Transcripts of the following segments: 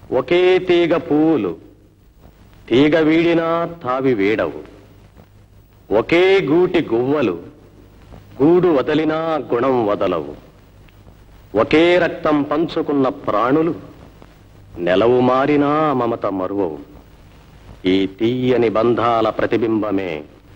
ఒకే తీగ పువ్వులు తీగ వీడినా తావి వీడవు ఒకే గూటి గువ్వలు గూడు వదలినా గుణం వదలవు ఒకే రక్తం పంచుకున్న ప్రాణులు నెలవు మారినా మమత మరువవు ఈ తీయని బంధాల ప్రతిబింబమే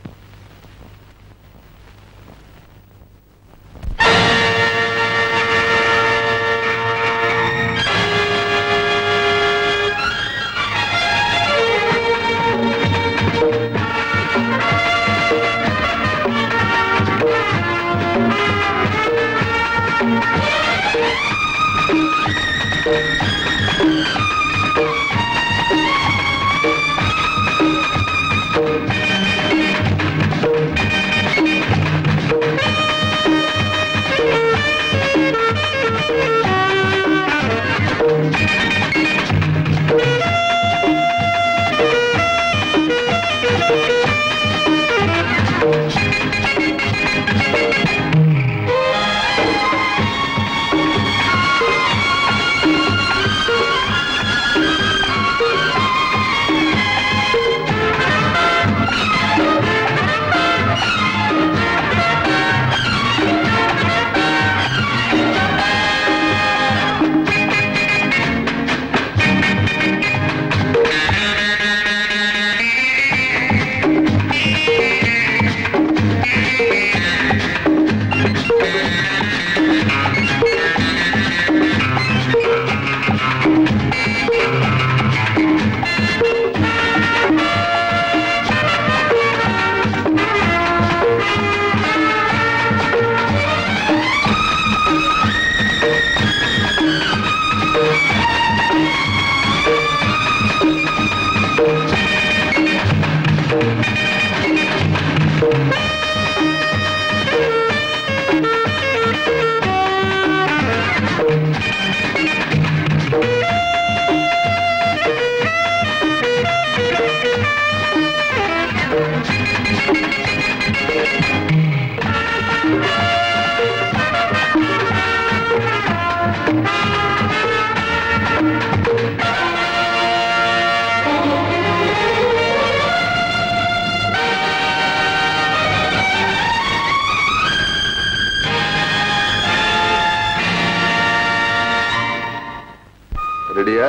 రెడీయా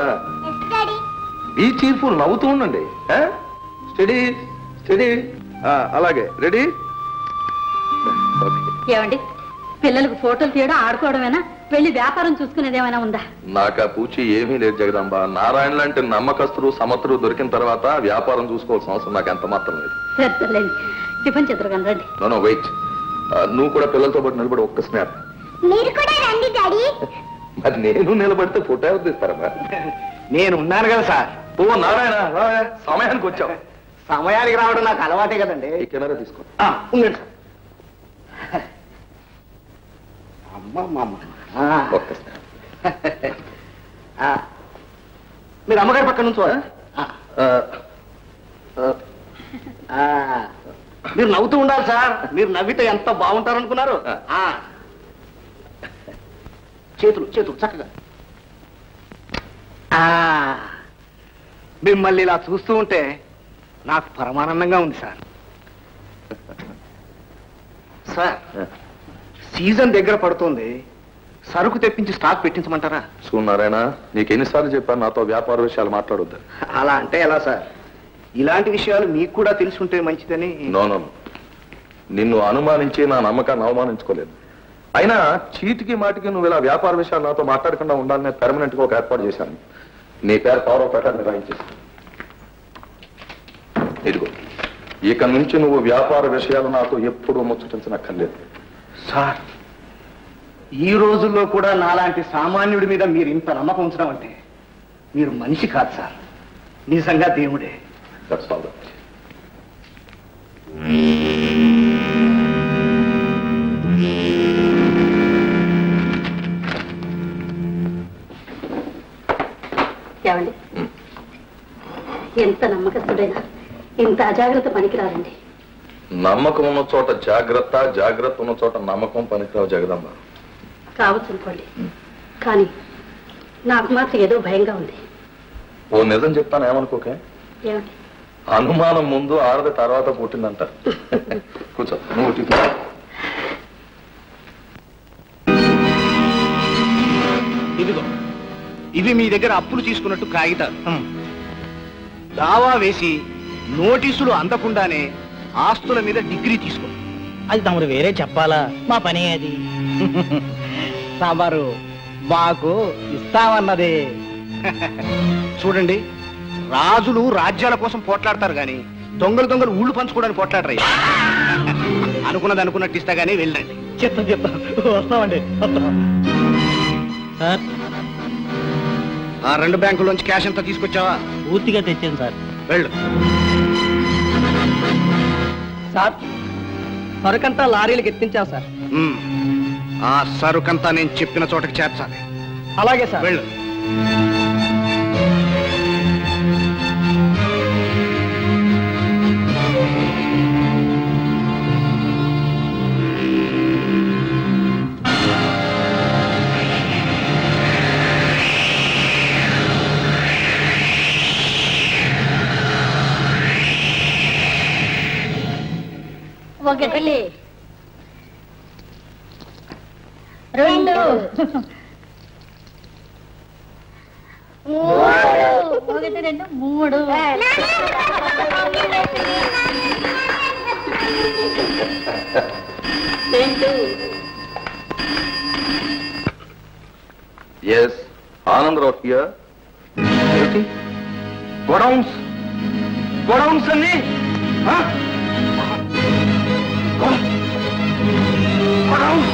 బీ చీర్ఫుల్ నవ్వుతూ ఉండండి స్టడీ స్టడీ అలాగే రెడీ ఏమండి పిల్లలకు ఫోటోలు తీయడం ఆడుకోవడమేనా వెళ్ళి వ్యాపారం చూసుకునేది ఏమైనా ఉందా నాకు ఆ పూచి ఏమీ లేదు జగదాంబ నారాయణ లాంటి నమ్మకస్తులు సమర్థులు దొరికిన తర్వాత వ్యాపారం చూసుకోవాల్సిన అవసరం నాకు ఎంత మాత్రం లేదు సరే సర్లేండి టిఫిన్ చిత్రగాని రండి నో వెయిట్ నువ్వు కూడా పిల్లలతో పాటు నిలబడి ఒక్క స్నాప్ మీరు కూడా రండి డాడీ మరి నేను నిలబడితే ఫోటో ఎవరు తీస్తారమ్మా నేను ఉన్నాను కదా సార్ ఓ నారాయణ రావయ్యా, సమయానికి వచ్చావు సమయానికి రావడం నాకు అలవాటే కదండి ఈ కెమెరా తీసుకో ఆ, ఉండండి సార్ అమ్మ మా అమ్మ. ఆ, ఒక్క స్నాప్ ఆ. మీరు అమ్మగారి పక్కన నుంచో ఆ, ఆ. మీరు నవ్వుతూ ఉండాలి సార్ మీరు నవ్వితే ఎంత బాగుంటారు అనుకున్నారు ఆ. చేతులు చేతులు చక్కగా ఆ. మిమ్మల్ని ఇలా చూస్తూ ఉంటే నాకు పరమానందంగా ఉంది సార్ సార్ సీజన్ దగ్గర పడుతుంది సరుకు తెప్పించి స్టాక్ పెట్టించమంటారా చూడు నారాయణ నీకు ఎన్నిసార్లు చెప్పాను నాతో వ్యాపార విషయాలు మాట్లాడొద్దు అలా అంటే ఎలా సార్ ఇలాంటి విషయాలు మీకు కూడా తెలిసి ఉంటే మంచిదని నో నో నిన్ను అనుమానించి నా నమ్మకాన్ని అవమానించుకోలేదు అయినా చీటికి మాటికి నువ్వు ఇలా వ్యాపార విషయాలు నాతో మాట్లాడకుండా ఉండాలని పెర్మనెంట్ గా ఒక ఏర్పాటు చేశాను నీ పేరు పవర్ ప్రకారం నిర్వహించేసి ఇదిగో ఇక నుంచి నువ్వు వ్యాపార విషయాలు నాతో ఎప్పుడూ ముచ్చటించనక్కర్లేదు సార్ ఈ రోజుల్లో కూడా నాలాంటి సామాన్యుడి మీద మీరు ఇంత నమ్మకం ఉంచడం అంటే మీరు మనిషి కాదు సార్ నిజంగా దేవుడే దట్స్ ఆల్ ఏమండి ఎంత నమ్మకస్తుడైనా ఇంత అజాగ్రత్త పనికిరాదండి నమ్మకం ఉన్న చోట జాగ్రత్త జాగ్రత్త ఉన్న చోట నమ్మకం పనికిరావు జగదమ్మ కావచ్చు అనుకోండి కానీ నాకు మాత్రం ఏదో భయంగా ఉంది ఓ నిజం చెప్తాను ఏమనుకోకే ఏమిటి అనుమానం ముందు ఆడది తర్వాత పుట్టిందంట కూర్చో నువ్వు టిఫిన్ ఇదిగో ఇవి మీ దగ్గర అప్పులు తీసుకున్నట్టు కాగితాలు దావా వేసి నోటీసులు అందకుండానే ఆస్తుల మీద డిగ్రీ తీసుకో అది తమరు వేరే చెప్పాలా మా పనే అది తమరు మాకు ఇస్తామన్నదే చూడండి రాజులు రాజ్యాల కోసం పోట్లాడతారు గాని దొంగలు దొంగలు ఊళ్ళు పంచుకోవడానికి పోట్లాడరయ్య అనుకున్నది అనుకున్నట్టు ఇస్తా గానీ వెళ్ళండి చెప్తాం చెప్తాం వస్తామండి వస్తాం సార్ ఆ రెండు బ్యాంకుల్లోంచి క్యాష్ ఎంత తీసుకొచ్చావా పూర్తిగా తెచ్చాను సార్ వెళ్ళు సార్ సరుకంతా లారీలకు ఎత్తించాం సార్ ఉమ్. ఆ సరుకంతా నేను చెప్పిన చోటకి చేర్చాలి అలాగే సార్ వెళ్ళు ఒకటి రెండు ఒకటి రెండు మూడు రెండు ఎస్ ఆనందరావు హియర్ ఏంటి గోడౌన్స్ గోడౌన్స్ అన్ని ఆ? గోడౌన్స్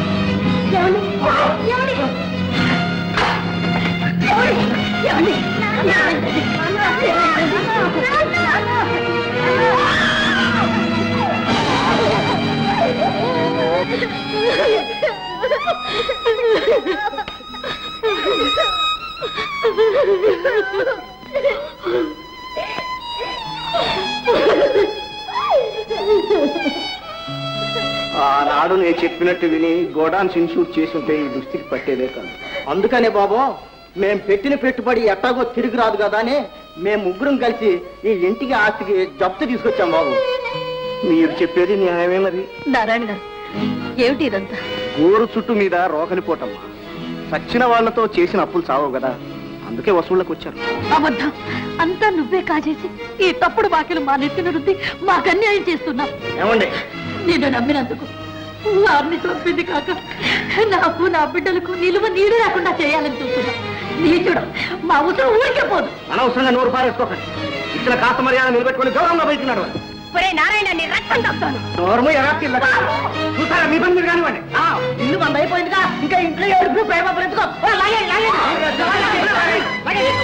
ఆనాడు నేను చెప్పినట్టు విని గోడాన్స్ ఇన్షూట్ చేసి ఉంటే ఈ దుస్థితి పట్టేదే కాదు అందుకనే బాబు మేం పెట్టిన పెట్టుబడి ఎట్టాగో తిరిగి రాదు కదా అని మేము ముగ్గురం కలిసి ఈ ఇంటికి ఆస్తికి జప్తు తీసుకొచ్చాం బాబు మీరు చెప్పేది న్యాయమే మరి నారాయణ గారు ఏమిటి ఇదంతా గోరు చుట్టు మీద రోకలి పోటమ్మా సచ్చిన వాళ్ళతో చేసిన అప్పులు చావవు కదా అందుకే వసూళ్ళకి వచ్చారు అబద్ధం అంతా నువ్వే కాజేసి ఈ తప్పుడు బాకీలు మా నెత్తిన రుద్ది మాకు అన్యాయం చేస్తున్నావు ఏమండి నిన్ను నమ్మినందుకు వారిని చంపింది కాక నాకు నా బిడ్డలకు నిలువ నీడు లేకుండా చేయాలని చూస్తున్నా నీచుడు మా ఉసురు ఊరికే పోదు అనవసరంగా నోరు పారేసుకోకండి ఇచ్చిన కాస్త మర్యాద నిలబెట్టుకుని గౌరవంగా బయటున్నాడు ఒరే నారాయణ నీ రక్తం తప్పుతాను నోరము ఎలా చూసారా మీ పని మీరు కానివ్వండి ఇల్లు బంద్ అయిపోయిందిగా ఇంకా ఇంట్లో ఏడుపు ప్రేమ బ్రతుకో ఓ, లాగేయండి, లాగేయండి. లాగేయండి.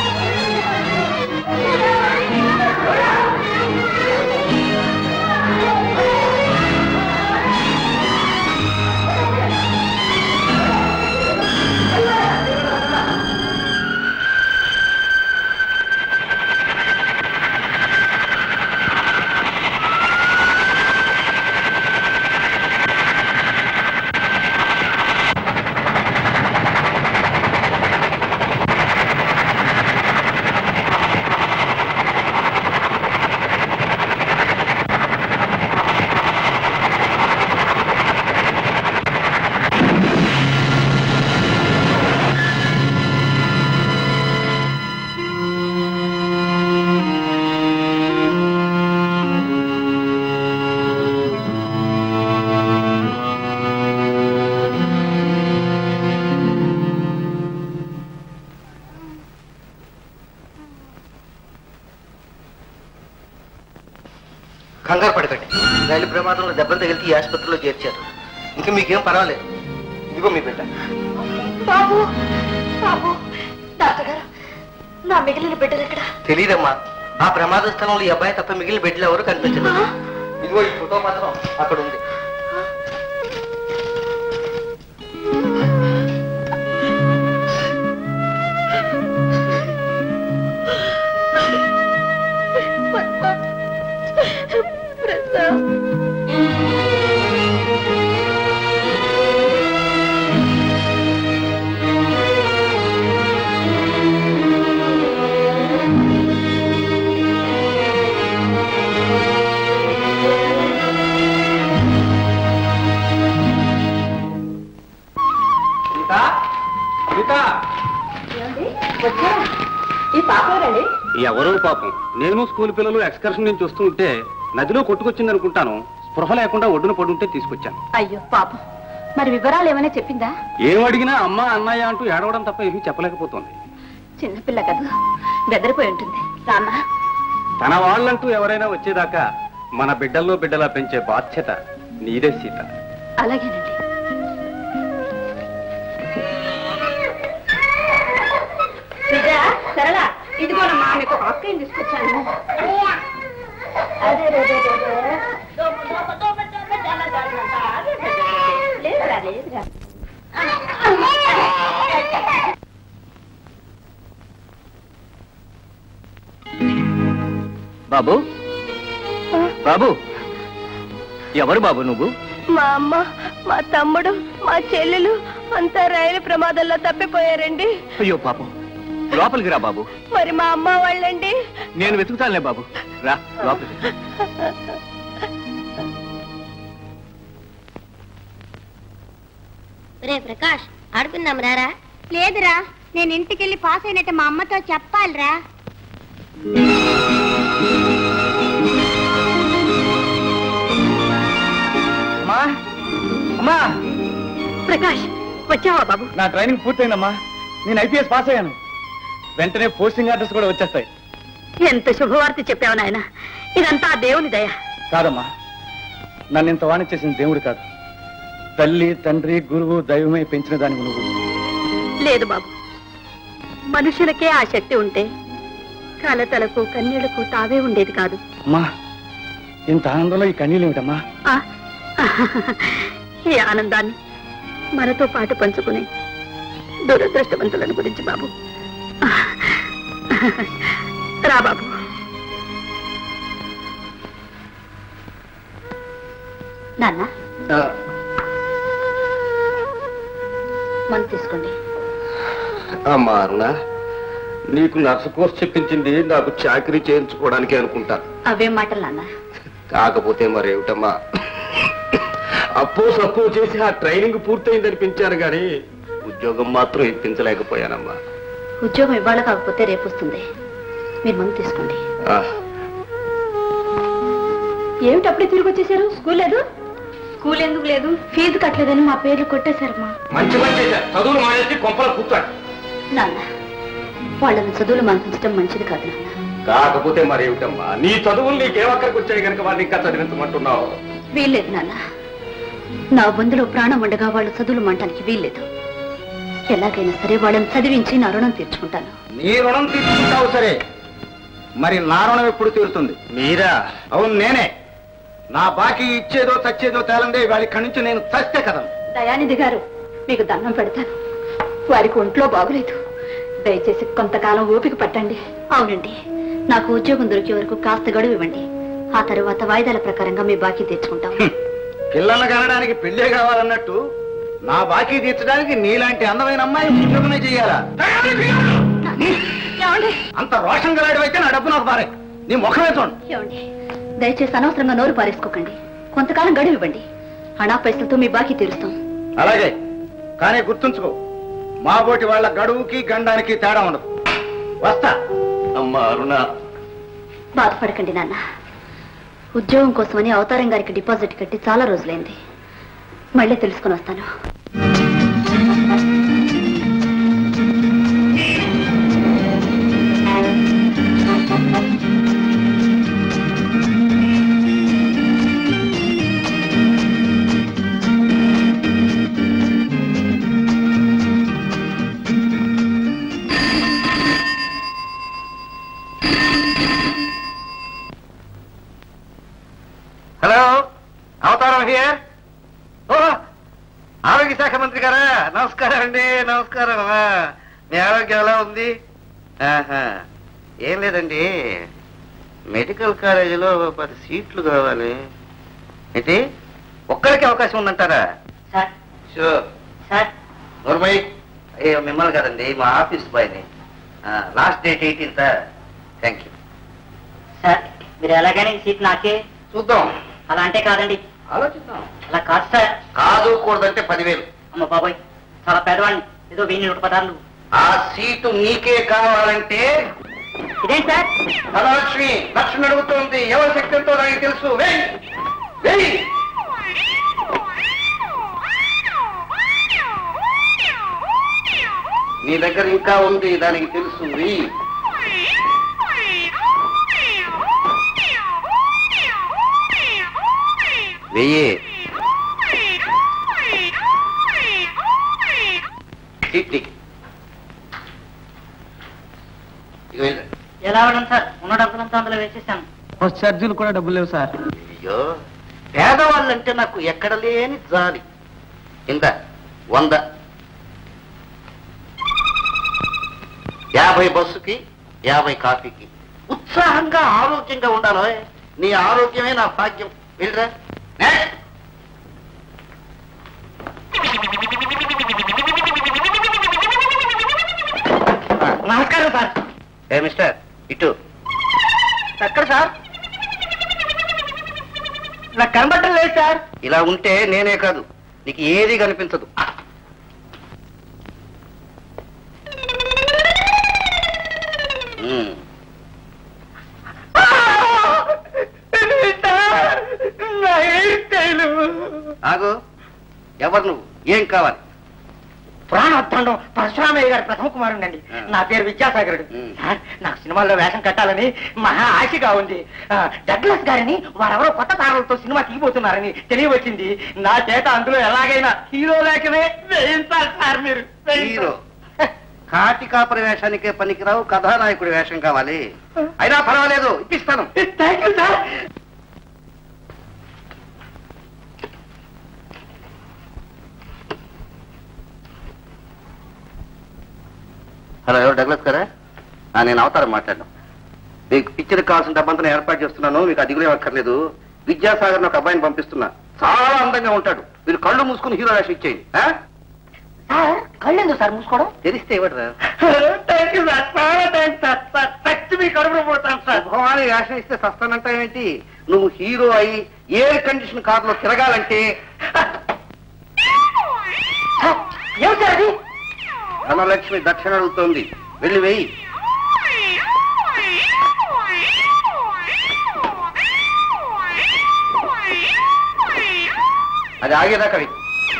కంగారు పడకండి రైలు ప్రమాదంలో దెబ్బలు తగిలితే ఈ ఆసుపత్రిలో చేర్చారు ఇంకా మీకేం పర్వాలేదు ఇదిగో మీ బిడ్డ బాబు బాబు డాక్టర్ గారు నా మిగిలిన బిడ్డలు ఎక్కడ తెలియదమ్మా ఆ ప్రమాద స్థలంలో ఈ అబ్బాయి తప్ప మిగిలిన బిడ్డలు ఎవరు కనిపించలేదు ఇదిగో ఈ ఫోటో మాత్రం అక్కడ ఉంది ప్రసాద్ వచ్చారా ఈ పాప ఎవరండి ఎవరో పాపం నేను స్కూల్ పిల్లలు ఎక్స్కర్షన్ నుంచి వస్తూ ఉంటే నదిలో కొట్టుకొచ్చింది అనుకుంటాను స్పృహ లేకుండా ఒడ్డున పడుంటే తీసుకొచ్చాను అయ్యో పాపం మరి వివరాలు ఏమైనా చెప్పిందా ఏం అడిగినా అమ్మ అన్నయ్య అంటూ ఏడవడం తప్ప ఏమీ చెప్పలేకపోతుంది చిన్నపిల్ల కదా బెదిరిపోయి ఉంటుంది నాన్న తన వాళ్ళంటూ ఎవరైనా వచ్చేదాకా మన బిడ్డల్లో బిడ్డలా పెంచే బాధ్యత నీదే సీత అలాగేనండి విజయ సరళ ఇదిగోనమ్మా మీకు ఒక అక్కని తీసుకొచ్చాను అదే, అదే, అదే, అదే. దోమ, దోమ, దోమ, దోమ, జల, జల, జల. అదే, అదే, అదే. లేదురా, లేదురా. బాబు బాబు ఎవరు బాబు నువ్వు మా అమ్మ మా తమ్ముడు మా చెల్లెలు అంతా రైలు ప్రమాదంలో తప్పిపోయారండి అయ్యో పాపం లోపలికి రా బాబు మరి మా అమ్మ వాళ్ళండి నేను వెతుకుతానులే బాబు రా లోపలికి రే ప్రకాష్ ఆడుకుందాం రారా లేదురా నేను ఇంటికెళ్ళి పాస్ అయినట్టు మా అమ్మతో చెప్పాలిరా అమ్మా అమ్మా ప్రకాష్ వచ్చావా బాబు నా ట్రైనింగ్ పూర్తయిందమ్మా నేను ఐపీఎస్ పాస్ అయ్యాను వెంటనే పోస్టింగ్ ఆర్డర్స్ కూడా వచ్చేస్తాయి ఎంత శుభవార్త చెప్పావు నాయన ఇదంతా ఆ దేవుని దయ కాదమ్మా నన్ను ఇంత వాణి చేసిన దేవుడు కాదు తల్లి తండ్రి గురువు దైవమే పెంచిన దానికి నువ్వు లేదు బాబు మనుషులకే ఆ శక్తి ఉంటే కలతలకు కన్నీళ్లకు తావే ఉండేది కాదు అమ్మా ఇంత ఆనందంలో ఈ కన్నీళ్ళు ఏమిటమ్మా ఆ ఈ ఆనందాన్ని మనతో పాటు పంచుకునే దురదృష్టవంతులను గురించి బాబు రా బాబు నాన్న మనం తీసుకోండి అమ్మా అరుణ నీకు నర్సు కోర్స్ చెప్పించింది నాకు చాకరీ చేయించుకోవడానికి అనుకుంటా అవే మాటలు నాన్న కాకపోతే మరేమిటమ్మా అప్పో సప్పో చేసి ఆ ట్రైనింగ్ పూర్తయింది అనిపించాను కానీ ఉద్యోగం మాత్రం ఇప్పించలేకపోయానమ్మా ఉద్యోగం ఇవాళ కాకపోతే రేపు వస్తుంది మీరు మందు తీసుకోండి ఆ, ఏమిటి అప్పుడే తిరిగి వచ్చేసారు స్కూల్ లేదు స్కూల్ ఎందుకు లేదు ఫీజు కట్టలేదని మా పేర్లు కొట్టేశారమ్మా మంచి పని చేశారు చదువులు మానేసి కొంపలు కూర్చోండి నాన్న వాళ్ళని చదువులు మానిపించడం మంచిది కాదు నాన్న కాకపోతే మరేమిటమ్మా నీ చదువులు నీకేమక్కడికి వచ్చాయి కనుక వాడిని ఇంకా చదివించమంటున్నావు వీల్లేదు నాన్న నా బంధులో ప్రాణం ఉండగా వాళ్ళు చదువులు మంటానికి వీల్లేదు ఎలాగైనా సరే వాళ్ళని చదివించి నా రుణం తీర్చుకుంటాను నీ రుణం తీసుకుంటావు సరే మరి నా రుణం ఎప్పుడు తీరుతుంది మీరా అవును నేనే నా బాకీ ఇచ్చేదో చచ్చేదో తేలందే వాళ్ళ ఇక్కడి నుంచి నేను చస్తే కదా దయానిధి గారు మీకు దండం పెడతాను వారికి ఒంట్లో బాగులేదు దయచేసి కొంతకాలం ఓపిక పట్టండి అవునండి నాకు ఉద్యోగం దొరికే వరకు కాస్త గడువు ఇవ్వండి ఆ తరువాత వాయిదాల ప్రకారంగా మీ బాకీ తీర్చుకుంటాం పిల్లలు కనడానికి పెళ్ళే కావాలన్నట్టు నా బాకీ తీర్చడానికి నీలాంటి అందమైన అమ్మాయి ఉద్యోగమే చెయ్యాలా ఏమండి అంత రోషం గలాడి అయితే నా డబ్బు నాకు పారే నీ ముఖమే చూడండి ఏమండి దయచేసి అనవసరంగా నోరు పారేసుకోకండి కొంతకాలం గడువు ఇవ్వండి హణా పైసలతో మీ బాకీ తీరుస్తాం అలాగే కానీ గుర్తుంచుకో మా బోటి వాళ్ళ గడువుకి గండానికి తేడా ఉండదు వస్తా అమ్మా అరుణ బాధపడకండి నాన్న ఉద్యోగం కోసమని అవతారం గారికి డిపాజిట్ కట్టి చాలా రోజులైంది మళ్ళీ తెలుసుకుని వస్తాను హలో అవతారం హియర్ ఓ ఆరోగ్య శాఖ మంత్రి గారా నమస్కారం అండి నమస్కారం ఆ, మీ ఆరోగ్యం ఎలా ఉంది ఆహా. ఏం లేదండి మెడికల్ కాలేజీలో పది సీట్లు కావాలి ఏంటి ఒక్కరికి అవకాశం ఉందంటారా సార్ షూర్ సార్ నోర్మై అయ్యో మిమ్మల్ని కదండి మా ఆఫీస్ బాయ్ని last date eighteenth thank you sir మీరు ఎలాగైనా ఈ సీట్ నాకే చూద్దాం అలా అంటే కాదండి ఆలోచిద్దాం అలా కాదు సార్ కాదు కూడదంటే పదివేలు అమ్మ బాబాయ్ చాలా పేదవాడిని ఏదో వెయ్యి నూట పదార్లు ఆ సీటు నీకే కావాలంటే ఇదేం సార్ ధనలక్ష్మి లక్ష్మి అడుగుతోంది ఎవరి శక్తి ఎంతో నాకు తెలుసు వెయ్యి వెయ్యి నీ దగ్గర ఇంకా ఉంది దానికి తెలుసు వెయ్యి వెయ్యి సీట్ ఇక వెళ్ళు. ఎలా ఉండడం సార్ ఉన్న డబ్బులంతా అందులో వేసేసాను ఛార్జీలు కూడా డబ్బులు లేవు సార్ అయ్యో పేదవాళ్ళంటే నాకు ఎక్కడ లేని జాలి ఇంత వంద యాభై బస్సుకి యాభై కాఫీకి ఉత్సాహంగా ఆరోగ్యంగా ఉండాలి నీ ఆరోగ్యమే నా భాగ్యం వెళ్ళరా నెక్స్ట్ నమస్కారం సార్ ఏ మిస్టర్ ఇటు ఎక్కడ సార్ నాకు కనబట్టం లేదు సార్ ఇలా ఉంటే నేనే కాదు నీకు ఏది కనిపించదు మ్మ్. ఆగు ఎవరు నువ్వు ఏం కావాలి ప్రాణోత్తండం పరశురామయ్య గారి ప్రథమ కుమారుడు అండి ఆ. నా పేరు విద్యాసాగరుడు ఉమ్. సార్ నాకు సినిమాల్లో వేషం కట్టాలని మహా ఆశగా ఉంది ఆ, డగ్లస్ గారిని వారెవరో కొత్త తారలతో సినిమా తీయబోతున్నారని తెలియవచ్చింది నా చేత అందులో ఎలాగైనా హీరో లేకనే వేయించాలి సార్ మీరు హీరో కాటి కాపరి వేషానికే పనికిరావు కథానాయకుడి వేషం కావాలి అయినా పర్వాలేదు ఇప్పిస్తాను థ్యాంక్ యూ సార్ హలో ఎవరు డగ్లస్ గారా ఆ, నేను అవతారం మాట్లాడను మీకు పిక్చర్ కావాల్సిన డబ్బంతా నేను ఏర్పాటు చేస్తున్నాను మీకు అది కూడా అక్కర్లేదు విద్యాసాగర్ ఒక అబ్బాయిని పంపిస్తున్నా చాలా అందంగా ఉంటాడు మీరు కళ్ళు మూసుకుని హీరో వేషం ఇచ్చేయండి ఆ? సార్ కళ్ళెందుకు సార్ మూసుకోవడం తెలిస్తే ఇవ్వడరా థ్యాంక్ యూ సార్ చాలా థ్యాంక్స్ సార్ సార్ చచ్చి మీ కడుపులో పోతాను సార్ భవాని వేషం ఇస్తే సస్తానంటావేంటి నువ్వు హీరో అయి ఎయిర్ కండిషన్ కారులో తిరగాలంటే సార్, ఏం సార్ అది ధనలక్ష్మి దక్షిణ అడుగుతోంది వెళ్ళి వెయ్యి అది ఆగేదాకా వెయ్యి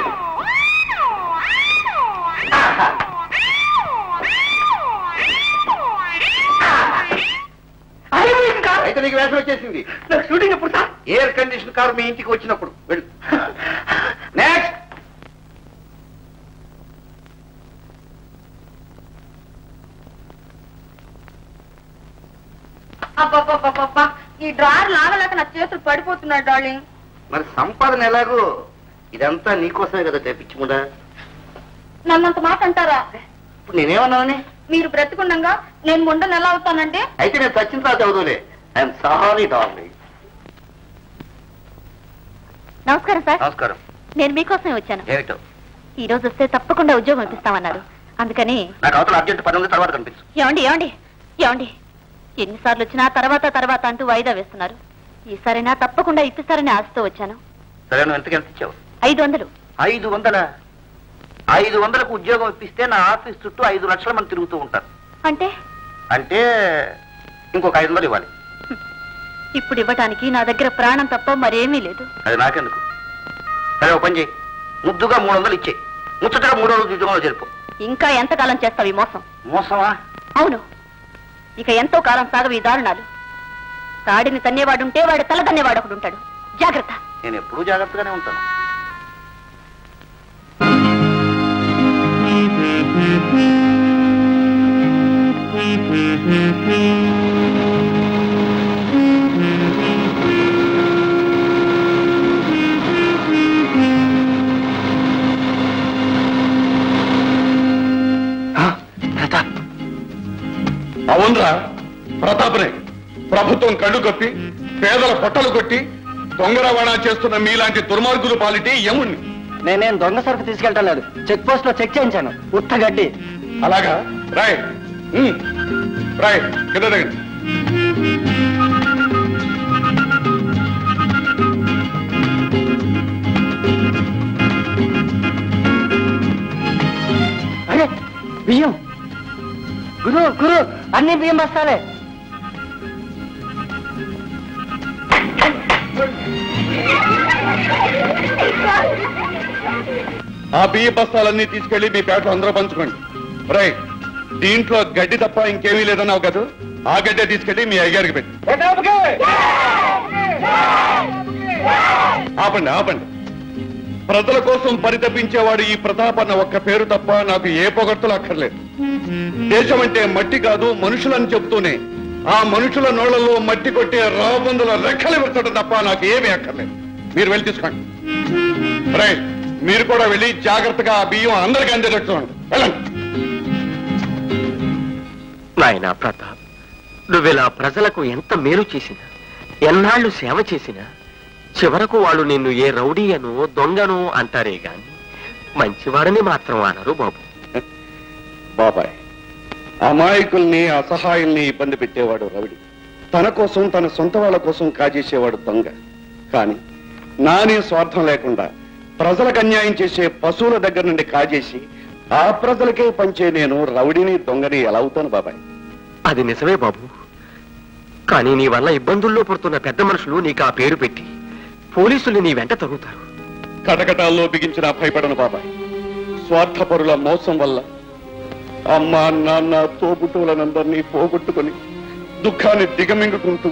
అయిపోయింది కార్. అయితే నీకు వేషం వచ్చేసింది నాకు షూటింగ్ ఎప్పుడు సార్ ఎయిర్ కండిషన్ కారు మీ ఇంటికి వచ్చినప్పుడు వెళ్ళు నెక్స్ట్ అబ్బబ్బబ్బబ్బబ్బా ఈ డ్రాయర్ లాగలేక నా చేతులు పడిపోతున్నాయి డార్లింగ్ మరి సంపాదన ఎలాగో ఇదంతా నీకోసమే కదా తెప్పించముడా నన్నంత మాట అంటారా ఇప్పుడు నేనేమన్నానని మీరు బ్రతికుండగా నేను ముండను ఎలా అవుతానంటే అయితే నేను చచ్చిన తర్వాత చదువులే ఐఎమ్ సారీ డార్లింగ్ నమస్కారం సార్ నమస్కారం నేను మీకోసమే వచ్చాను ఏమిటో ఈ రోజు వస్తే తప్పకుండా ఉద్యోగం ఇప్పిస్తామన్నారు అందుకని నాకు అవతల అర్జెంట్ పని ఉంది తర్వాత కనిపించు ఏమండి ఏమండి ఏమండి ఎన్నిసార్లు వచ్చినా తర్వాత తర్వాత అంటూ వాయిదా వేస్తున్నారు ఈసారైనా తప్పకుండా ఇప్పిస్తారని ఆశతో వచ్చాను సరే నువ్వు ఎంతకి ఎంత ఇచ్చావు ఐదు వందలు ఐదు వందల ఐదు వందలకు ఉద్యోగం ఇప్పిస్తే నా ఆఫీస్ చుట్టూ ఐదు లక్షల మంది తిరుగుతూ ఉంటారు అంటే అంటే ఇంకొక ఐదు వందలు ఇవ్వాలి ఇప్పుడు ఇవ్వటానికి నా దగ్గర ప్రాణం తప్ప మరేమీ లేదు అది నాకెందుకు సరే ఓ పని చేయి ముద్దుగా మూడు వందలు ఇచ్చే ముచ్చటగా మూడు రోజులు ఉద్యోగంలో చేరిపో ఇంకా ఎంతకాలం చేస్తావు ఈ మోసం మోసమా అవును ఇక ఎంతో కాలం సాగవు ఈ దారుణాలు తాడిని తన్నేవాడుంటే వాడి తల తన్నేవాడు ఒకడు ఉంటాడు జాగ్రత్త నేను ఎప్పుడూ జాగ్రత్తగానే ఉంటాను అవునరా ప్రతాపనే ప్రభుత్వం కళ్ళు కప్పి పేదల పొట్టలు కొట్టి దొంగ రవాణా చేస్తున్న మీలాంటి దుర్మార్గులు పాలిటి యముణ్ణి నేనేం దొంగ సరుకు తీసుకెళ్ళటం లేదు చెక్ పోస్ట్ లో చెక్ చేయించాను ఉత్త గడ్డి అలాగా రాయ్ ఉమ్. రాయ్ కింద దిగండి అరే బియ్యం గురు అన్ని బియ్యం బస్తాలే ఆ బియ్య బస్తాలన్నీ తీసుకెళ్లి మీ పేటలో అందరూ పంచుకోండి రై దీంట్లో గడ్డి తప్ప ఇంకేమీ లేదన్నావు కదా ఆ గడ్డే తీసుకెళ్లి మీ అయ్యారికి పెట్టి ఆపండి ఆపండి ప్రజల కోసం పరితపించేవాడు ఈ ప్రతాపన్న ఒక్క పేరు తప్ప నాకు ఏ పొగడ్తలు అక్కర్లేదు దేశం అంటే మట్టి కాదు మనుషులని చెబుతూనే ఆ మనుషుల నోళ్లలో మట్టి కొట్టే రాబందుల రెక్కలు విడతడం తప్ప నాకు ఏమీ అక్కర్లేదు మీరు వెళ్ళి తీసుకోండి రైట్ మీరు కూడా వెళ్ళి జాగ్రత్తగా ఆ బియ్యం అందరికీ అందేటట్టు చూడండి వెళ్ళండి నాయనా ప్రతాప్ నువ్విలా ప్రజలకు ఎంత మేలు చేసినా ఎన్నాళ్ళు సేవ చేసినా చివరకు వాళ్ళు నిన్ను ఏ రౌడీ అను దొంగను అంటారే గాని మంచివాడని మాత్రం అనరు బాబు బాబాయ్ అమాయకుల్ని అసహాయుల్ని ఇబ్బంది పెట్టేవాడు రవిడి తన కోసం తన సొంత వాళ్ళ కోసం కాజేసేవాడు దొంగ కానీ నానే స్వార్థం లేకుండా ప్రజలకు అన్యాయం చేసే పశువుల దగ్గర నుండి కాజేసి ఆ ప్రజలకే పంచే నేను రౌడిని దొంగని ఎలా అవుతాను బాబాయ్ అది నిజమే బాబు కానీ నీ వల్ల ఇబ్బందుల్లో పడుతున్న పెద్ద మనుషులు నీకు ఆ పేరు పెట్టి పోలీసులు నీ వెంట తరుగుతారు కటకటాల్లో బిగించిన భయపడను బాబాయ్ స్వార్థపరుల మోసం వల్ల అమ్మ నాన్న తోబుట్టువులనందరినీ పోగొట్టుకుని దుఃఖాన్ని దిగమింగుకుంటూ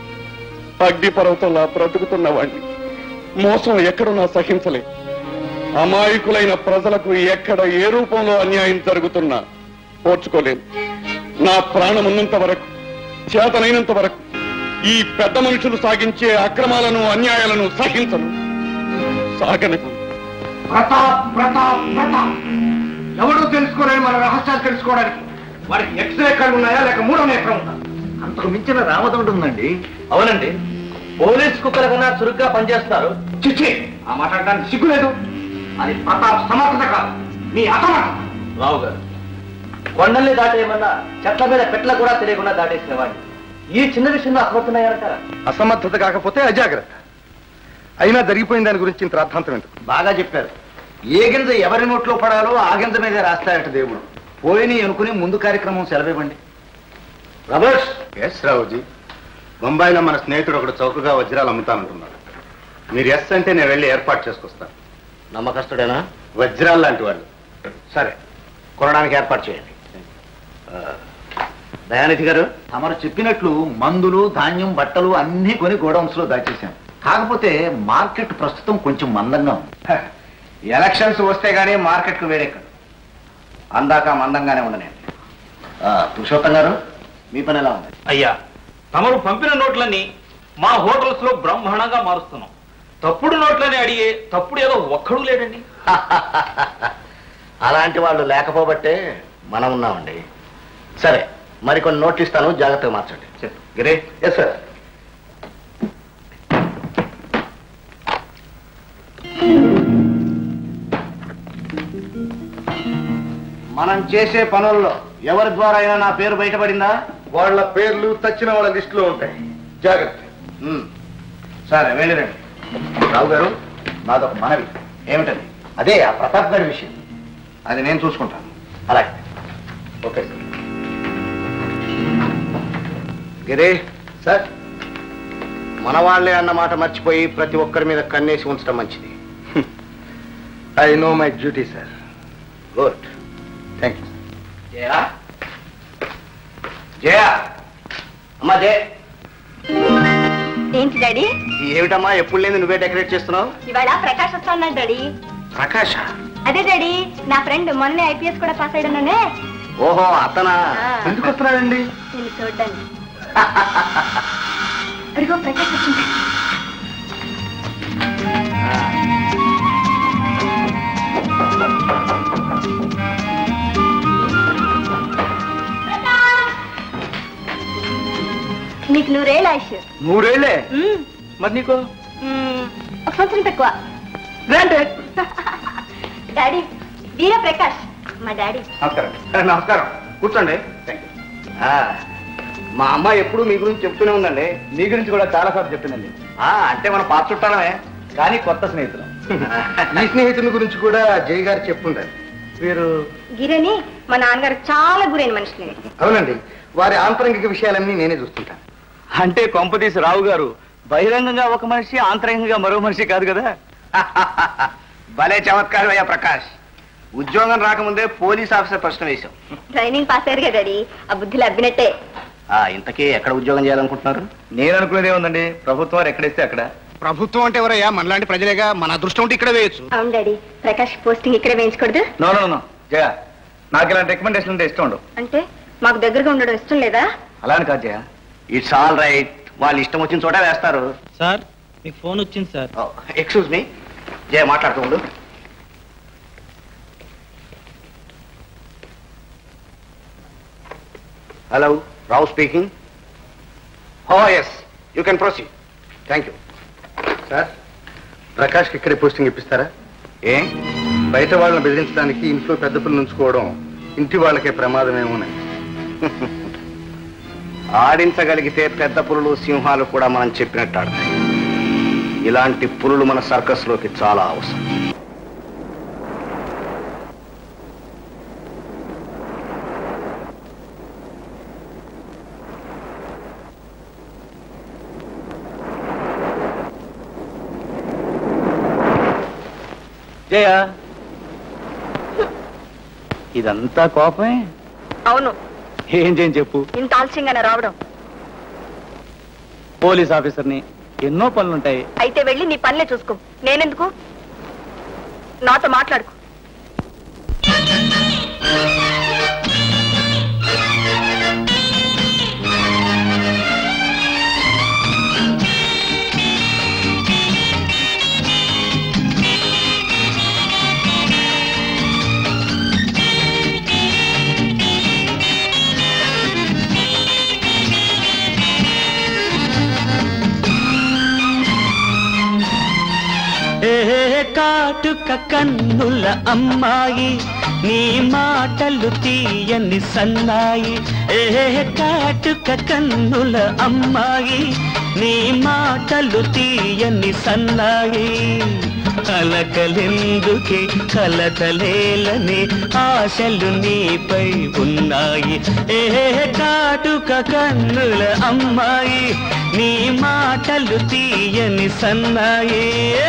అగ్ని పర్వతంలా బ్రతుకుతున్న వాణ్ణి మోసం ఎక్కడున్నా సహించలే అమాయకులైన ప్రజలకు ఎక్కడ ఏ రూపంలో అన్యాయం జరుగుతున్నా ఓర్చుకోలేను నా ప్రాణం ఉన్నంత వరకు చేతనైనంత వరకు ఈ పెద్ద మనుషులు సాగించే అక్రమాలను అన్యాయాలను సహించను సాగనివ్వను ప్రతాప్ ప్రతాప్ ప్రతాప్ ఎవడు తెలుసుకోలేని మన రహస్యాలు తెలుసుకోవడానికి వాడికి ఎక్స్రే కళ్ళు ఉన్నాయా లేక మూడో నేత్రం ఉందా అంతకు మించిన రామదండు ఉందండి అవునండి పోలీస్ కుక్కల కన్నా చురుగ్గా పనిచేస్తారు చిచ్చి ఆ మాట్లాడడానికి సిగ్గులేదు అది ప్రతాప్ సమర్థత కాదు మీ అసమర్థత రావు గారు కొండల్ని దాటేయమన్నా చెట్ల మీద పెట్ల కూడా తెలియకుండా దాటేసిన వాడిని ఈ చిన్న విషయంలో అసమర్థున్నాయంటారా అసమర్థత కాకపోతే అజాగ్రత్త అయినా జరిగిపోయిన దాని గురించి ఇంత అర్థాంతం ఎందుకు బాగా చెప్పారు ఏ గింజ ఎవరి నోట్లో పడాలో ఆ గింజ మీదే రాస్తాడట దేవుడు పోయిని అనుకుని ముందు కార్యక్రమం సెలవివ్వండి రమేష్ ఎస్ రావుజీ బొంబాయిలో మన స్నేహితుడు ఒకడు చౌకగా వజ్రాలు అమ్ముతానంటున్నాడు మీరు ఎస్ అంటే నేను వెళ్ళి ఏర్పాటు చేసుకొస్తాను నమ్మకస్తుడేనా వజ్రాలు లాంటి వాళ్ళు సరే కొనడానికి ఏర్పాటు చేయండి ఆ, దయానిధి గారు తమరు చెప్పినట్లు మందులు ధాన్యం బట్టలు అన్ని కొని గోడౌన్స్ లో దాచేశాం కాకపోతే మార్కెట్ ప్రస్తుతం కొంచెం మందంగా ఉంది ఎలక్షన్స్ వస్తే గానీ మార్కెట్ కు వేడెక్కదు అందాక మందంగానే ఉండనండి ఆ, పురుషోత్తం గారు మీ పని ఎలా ఉంది అయ్యా తమరు పంపిన నోట్లని మా హోటల్స్ లో బ్రహ్మాండంగా మారుస్తున్నాం తప్పుడు నోట్లని అడిగే తప్పుడు ఏదో ఒక్కడు లేడండి అలాంటి వాళ్ళు లేకపోబట్టే మనం ఉన్నామండి సరే మరికొన్ని నోట్లు ఇస్తాను జాగ్రత్తగా మార్చండి చెప్పు గిరే ఎస్ సార్ మనం చేసే పనుల్లో ఎవరి ద్వారా అయినా నా పేరు బయటపడిందా వాళ్ళ పేర్లు తచ్చిన వాళ్ళ లిస్టులో ఉంటాయి జాగ్రత్త ఉమ్. సరే వెళ్ళిరండి రావు గారు నాదొక మనవి ఏమిటది అదే ఆ ప్రతాప్ గారి విషయం అది నేను చూసుకుంటాను అలాగే ఓకే సార్ గిరే సార్ మన వాళ్ళే అన్న మాట మర్చిపోయి ప్రతి ఒక్కరి మీద కన్నేసి ఉంచడం మంచిది I know my duty sir good thank you Jaya Jaya అమ్మా జయ ఏంటి డాడీ ఏమిటమ్మా ఎప్పుడు లేదు నువ్వే డెకరేట్ చేస్తున్నావు ఇవాళ ప్రకాష్ వస్తున్నాడు డాడీ ప్రకాశ అదే డాడీ నా ఫ్రెండ్ మొన్నే ఐపీఎస్ కూడా పాస్ అయ్యాడనే ఓహో అతనా ఆ. ఎందుకు వస్తున్నాడండి నేను చూడ్డానికి అడిగో ప్రకాష్ వచ్చింది నీకు నూరేళ్ళ ఆయుష్ నూరేళ్లే మ్మ్. మరి నీకు మ్మ్. ఒక సంవత్సరం తక్కువ డాడీ వీర ప్రకాష్ మా డాడీ నమస్కారం నమస్కారం కూర్చోండి ఆ, మా అమ్మ ఎప్పుడు మీ గురించి చెప్తూనే ఉందండి మీ గురించి కూడా చాలా సార్లు చెప్పిందండి ఆ, అంటే మన పాత చుట్టాలమే కానీ కొత్త స్నేహితులు ఈ స్నేహితుని గురించి కూడా జై గారు చెప్పుండారు వీరు గిరని మా నాన్నగారు చాలా గురైన మనుషులే అవునండి వారి ఆంతరంగిక విషయాలన్నీ నేనే చూస్తుంటాను అంటే కొంపదీసి రావు గారు బహిరంగంగా ఒక మనిషి ఆంతరంగంగా మరో మనిషి కాదు కదా భలే చమత్కారం అయ్యా ప్రకాష్ ఉద్యోగం రాకముందే పోలీస్ ఆఫీసర్ ప్రశ్న వేశాం ట్రైనింగ్ పాస్ అయ్యారు కదా డాడీ ఆ బుద్ధులు అబ్బినట్టే ఆ, ఇంతకీ ఎక్కడ ఉద్యోగం చేయాలనుకుంటున్నారు నేను అనుకునేదే ఉందండి ప్రభుత్వం వారు ఎక్కడేస్తే అక్కడ ప్రభుత్వం అంటే ఎవరయ్యా మనలాంటి ప్రజలేగా మన అదృష్టం ఉంటే ఇక్కడ వేయచ్చు అవును డాడీ ప్రకాష్ పోస్టింగ్ ఇక్కడే వేయించకూడదు నో నో నో జయ నాకు ఇలాంటి రికమెండేషన్ అంటే ఇష్టం ఉండవు అంటే మాకు దగ్గరగా ఉండడం ఇష్టం లేదా అలా అని కాదు జయ ఇట్స్ ఆల్ రైట్ వాళ్ళు ఇష్టం వచ్చిన చోట వేస్తారు సార్ మీకు ఫోన్ వచ్చింది సార్ ఎక్స్క్యూజ్ మీ జయ మాట్లాడుతూ ఉండు hello Rao speaking oh yes you can proceed thank you sir ప్రకాష్కి ఇక్కడే పోస్టింగ్ ఇప్పిస్తారా ఏ బయట వాళ్ళని బెదిరించడానికి ఇంట్లో పెద్ద పిల్లలు ఉంచుకోవడం ఇంటి వాళ్ళకే ప్రమాదమేమోనని ఆడించగలిగితే పెద్ద పులులు సింహాలు కూడా మనం చెప్పినట్టు ఆడతాయి ఇలాంటి పులులు మన సర్కస్ లోకి చాలా అవసరం జయ ఇదంతా కోపమే అవును ఏం చేయని చెప్పు ఇంత ఆలస్యంగానే రావడం పోలీస్ ఆఫీసర్ని ఎన్నో పనులుంటాయి అయితే వెళ్ళి నీ పనులే చూసుకో నేనెందుకు నాతో మాట్లాడుకో ఏ కాటుక కన్నుల అమ్మాయి నీ మాటలు తీయని సన్నాయి ఏ కాటుక కన్నుల అమ్మాయి నీ మాటలు తీయని సన్నాయి కలకలెందుకే కలతలేలని ఆశలు నీపై ఉన్నాయి ఏ కాటుక కన్నుల అమ్మాయి నీ మాటలు తీయని సన్నాయి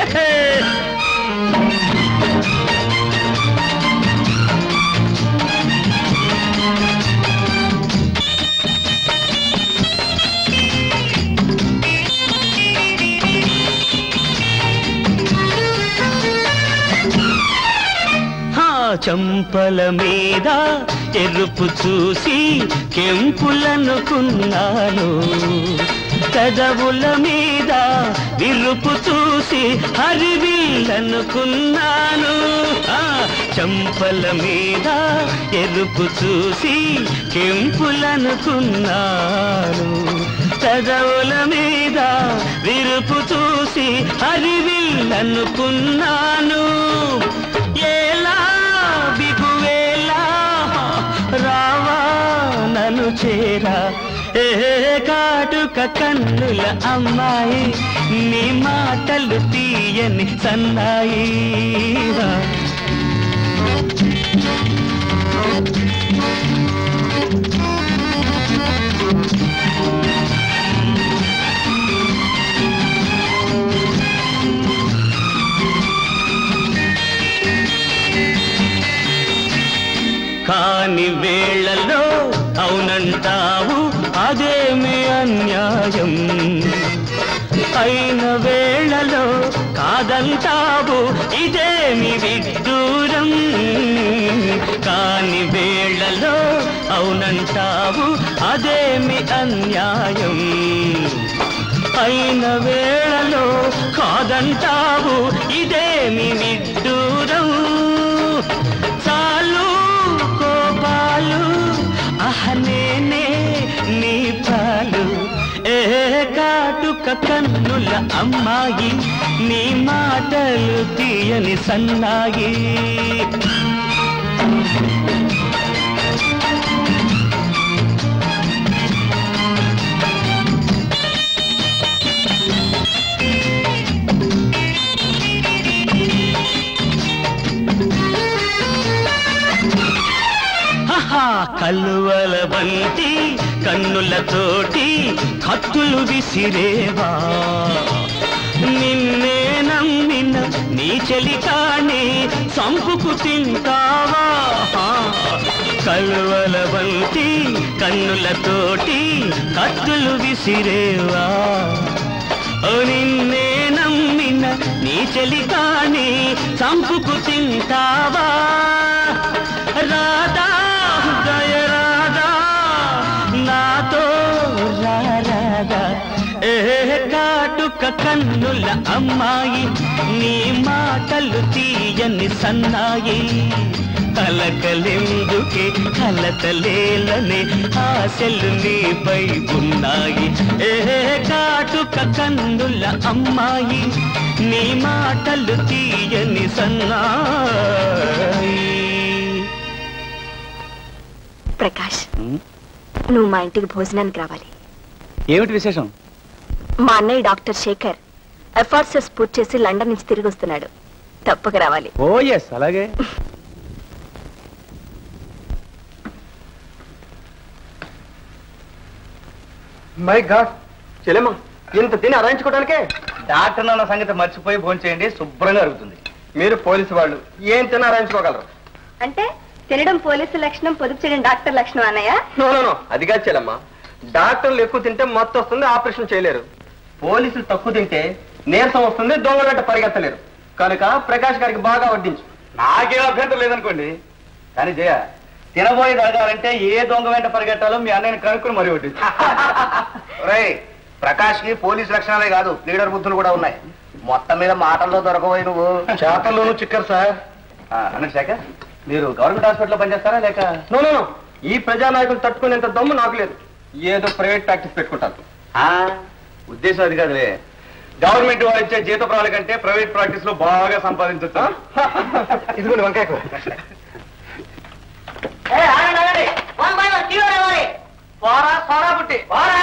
హా చంపల మీద ఎరుపు చూసి కెంపులనుకున్నాను కదవుల మీద విరుపు చూసి హరివిల్లనుకున్నాను ఆ చంపల మీద ఎరుపు చూసి కెంపులనుకున్నాను కదవుల మీద విరుపు చూసి హరివిల్లనుకున్నాను ఏలా బిగువేలా రావా నన్ను చేరా ఏ కాటుక కన్నుల అమ్మాయి నీ మాటలు తీయని సన్నాయి కాని వేళలో అవునంటావు అదేమి అన్యాయం అయిన వేళలో కాదంటావు ఇదేమి విడ్డూరం కాని వేళలో అవునంటావు అదేమి అన్యాయం అయిన వేళలో కాదంటావు ఇదేమి విడ్డూరం చాలు కోపాలు అహనేనే నీ పాలు ఏ కాటుక కన్నుల అమ్మాయి నీ మాటలు తీయని సన్నాయి వంటి కన్నులతోటి కత్తులు విసిరేవా నిన్నే నమ్మిన నీ చెలికాణి చంపుకు తింటావా కలువల వంటి కన్నులతోటి కత్తులు విసిరేవా ఓ నిన్నే నమ్మిన నీ చెలికాణి చంపుకు తింటావా రాధా దయ రాధా నాతో రా రాధా ఏ కాటుక కన్నుల అమ్మాయి నీ మాటలు తీయని సన్నాయి కలకలెందుకే కలతలేలనే ఆశలు నీపై ఉన్నాయి ఏ కాటుక కన్నుల అమ్మాయి నీ మాటలు తీయని సన్నాయి ప్రకాష్ నువ్వు మా ఇంటికి భోజనానికి రావాలి ఏమిటి విశేషం మా అన్నయ్య డాక్టర్ శేఖర్ ఎఫ్ఆర్సెస్ పూర్తి చేసి లండన్ నుంచి తిరిగి వస్తున్నాడు తప్పక రావాలి ఓ ఎస్ అలాగే మై గాడ్ చెల్లెమ్మ ఇంత తిని అరాయించుకోవడానికే డాక్టర్ అన్న సంగతి మర్చిపోయి భోజనం చేయండి శుభ్రంగా అరుగుతుంది మీరు పోలీసు వాళ్ళు ఏం తిని అరాయించుకోగలరు అంటే తినడం పోలీసు లక్షణం పొదుపు చేయడం డాక్టర్ లక్షణం అన్నయ్య నో నో నో అది కాదు చెల్లమ్మ డాక్టర్లు ఎక్కువ తింటే మత్తు వస్తుంది ఆపరేషన్ చేయలేరు పోలీసులు తక్కువ తింటే నీరసం వస్తుంది దొంగ వెంట పరిగెత్తలేరు కనుక ప్రకాష్ గారికి బాగా వడ్డించు నాకేం అభ్యంతరం లేదనుకోండి కానీ జయ తినబోయేది అడగాలంటే ఏ దొంగ వెంట పరిగెట్టాలో మీ అన్నయ్యని కనుక్కుని మరి వడ్డించు రై ప్రకాష్ కి పోలీస్ లక్షణాలే కాదు లీడర్ బుద్ధులు కూడా ఉన్నాయి మొత్తం మీద మాటల్లో దొరకబోయి నువ్వు చేతల్లోనూ చిక్కరు సార్ అన్నట్టు శేఖర్ మీరు గవర్నమెంట్ హాస్పిటల్లో పనిచేస్తారా లేక నో నో నో. ఈ ప్రజానాయకులు తట్టుకునేంత దమ్ము నాకు లేదు ఏదో ప్రైవేట్ ప్రాక్టీస్ పెట్టుకుంటాను ఉద్దేశం అది కాదులే గవర్నమెంట్ వారు ఇచ్చే జీత ప్రాణాల కంటే ప్రైవేట్ ప్రాక్టీస్ లో బాగా సంపాదించొచ్చా ఇదిగోండి వంకాయ కూర. పోరా, పోరా బుట్టి, పోరా.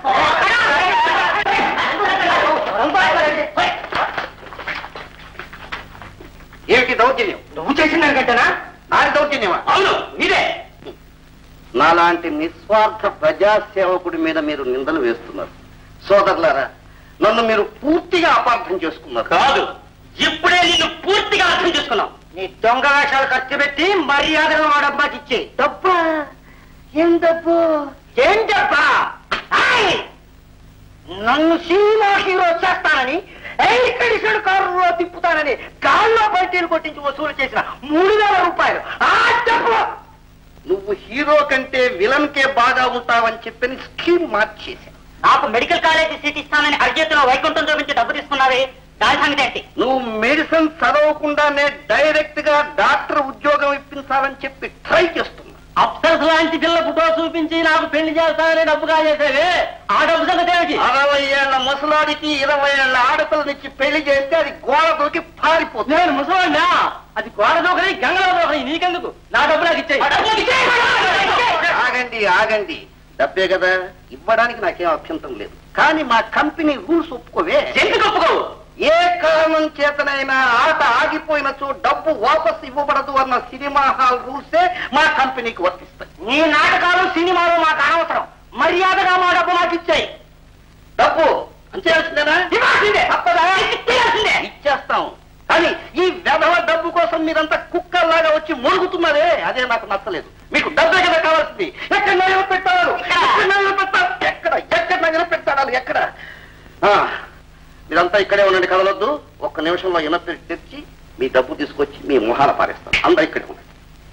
ఏమిటి దౌర్జన్యం నువ్వు చేసిన దానికంటేనా నాది దౌర్జన్యమా అవును నీదే నాలాంటి నిస్వార్థ ప్రజాసేవకుడి మీద మీరు నిందలు వేస్తున్నారు సోదరులారా నన్ను మీరు పూర్తిగా అపార్థం చేసుకున్నారు కాదు ఇప్పుడే నిన్ను పూర్తిగా అర్థం చేసుకున్నావు నీ దొంగ వేషాలు ఖర్చు పెట్టి మర్యాదగా మా డబ్బాకి ఇచ్చే డబ్బా ఏం డబ్బు ఏం డబ్బా ఆయ్! నన్ను సినిమా హీరో చేస్తానని ఎయిర్ కండిషన్ కారులో తిప్పుతానని గాల్లో బయటలు కొట్టించి వసూలు చేసిన మూడు వేల రూపాయలు ఆ డబ్బు నువ్వు హీరో కంటే విలన్ కే బాగా ఉంటావని చెప్పని స్కీమ్ మార్చేశా నాకు మెడికల్ కాలేజీ సీట్ ఇస్తానని అర్జెంటులో వైకుంఠం చూపించి డబ్బు తీసుకున్నావే దాని సంగతి ఏంటి నువ్వు మెడిసిన్ చదవకుండానే డైరెక్ట్ గా డాక్టర్ ఉద్యోగం ఇప్పించాలని చెప్పి ట్రై చేస్తున్నా అప్సరస్ లాంటి పిల్ల ఫోటో చూపించి నాకు పెళ్లి చేస్తానని డబ్బు కాజేసేవే ఆ డబ్బు సంగతి ఏమిటి అరవై ఏళ్ల ముసలాడికి ఇరవై ఏళ్ల ఆడపిల్లనిచ్చి పెళ్లి చేస్తే అది గోడ దూకి పారిపోతుంది నేను ముసలాడినా అది గోడ దూకని గంగలో దూకని నీకెందుకు నా డబ్బు నాకు ఇచ్చేయి ఆగండి ఆగండి డబ్బే కదా ఇవ్వడానికి నాకేం అభ్యంతరం లేదు కానీ మా కంపెనీ రూల్స్ ఒప్పుకోవే ఎందుకు ఒప్పుకోవు ఏ కారణం చేతనైనా ఆట ఆగిపోయినచో డబ్బు వాపస్ ఇవ్వబడదు అన్న సినిమా హాల్ రూల్సే మా కంపెనీకి వర్తిస్తాయి నీ నాటకాలు సినిమాలు మాకు అనవసరం మర్యాదగా మా డబ్బు మాకు ఇచ్చాయి డబ్బు అంచేయాల్సిందేనా ఇవ్వాల్సిందే తప్పదా ఇచ్చేయాల్సిందే ఇచ్చేస్తాం కానీ ఈ వెధవ డబ్బు కోసం మీరంతా కుక్కల్లాగా వచ్చి మురుగుతున్నారే అదే నాకు నచ్చలేదు మీకు డబ్బే కదా కావాల్సింది ఎక్కడ నగర పెట్టాలి ఎక్కడ నగర పెట్టాలి ఎక్కడ ఎక్కడ నగర పెట్టాలి ఎక్కడ ఆ, మీరంతా ఇక్కడే ఉండండి కదలొద్దు ఒక్క నిమిషంలో ఇనపెట్టి తెచ్చి మీ డబ్బు తీసుకొచ్చి మీ మొహాల పారేస్తాను అంతా ఇక్కడే ఉండండి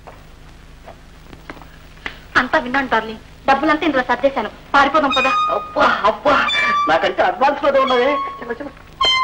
అంతా విన్నాను డార్లింగ్ డబ్బులంతా ఇందులో సర్దేశాను పారిపోదాం పదా అబ్బా అబ్బా నాకంటే అడ్వాన్స్ లోనే ఉన్నదే చిన్న చిన్న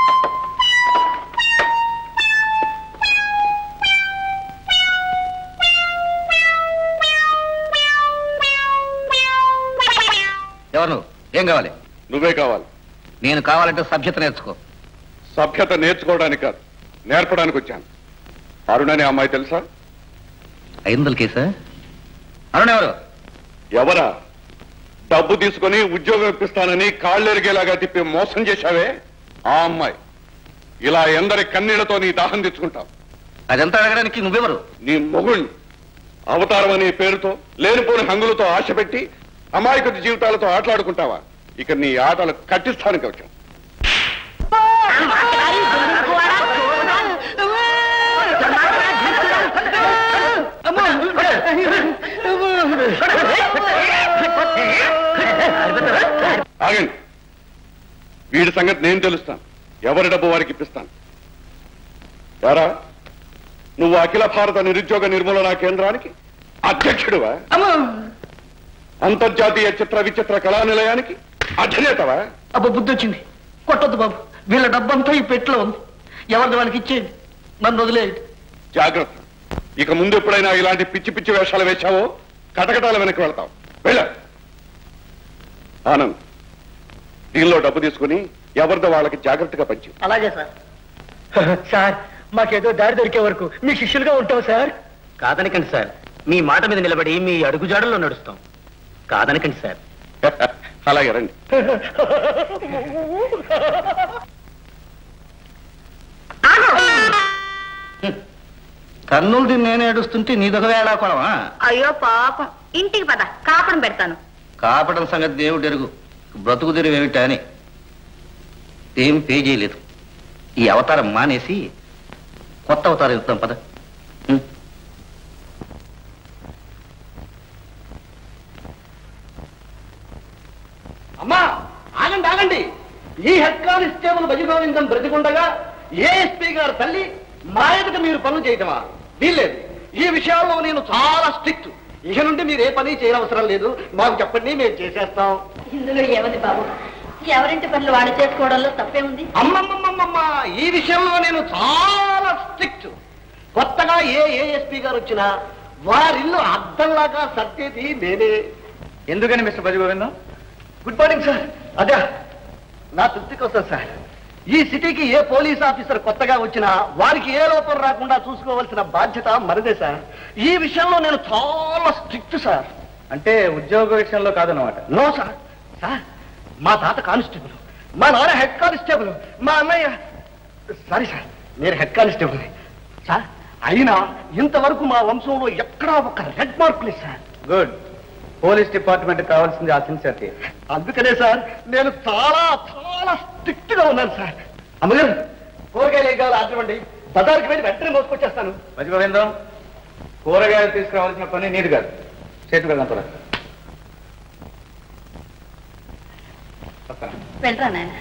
ఎవరు నువ్వు ఏం కావాలి నువ్వే కావాలి నేను కావాలంటే సభ్యత నేర్చుకో సభ్యత నేర్చుకోవడానికి కాదు నేర్పడానికి వచ్చాను అరుణ్ అనే అమ్మాయి తెలుసా ఐదు వందల కేసా అరుణ్ ఎవరు ఎవరా డబ్బు తీసుకొని ఉద్యోగం ఇప్పిస్తానని కాళ్ళెరిగేలాగా తిప్పి మోసం చేశావే ఆ అమ్మాయి ఇలా ఎందరి కన్నీళ్లతో నీ దాహం తెచ్చుకుంటావు అదంతా అడగడానికి నువ్వెవరు నీ మొగుణ్ణి అవతారం అనే పేరుతో లేనిపోని హంగులతో ఆశ పెట్టి అమాయకుడి జీవితాలతో ఆటలాడుకుంటావా ఇక నీ ఆటలు కట్టిస్తాను కవచం ఆగండి వీడి సంగతి నేను తెలుస్తాను ఎవరి డబ్బు వారికి ఇప్పిస్తాను యారా నువ్వు అఖిల భారత నిరుద్యోగ నిర్మూలన కేంద్రానికి అధ్యక్షుడువా అంతర్జాతీయ చిత్ర విచిత్ర కళా నిలయానికి అధినేతవా అబ్బా బుద్ధి వచ్చింది కొట్టొద్దు బాబు వీళ్ళ డబ్బంతా ఈ పెట్టిలో ఉంది ఎవరిది వాళ్ళకి ఇచ్చేయండి నన్ను వదిలేయండి జాగ్రత్త ఇక ముందు ఎప్పుడైనా ఇలాంటి పిచ్చి పిచ్చి వేషాలు వేశావో కటకటాల వెనక్కి వెళ్తావు వెళ్ళ ఆనంద్ దీనిలో డబ్బు తీసుకుని ఎవరిదో వాళ్ళకి జాగ్రత్తగా పంచి అలాగే సార్ సార్ మాకేదో దారి దొరికే వరకు మీ శిష్యులుగా ఉంటాం సార్ కాదనకండి సార్ మీ మాట మీద నిలబడి మీ అడుగుజాడల్లో నడుస్తాం కాదనకండి సార్ అలాగే రండి కన్నులు తిని నేను ఏడుస్తుంటే నీదొక వేళాకోళమా అయ్యో పాపం ఇంటికి పద కాపడం పెడతాను కాపడం సంగతి దేవుడు ఎరుగు బ్రతుకు తెరువు ఏమిటా అని ఏం పే చేయలేదు ఈ అవతారం మానేసి కొత్త అవతారం ఇస్తాం పద ఉం. అమ్మా ఆగండి ఆగండి ఈ హెడ్ కానిస్టేబుల్ భజగోవిందం బ్రతికుండగా ఏఎస్పీ గారు తల్లి మా ఎదుట మీరు పనులు చేయటమా వీల్లేదు ఈ విషయాల్లో నేను చాలా స్ట్రిక్ట్ ఇక నుండి మీరు ఏ పని చేయనవసరం లేదు మాకు చెప్పండి మేము చేసేస్తాం ఇందులో ఏముంది బాబు ఎవరింటి పనులు వాడు చేసుకోవడంలో తప్పే ఉంది అమ్మమ్మమ్మమ్మ ఈ విషయంలో నేను చాలా స్ట్రిక్ట్ కొత్తగా ఏ ఏఎస్పీ గారు వచ్చినా వారిల్లు అద్దంలాగా సర్దేది నేనే ఎందుకని Mr Bhajagovindam good morning sir అదే నా తృప్తి కోసం సార్ ఈ సిటీకి ఏ పోలీస్ ఆఫీసర్ కొత్తగా వచ్చినా వారికి ఏ లోపం రాకుండా చూసుకోవాల్సిన బాధ్యత మనదే సార్ ఈ విషయంలో నేను చాలా స్ట్రిక్ట్ సార్ అంటే ఉద్యోగ విషయంలో కాదన్నమాట నో సార్ సార్ మా తాత కానిస్టేబుల్ మా నాన్న హెడ్ కానిస్టేబుల్ మా అన్నయ్య సారీ సార్ నేను హెడ్ కానిస్టేబుల్ సార్ అయినా ఇంతవరకు మా వంశంలో ఎక్కడా ఒక రెడ్ మార్క్ లేదు సార్ గుడ్ పోలీస్ డిపార్ట్మెంట్ కావాల్సింది ఆ సిన్సియర్టీ అందుకనే సార్ నేను చాలా చాలా స్ట్రిక్ట్ గా ఉన్నాను సార్ అమ్మగారు కూరగాయలు ఏం కావాలి ఆర్డర్ బజార్కి వెళ్ళి వెంటనే మోసుకొచ్చేస్తాను మర్చిపోయిందాం కూరగాయలు తీసుకురావాల్సిన పని నీది కాదు చేతి వెళ్దాం త్వర వెళ్ళరా నాయన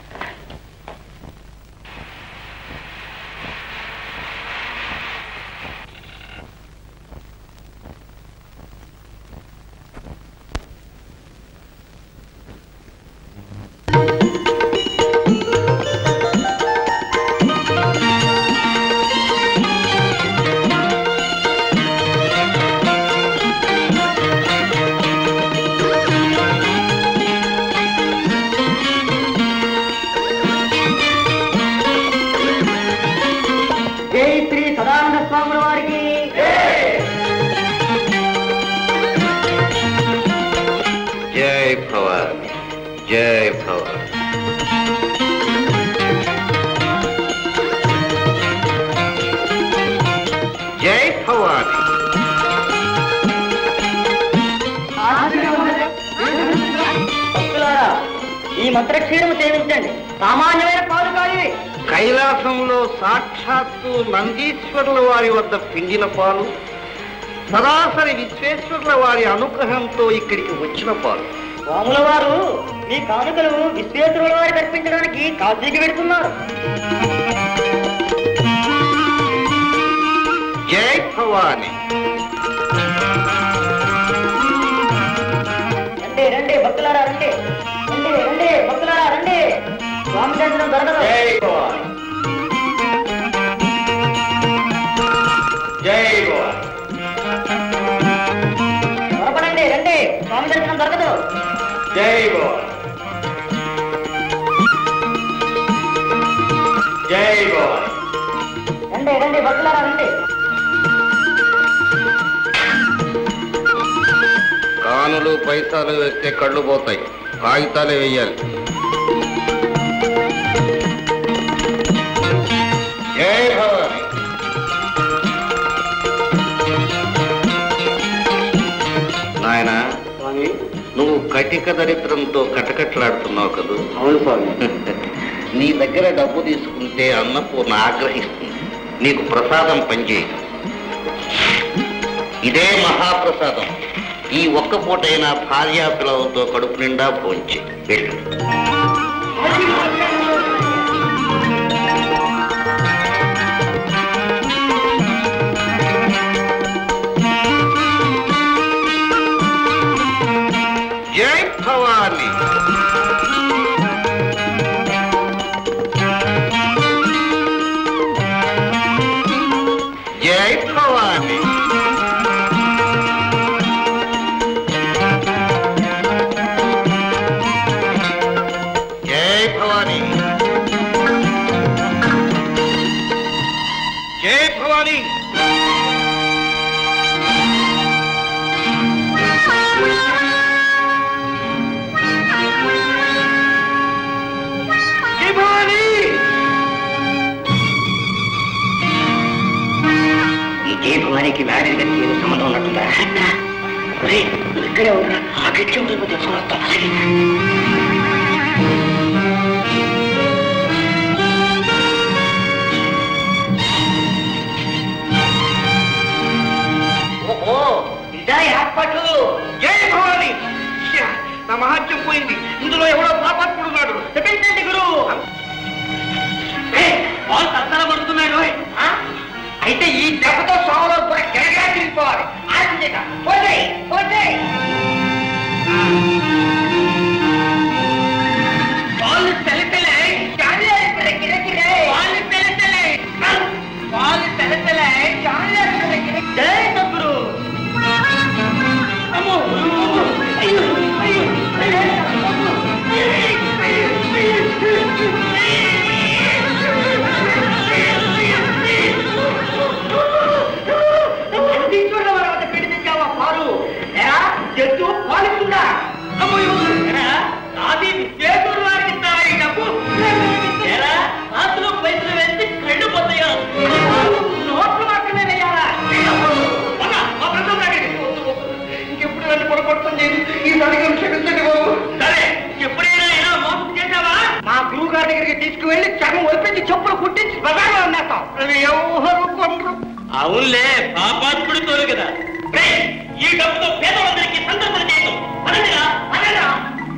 జై శ్రీ సదానంద స్వాముల వారికి జై భవాని జై భవాని జై భవాని ఈ మంత్రక్షీణము సేవించండి సామాన్యమైన పాలు కాదు కైలాసంలో సాక్షాత్తు నందీశ్వరుల వారి వద్ద పిండిన పాలు సరాసరి విశ్వేశ్వరుల వారి అనుగ్రహంతో ఇక్కడికి వచ్చిన పాలు స్వాముల వారు మీ కానుకలు విశ్వేశ్వరుల వారికి అర్పించడానికి కాశీకి వెళ్తున్నారు జై భవాని రండి రండి భక్తులారా రండి రండి రండి భక్తులారా రండి స్వామి దర్శనం దొరకదు జై భవాని త్వరపడండి రండి స్వామి దర్శనం దొరకదు జై భవాని జై భవాని రండి రండి భక్తులారా రండి కానులు పైసాలు వేస్తే కళ్ళు పోతాయి కాగితాలే వెయ్యాలి జై భవాని నాయన నువ్వు కటిక దరిద్రంతో కటకట్లాడుతున్నావు కదూ అవును స్వామి నీ దగ్గర డబ్బు తీసుకుంటే అన్నపూర్ణ ఆగ్రహిస్తుంది నీకు ప్రసాదం పనిచేయదు ఇదే మహాప్రసాదం ఈ ఒక్క పూటైనా భార్యా పిల్లలతో కడుపు నిండా భోంచే వెళ్ళు జై భవాని జై భవాని జై భవాని జై భవాని జై భవాని ఈ జయ భవానికి వ్యాధి గట్టి ఏదో సంబంధం ఉన్నట్టుందా ఒరేయ్, నువ్వు ఇక్కడే ఉన్నా ఆ గట్టి ఉంటుంది తెలుసుకుని వస్తా అలాగే ఓహో ఇదా ఏర్పాటు జై భవాని శ్యా, నా మహాత్యం పోయింది ఇందులో ఎవడో పాపాత్ముడు ఉన్నాడు తెప్పించండి గురు వాళ్ళు తత్తన పడుతున్నాడు అయితే ఈ దెబ్బతో సోమలో కూడా గిరగిరా తిరిగిపోవాలి ఆశించక పోతే పోతే వాళ్ళు తెలతలే చాలే గిరగిరే వాళ్ళు తెలతలే వాళ్ళు తెలతలే చాలే గిరగిరే జై గురు అమ్మో అయ్యో అయ్యో ఎత్తు పాలిస్తుందా అది పేదూరు వారికి ఇస్తావా ఈ డబ్బు ఎరా రాత్రులు పైసలు వేస్తే కళ్ళు పోతాయా నోట్లు మాత్రమే వేయాలా అన్నా, మా ప్రభుత్వం రాకండి. ఇంకెప్పుడు నన్ను పొరపడుతుంది ఈ సరిగ్గా క్షమించండి బాబు సరే ఎప్పుడైనా ఇలా మోసం చేశావా మా గురువు గారి దగ్గరికి తీసుకువెళ్ళి చర్మం ఒలిపించి చెప్పులు కుట్టించి బజార్లో అమ్మేస్తాం ఎవరు కొనరు అవునులే పాపాత్ముడు తోలు కదా రేయ్, ఈ డబ్బుతో పేదవాళ్ళకి సందర్భం చేయదు అనండిరా అనండిరా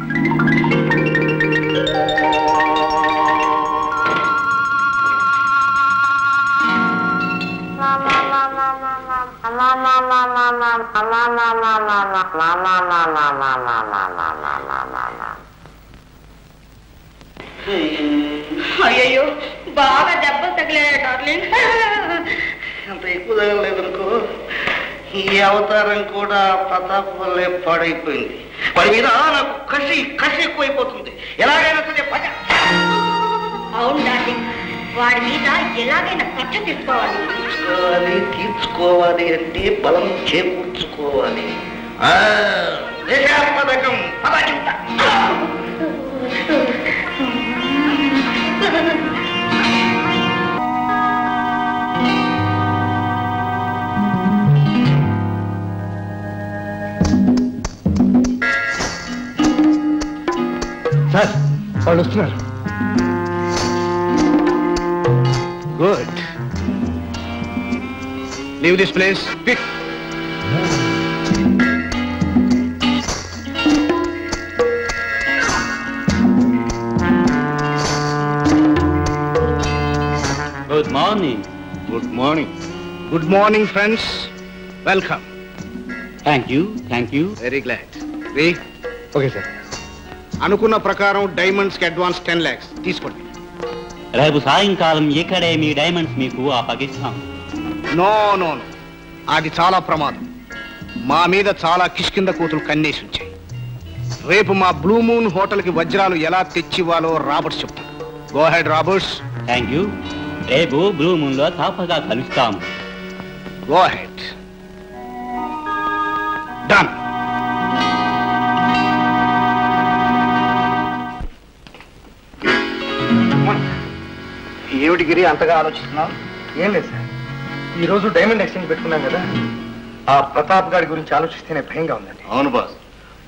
అయ్యయ్యో బాగా దెబ్బలు తగిలాయి డార్లింగ్ అంత ఎక్కువ తగలేదనుకో ఈ అవతారం కూడా ప్రతాప్ వల్లే పాడైపోయింది వాడి మీద నాకు కసి కసి ఎక్కువైపోతుంది ఎలాగైనా సరే పద అవును డార్లింగ్ వాడి మీద ఎలాగైనా కక్ష తీసుకోవాలి తీర్చుకోవాలి తీర్చుకోవాలి అంటే బలం చేకూర్చుకోవాలి ఆ, దేశాత్మకం పదకింత సార్ వాళ్ళు వస్తున్నారు good leave this place quick good morning good morning good morning friends welcome thank you thank you very glad రీ ఓకే సార్ అనుకున్న ప్రకారం డైమండ్స్కి అడ్వాన్స్ టెన్ ల్యాక్స్ తీసుకోండి రేపు సాయంకాలం ఇక్కడే మీ డైమండ్స్ మీకు అప్పగిస్తాం నో నో నో అది చాలా ప్రమాదం మా మీద చాలా కిష్కింద కూతురు కన్నేసి ఉంచాయి రేపు మా బ్లూ మూన్ హోటల్కి వజ్రాలు ఎలా తెచ్చివ్వాలో రాబర్ట్స్ చెప్తాడు go ahead Roberts thank you రేపు బ్లూ మూన్ లో తప్పగా కలుస్తాం గో హెడ్ డన్ ఏమిటి గిరి అంతగా ఆలోచిస్తున్నావు ఏం లేదు సార్ ఈ రోజు డైమండ్ ఎక్స్చేంజ్ పెట్టుకున్నాం కదా ఆ ప్రతాప్ గారి గురించి ఆలోచిస్తేనే భయంగా ఉందండి అవును బాస్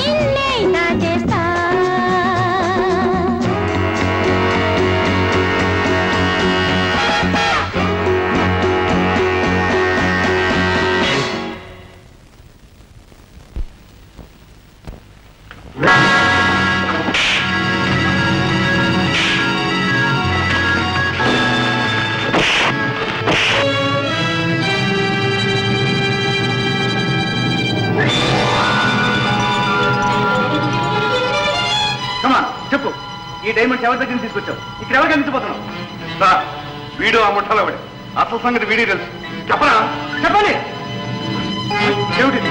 నిన్నే దాచేస్తా కమా చెప్పు ఈ డైమండ్స్ ఎవరి దగ్గర నుంచి తీసుకొచ్చావు ఇక్కడ ఎవరికి అందించబోతున్నావు సార్ వీడు ఆ ముఠాలో వాడు అసలు సంగతి వీడి తెలుసు చెప్పరా చెప్పండి ఏమిటి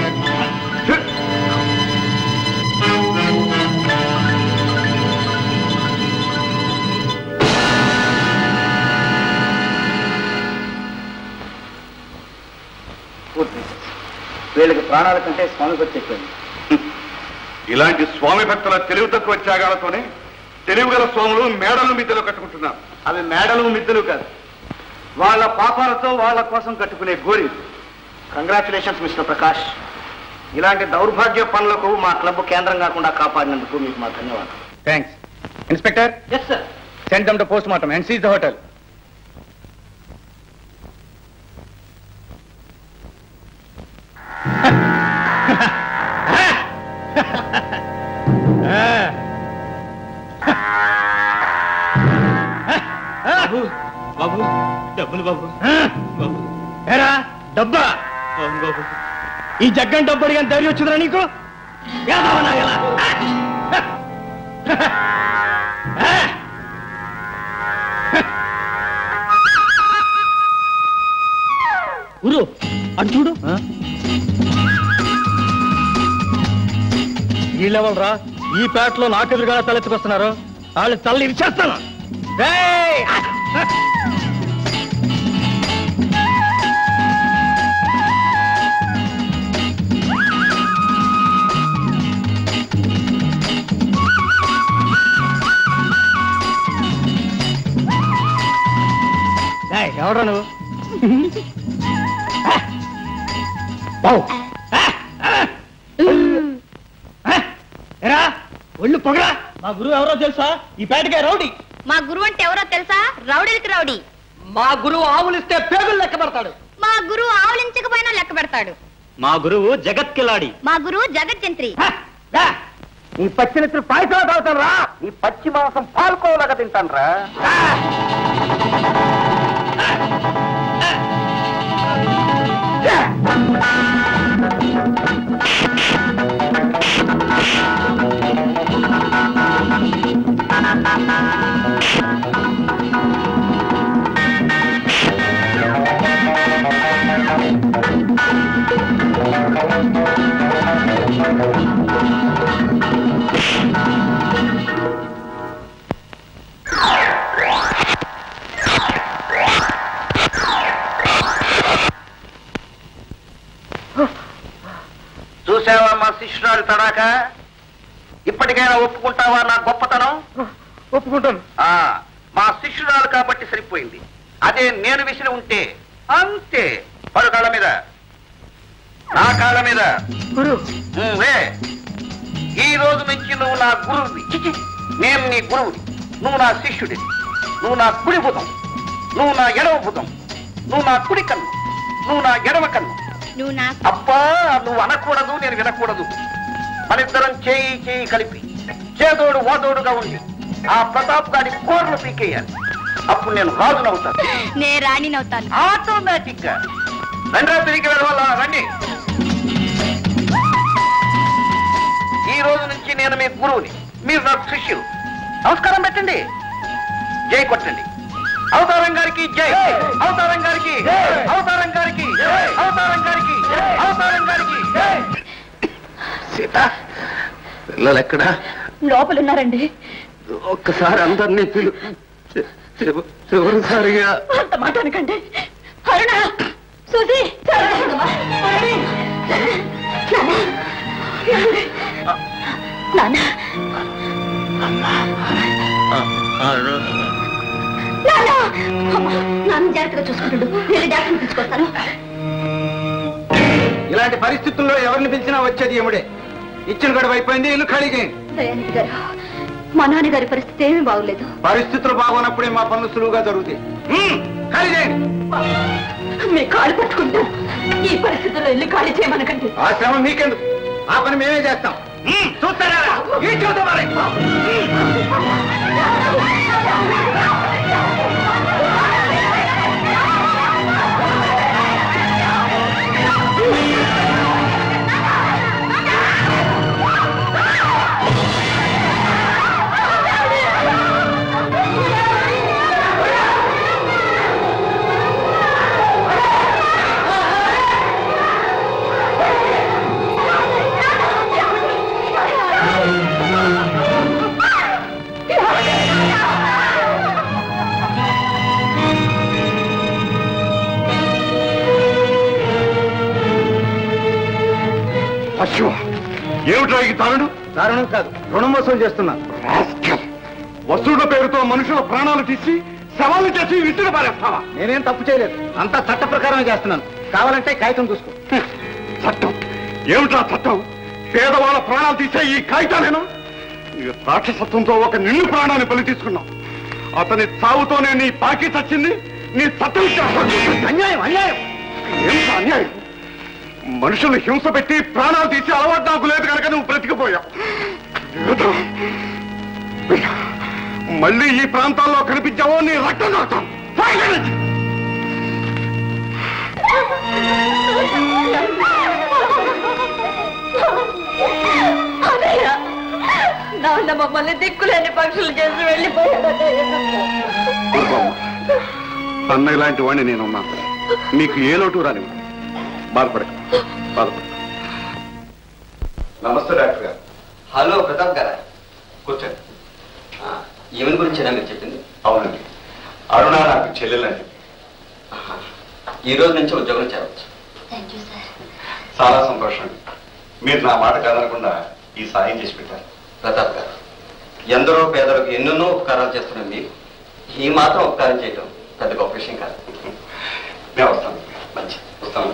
పూర్తి వీళ్ళకి ప్రాణాల కంటే స్వామి భక్తి ఎక్కువైంది ఇలాంటి స్వామి భక్తుల తెలివి తక్కువ త్యాగాలతోనే తెలివిగల స్వాములు మేడలు మిద్దెలు కట్టుకుంటున్నారు అవి మేడలు మిద్దెలు కాదు వాళ్ళ పాపాలతో వాళ్ళ కోసం కట్టుకునే గోరి కంగ్రాచులేషన్స్ మిస్టర్ ప్రకాష్ ఇలాంటి దౌర్భాగ్య పనులకు మా క్లబ్ కేంద్రం కాకుండా కాపాడినందుకు మీకు మా ధన్యవాదాలు thanks inspector yes sir send them to post mortem and seize the hotel బాబు బాబు డబ్బులు బాబు బాబు ఏరా డబ్బా అవును బాబు ఈ జగ్గం డబ్బు అడిగాని ధైర్యం వచ్చిందిరా నీకు ఏదవా నాయలా? గురు అటు చూడు వీళ్ళెవరా ఈ పేటలో నాకెదురుగా తలెత్తుకొస్తున్నారు వాళ్ళు తల్లి ఇచ్చేస్తాను ఏయ్! ఏయ్, ఎవడ్రా నువ్వు బావు ఎరా ఒళ్ళు పొగరా మా గురువు ఎవరో తెలుసా ఈ పేటకే రౌడీ మా గురువు అంటే ఎవరో తెలుసా రౌడీలకి రౌడీ మా గురువు ఆవులిస్తే పేగులు లెక్క పెడతాడు మా గురువు ఆవులించకపోయినా లెక్క పెడతాడు మా గురువు జగత్ కిలాడి మా గురువు జగజ్జంత్రి నీ పచ్చిమిత్రులు పాయసాలు తాగుతాను రా నీ పచ్చి మాంసం పాల్కోలాగా తింటాను రా చూసావా మా శిష్యురాలు తడాక ఇప్పటికైనా ఒప్పుకుంటావా నా గొప్పతనం ఒప్పుకుంటాను ఆ మా శిష్యురాలు కాబట్టి సరిపోయింది అదే నేను విసిరి ఉంటే అంతే పడు కాళ్ళ మీద నా కాళ్ళ మీద గురు ఉమ్, వే. ఈ రోజు నుంచి నువ్వు నా గురువువి చిచి, నేను నీ గురువుని నువ్వు నా శిష్యుడివి నువ్వు నా కుడి భుతం నువ్వు నా ఎడమ భుతం నువ్వు నా కుడి కన్ను నువ్వు నా ఎడమ కన్ను నువ్వు నా అబ్బా నువ్వు అనకూడదు నేను వినకూడదు మనిద్దరం చేయి చేయి కలిపి చేదోడు వాదోడుగా ఉండి ఆ ప్రతాప్ గారి కోర్లు పీకేయాలి అప్పుడు నేను రాజునవుతాను నే రాణినవుతాను ఆటోమేటిక్ గా రండి తిరిగి వెళ్ళాలా రండి ఈ రోజు నుంచి నేను మీ గురువుని మీరు నాకు శిష్యులు నమస్కారం పెట్టండి జై కొట్టండి అవతారం గారికి జై అవతారం గారికి అవతారం గారికి అవతారం గారికి అవతారం గారికి సీత పిల్లలు ఎక్కడా లోపలున్నారండి ఒక్కసారి అందరినీ పిలు చి- చివ- చివరిసారిగా అంత మాట అనకండి అరుణ సుజీ నాన్న నాన్న నాన్న జాగ్రత్తగా చూసుకుంటాడు నేను డాక్టర్ని తీసుకొస్తాను ఇలాంటి పరిస్థితుల్లో ఎవరిని పిలిచినా వచ్చేది ఎముడే ఇచ్చిన గడువు అయిపోయింది ఇల్లు ఖాళీ చేయండి దయానిధి గారు మా నాన్నగారి పరిస్థితి ఏమీ బాగోలేదు పరిస్థితులు బాగున్నప్పుడే మా పనులు సులువుగా జరుగుతాయి హ్మ్, ఖాళీ చేయండి మీ కాళ్ళు పట్టుకుంటాను ఈ పరిస్థితుల్లో ఇల్లు ఖాళీ చేయమనకండి ఆ శ్రమ మీకెందుకు ఆ పని మేమే చేస్తాం హ్మ్, చూస్తారా ఈ చూద్దాం మరి. అశ్వ ఏమిట్రా ఈ తారుడు దారుణం కాదు రుణం వసూలు చేస్తున్నా వసూళ్ల పేరుతో మనుషుల ప్రాణాలు తీసి సవాలు చేసి విసిరి పారేస్తావా నేనేం తప్పు చేయలేదు అంతా చట్ట ప్రకారమే చేస్తున్నాను కావాలంటే కాగితం చూసుకో చట్టం ఏమిట్రా చట్టం పేదవాళ్ళ ప్రాణాలు తీసే ఈ కాగితాలేనా ఈ రాక్షసత్వంతో ఒక నిండు ప్రాణాన్ని బలి తీసుకున్నావు అతని చావుతోనే నీ పాకి చచ్చింది నీ చట్టం అన్యాయం అన్యాయం ఏమిటా అన్యాయం మనుషులు హింస పెట్టి ప్రాణాలు తీసి అలవాటు నాకు లేదు కనుక నువ్వు బ్రతికిపోయావు ఏదో. మళ్ళీ ఈ ప్రాంతాల్లో కనిపించావో నీ రక్తం తాగుతాం అన్నయ్య నాన్న మమ్మల్ని దిక్కులేని పక్షులు చేసి వెళ్ళిపోయాడన్నయ్య అన్న ఇలాంటి వాడిని నేను ఉన్నాను నీకు ఏ లోటు రాని బాధపడక బాధపడక నమస్తే డాక్టర్ గారు హలో ప్రతాప్ గారా కూర్చోండి ఈవెన్ గురించేనా మీరు చెప్పింది అవునండి అరుణ నాకు చెల్లెలండి ఈ రోజు నుంచి ఉద్యోగం చేరవచ్చు థ్యాంక్ యూ సార్ చాలా సంతోషం మీరు నా మాట కాదనకుండా ఈ సాయం చేసి పెట్టారు ప్రతాప్ గారు ఎందరో పేదలకు ఎన్నెన్నో ఉపకారాలు చేస్తున్న మీకు ఈ మాత్రం ఉపకారం చేయటం పెద్ద గొప్ప విషయం కాదు నేను వస్తాను మంచి వస్తాను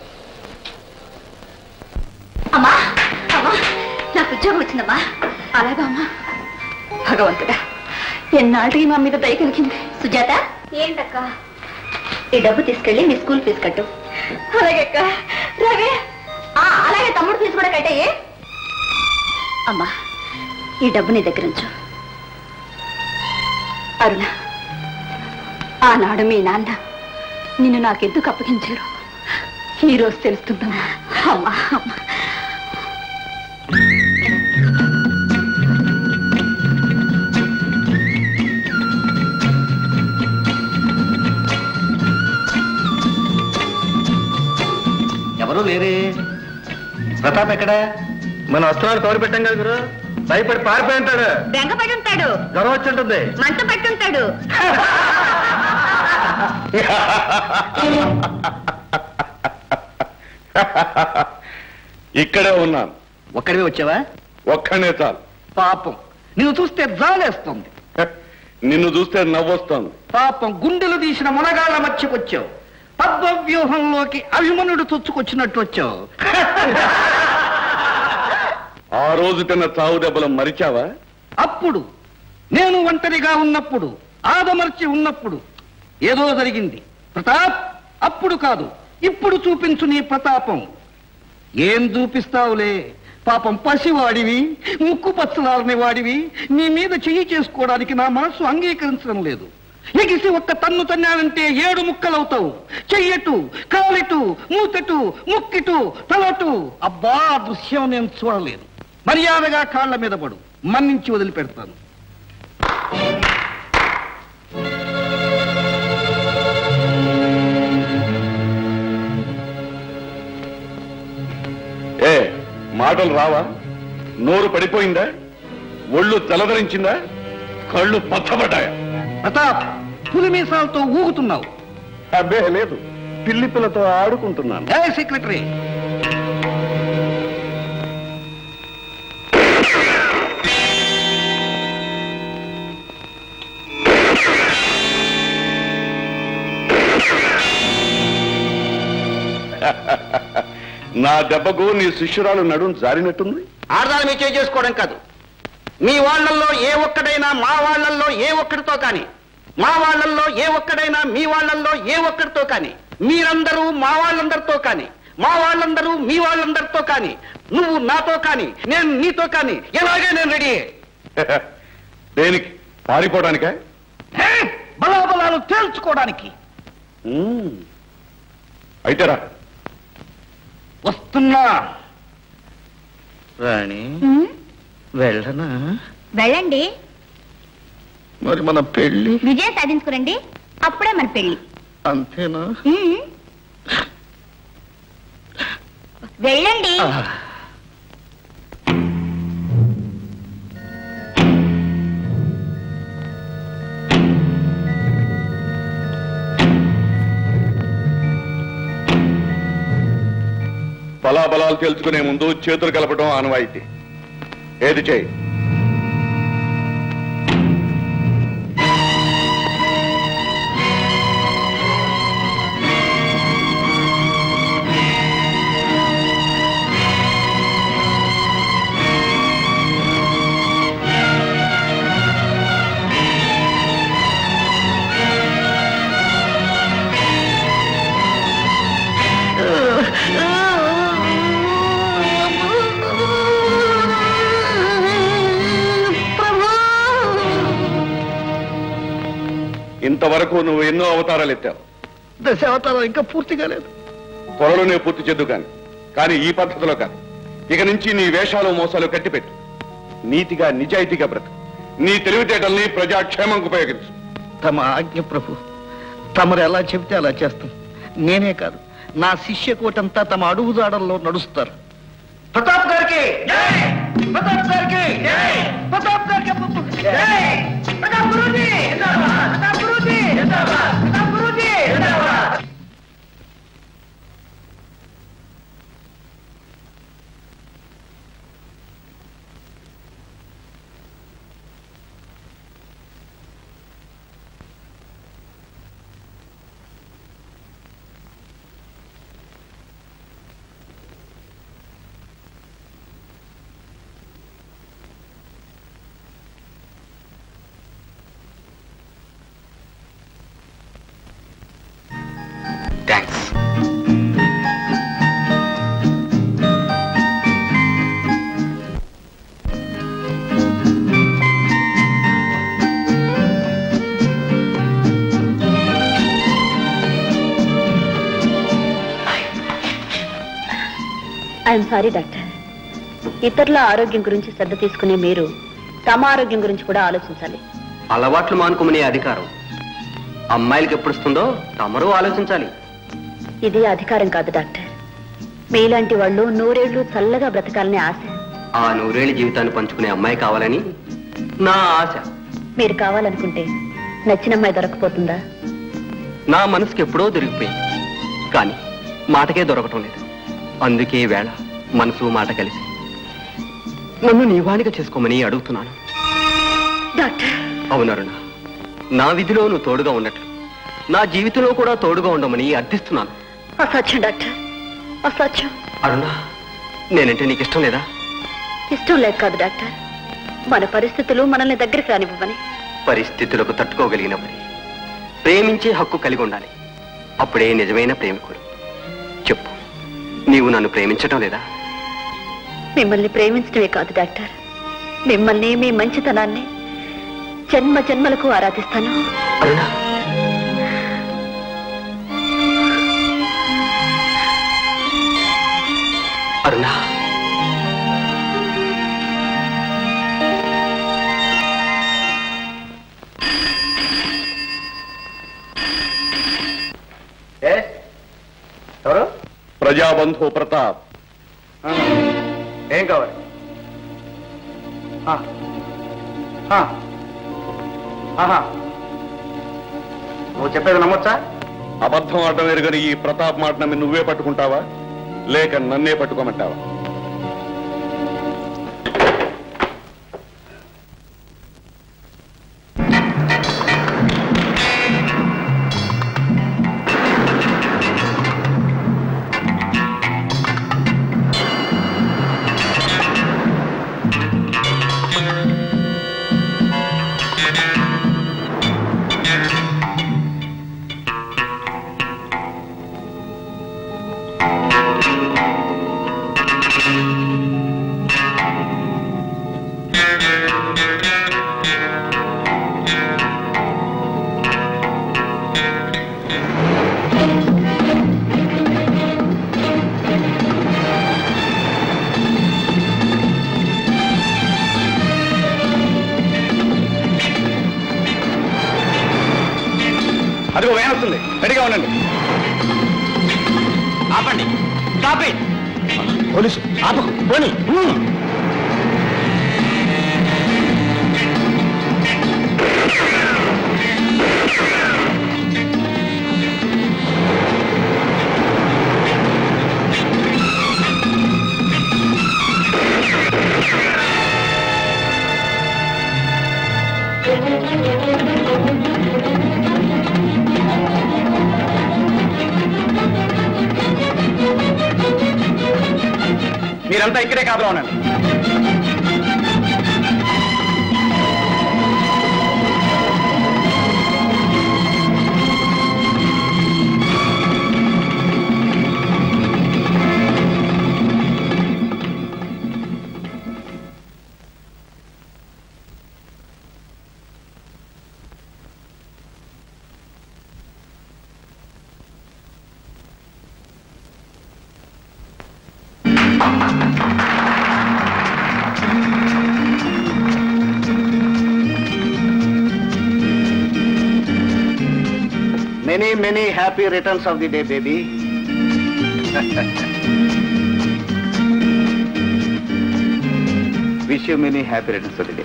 అమ్మా అమ్మా నాకు ఉద్యోగం వచ్చిందమ్మా అలాగా అమ్మా భగవంతుడా ఎన్నాళ్ళకి మా మీద దయ కలిగింది సుజాత ఏంటక్క ఈ డబ్బు తీసుకెళ్ళి మీ స్కూల్ ఫీజు కట్టు అలాగే అక్క రావే ఆ, అలాగే తమ్ముడు ఫీజు కూడా కట్టయ్యే అమ్మా ఈ డబ్బు నీ దగ్గర ఉంచు అరుణ ఆనాడు మీ నాన్న నిన్ను నాకెందుకు అప్పగించారు ఈ రోజు తెలుస్తుందమ్మా అమ్మా అమ్మా ఎవరు లేరే ప్రతాప్ ఎక్కడా మన వస్త్రాలు కవరు పెట్టాం కదా గురు భయపడి పారిపోయి ఉంటాడు బెంగపడి ఉంటాడు జ్వరం వచ్చి ఉంటుంది మంట పెట్టుంటాడు ఇక్కడే ఉన్నాను ఒక్కడివే వచ్చావా ఒక్కనే చాలు పాపం నిన్ను చూస్తే జాలేస్తుంది నిన్ను చూస్తే నవ్వొస్తాను పాపం గుండెలు తీసిన మునగాళ్ళ మర్చికొచ్చావు పద్మ వ్యూహంలోకి అభిమనుడు చొచ్చుకొచ్చినట్టు వచ్చావు ఆ రోజు తిన్న చావు దెబ్బలు మరిచావా అప్పుడు నేను ఒంటరిగా ఉన్నప్పుడు ఆదమర్చి ఉన్నప్పుడు ఏదో జరిగింది ప్రతాప్ అప్పుడు కాదు ఇప్పుడు చూపించు నీ ప్రతాపం ఏం చూపిస్తావులే పాపం పసివాడివి ముక్కు పచ్చలారని వాడివి నీ మీద చెయ్యి చేసుకోవడానికి నా మనసు అంగీకరించడం లేదు ఎగిసి ఒక్క తన్ను తన్నానంటే ఏడు ముక్కలవుతావు చెయ్యటు కాలిటు మూతటు ముక్కిటు తలటు అబ్బా ఆ దృశ్యం నేను చూడలేను మర్యాదగా కాళ్ళ మీద పడు మన్నించి వదిలిపెడతాను ఏ మాటలు రావా నోరు పడిపోయిందా ఒళ్ళు తెలదరించిందా కళ్ళు పచ్చబడ్డాయా ప్రతాప్ పులి మీసాలతో ఊగుతున్నావు అబ్బే లేదు పిల్లి పిల్లతో ఆడుకుంటున్నాను ఏ సెక్రటరీ నా దెబ్బకు నీ శిష్యురాలు నడుం జారినట్టుంది ఆడదాన్ని మీ చేయి చేసుకోవడం కాదు మీ వాళ్ళల్లో ఏ ఒక్కడైనా మా వాళ్ళల్లో ఏ ఒక్కడితో కానీ మా వాళ్ళల్లో ఏ ఒక్కడైనా మీ వాళ్ళల్లో ఏ ఒక్కడితో కానీ మీరందరూ మా వాళ్ళందరితో కానీ మా వాళ్ళందరూ మీ వాళ్ళందరితో కానీ నువ్వు నాతో కానీ నేను నీతో కానీ ఎలాగే నేను రెడీ దేనికి పారిపోవడానికా బలాబలాలు తేల్చుకోవడానికి ఉమ్. అయితే రా వస్తున్నా రాణి వెళ్ళనా వెళ్ళండి మరి మన పెళ్లి విజయం సాధించుకురండి అప్పుడే మన పెళ్లి అంతేనా ఉమ్. వెళ్ళండి బలాబలాలు తెలుసుకునే ముందు చేతులు కలపడం ఆనవాయితీ ఏది చేయి ఇంతవరకు నువ్వు ఎన్నో అవతారాలు ఎత్తావు దశావతారం ఇంకా పూర్తి కాలేదు త్వరలోనే పూర్తి చేద్దు కాని కానీ ఈ పద్ధతిలో కాదు ఇక నుంచి నీ వేషాలు మోసాలు కట్టిపెట్టు నీతిగా నిజాయితీగా బ్రతు నీ తెలివితేటల్ని ప్రజాక్షేమంకు ఉపయోగించు తమ ఆజ్ఞ ప్రభు తమరు ఎలా చెబితే అలా చేస్తాం నేనే కాదు నా శిష్య కోటంతా తమ అడుగుజాడల్లో నడుస్తారు ప్రతాప్ గారికి ప్రతాప్ గారికి ప్రతాప్ గారికి Pratap guruji Pratap guruji Pratap guruji thanks I'm sorry doctor ఇతరుల ఆరోగ్యం గురించి శ్రద్ధ తీసుకునే మీరు తమ ఆరోగ్యం గురించి కూడా ఆలోచించాలి అలవాట్లు మానుకోమనే అధికారం అమ్మాయిలకి ఎప్పుడు వస్తుందో తమరు ఆలోచించాలి ఇది అధికారం కాదు డాక్టర్ మీలాంటి వాళ్ళు నూరేళ్లు చల్లగా బ్రతకాలనే ఆశ ఆ నూరేళ్ల జీవితాన్ని పంచుకునే అమ్మాయి కావాలని నా ఆశ మీరు కావాలనుకుంటే నచ్చిన అమ్మాయి దొరకపోతుందా నా మనసుకి ఎప్పుడో దొరికిపోయింది కానీ మాటకే దొరకటం లేదు అందుకే ఈ వేళ మనసు మాట కలిసి నన్ను నీవానిగా చేసుకోమని అడుగుతున్నాను డాక్టర్ అవును అరుణ నా విధిలో నువ్వు తోడుగా ఉన్నట్లు నా జీవితంలో కూడా తోడుగా ఉండమని అర్థిస్తున్నాను అసాధ్యం డాక్టర్ అసాధ్యం అరుణ నేనంటే నీకు ఇష్టం లేదా ఇష్టం లేక కాదు డాక్టర్ మన పరిస్థితులు మనల్ని దగ్గరికి రానివ్వమని పరిస్థితులకు తట్టుకోగలిగినప్పుడు ప్రేమించే హక్కు కలిగి ఉండాలి అప్పుడే నిజమైన ప్రేమికుడు చెప్పు నీవు నన్ను ప్రేమించటం లేదా మిమ్మల్ని ప్రేమించడమే కాదు డాక్టర్ మిమ్మల్ని మీ మంచితనాన్ని జన్మ జన్మలకు ఆరాధిస్తాను అరుణ అరుణ ఎవరు ప్రజాబంధు ప్రతాప్ ఏం కావాలి ఆ. ఆ. ఆహా. నువ్వు చెప్పేది నమ్మొచ్చా అబద్ధం ఆడటం ఎరుగని ఈ ప్రతాప్ మాట నమ్మి నువ్వే పట్టుకుంటావా లేక నన్నే పట్టుకోమంటావా అదిగో వేన్ వస్తుంది రెడీగా ఉండండి ఆపండి స్టాప్ ఇట్ పోలీసు ఆపకు పోనీ మీరంతా ఇక్కడే కాదులో ఉండండి many many happy returns of the day baby wish you many happy returns of the day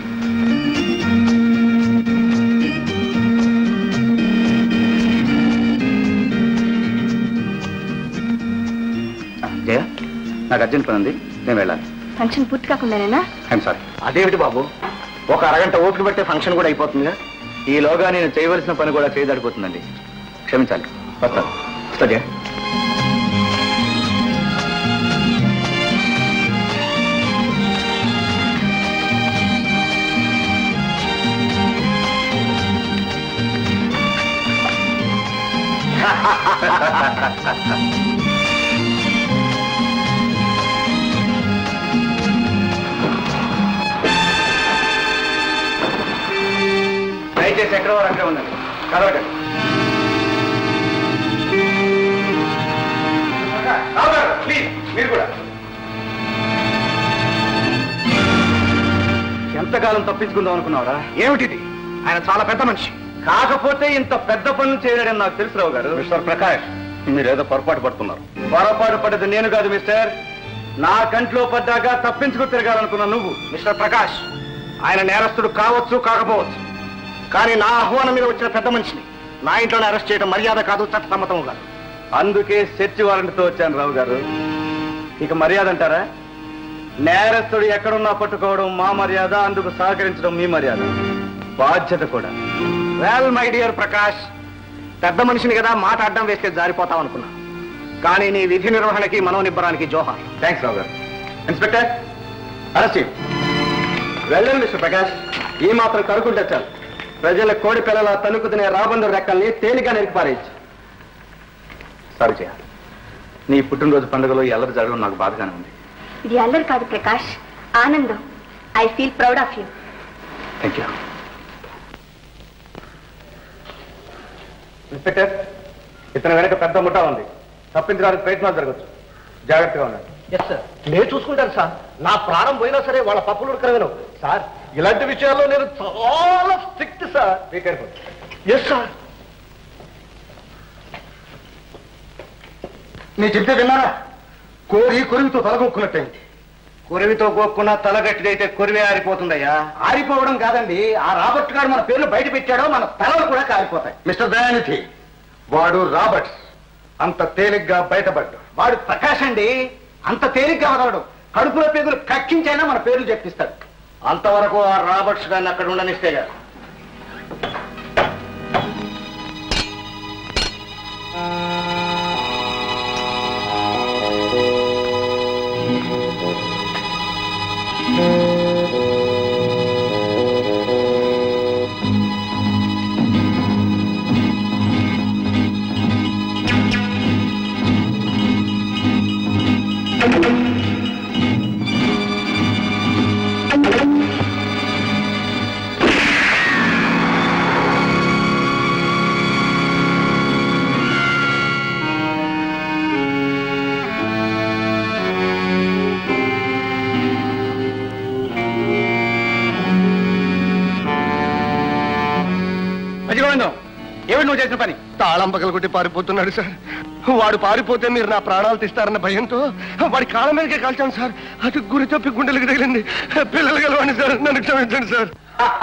Jaya నాకు అర్జెంట్ పని ఉంది నేను వెళ్ళాలి ఫంక్షన్ పూర్తి కాకుండానేనా ఐఎమ్ సారీ అదేమిటి బాబు ఒక అరగంట ఓపిక పట్టే ఫంక్షన్ కూడా అయిపోతుందిగా ఈలోగా నేను చేయవలసిన పని కూడా చేయదడిపోతుందండి క్షమించాలి వస్తాను వస్తా జయ దయచేసి ఎక్కడో అక్కడే ఉండండి కదలకండి ప్లీజ్ మీరు కూడా ఎంతకాలం తప్పించుకుందాం అనుకున్నావరా ఏమిటిది ఆయన చాలా పెద్ద మనిషి కాకపోతే ఇంత పెద్ద పనులు చేయలేడని నాకు తెలుసు రావు గారు మిస్టర్ ప్రకాష్ మీరేదో పొరపాటు పడుతున్నారు పొరపాటు పడ్డది నేను కాదు మిస్టర్ నా కంట్లో పడ్డాక తప్పించుకు తిరగాలనుకున్నా నువ్వు మిస్టర్ ప్రకాష్ ఆయన నేరస్తుడు కావచ్చు కాకపోవచ్చు కానీ నా ఆహ్వానం మీద వచ్చిన పెద్ద మనిషిని నా ఇంట్లోనే అరెస్ట్ చేయడం మర్యాద కాదు చట్టసమ్మతం కాదు అందుకే సెర్చ్ వారెంట్తో వచ్చాను రావు గారు ఇక మర్యాద అంటారా నేరస్తుడు ఎక్కడున్నా పట్టుకోవడం మా మర్యాద అందుకు సహకరించడం మీ మర్యాద బాధ్యత కూడా వెల్ మై డియర్ ప్రకాష్ పెద్ద మనిషిని కదా మాట అడ్డం వేస్తే జారిపోతాం అనుకున్నా కానీ నీ విధి నిర్వహణకి మనోనిబ్బరానికి జోహార్ థ్యాంక్స్ రావు గారు ఇన్స్పెక్టర్ అరెస్ట్ చేయండి. వెళ్ళండి మిస్టర్ ప్రకాష్ ఈ మాత్రం కనుక్కుంటే చాలు ప్రజల కోడి పిల్లల తణుకు తినే రాబందు రెక్కల్ని తేలిగా నెరికి పారేయచ్చు సారీ చేయ నీ పుట్టినరోజు పండుగలో ఎల్లరి జరగడం నాకు బాధగానే ఉంది ఇది అల్లరి కాదు ప్రకాష్ ఆనందం I feel proud of you thank you inspector ఇతని వెనక పెద్ద ముఠా ఉంది తప్పించడానికి ప్రయత్నాలు జరగచ్చు జాగ్రత్తగా ఉండండి ఎస్ సార్ నేను చూసుకుంటాను సార్ నా ప్రాణం పోయినా సరే వాళ్ళ పప్పులు ఉడకరగను సార్ ఇలాంటి విషయాల్లో నేను చాలా strict sir be careful yes sir నీ చెప్తే విన్నారా కోరి కొరివితో తలగొక్కున్నట్టయింది కొరివితో కోక్కున్న తలగట్టిదైతే కొరివే ఆరిపోతుందయ్యా ఆరిపోవడం కాదండి ఆ రాబర్ట్ గారు మన పేర్లు బయట పెట్టాడో మన తలలు కూడా కారిపోతాయి మిస్టర్ దయానిధి వాడు రాబర్ట్స్ అంత తేలిగ్గా బయటపడ్డు వాడు ప్రకాష్ అండి అంత తేలిగ్గా వదలడు కడుపులో పేగులు కక్కించైనా మన పేర్లు చెప్పిస్తాడు అంతవరకు ఆ రాబర్ట్స్ గారిని అక్కడ ఉండనిస్తే గారు అజిగోవిందం ఏమిటి నువ్వు చేసిన పని తాళం పగలగొట్టి పారిపోతున్నాడు సార్ వాడు పారిపోతే మీరు నా ప్రాణాలు తీస్తారన్న భయంతో వాడి కాళ్ళ మీదకే కాల్చాను సార్ అది గురి తప్పి గుండెలకు తగిలింది పిల్లలు గలవండి సార్ నన్ను క్షమించండి సార్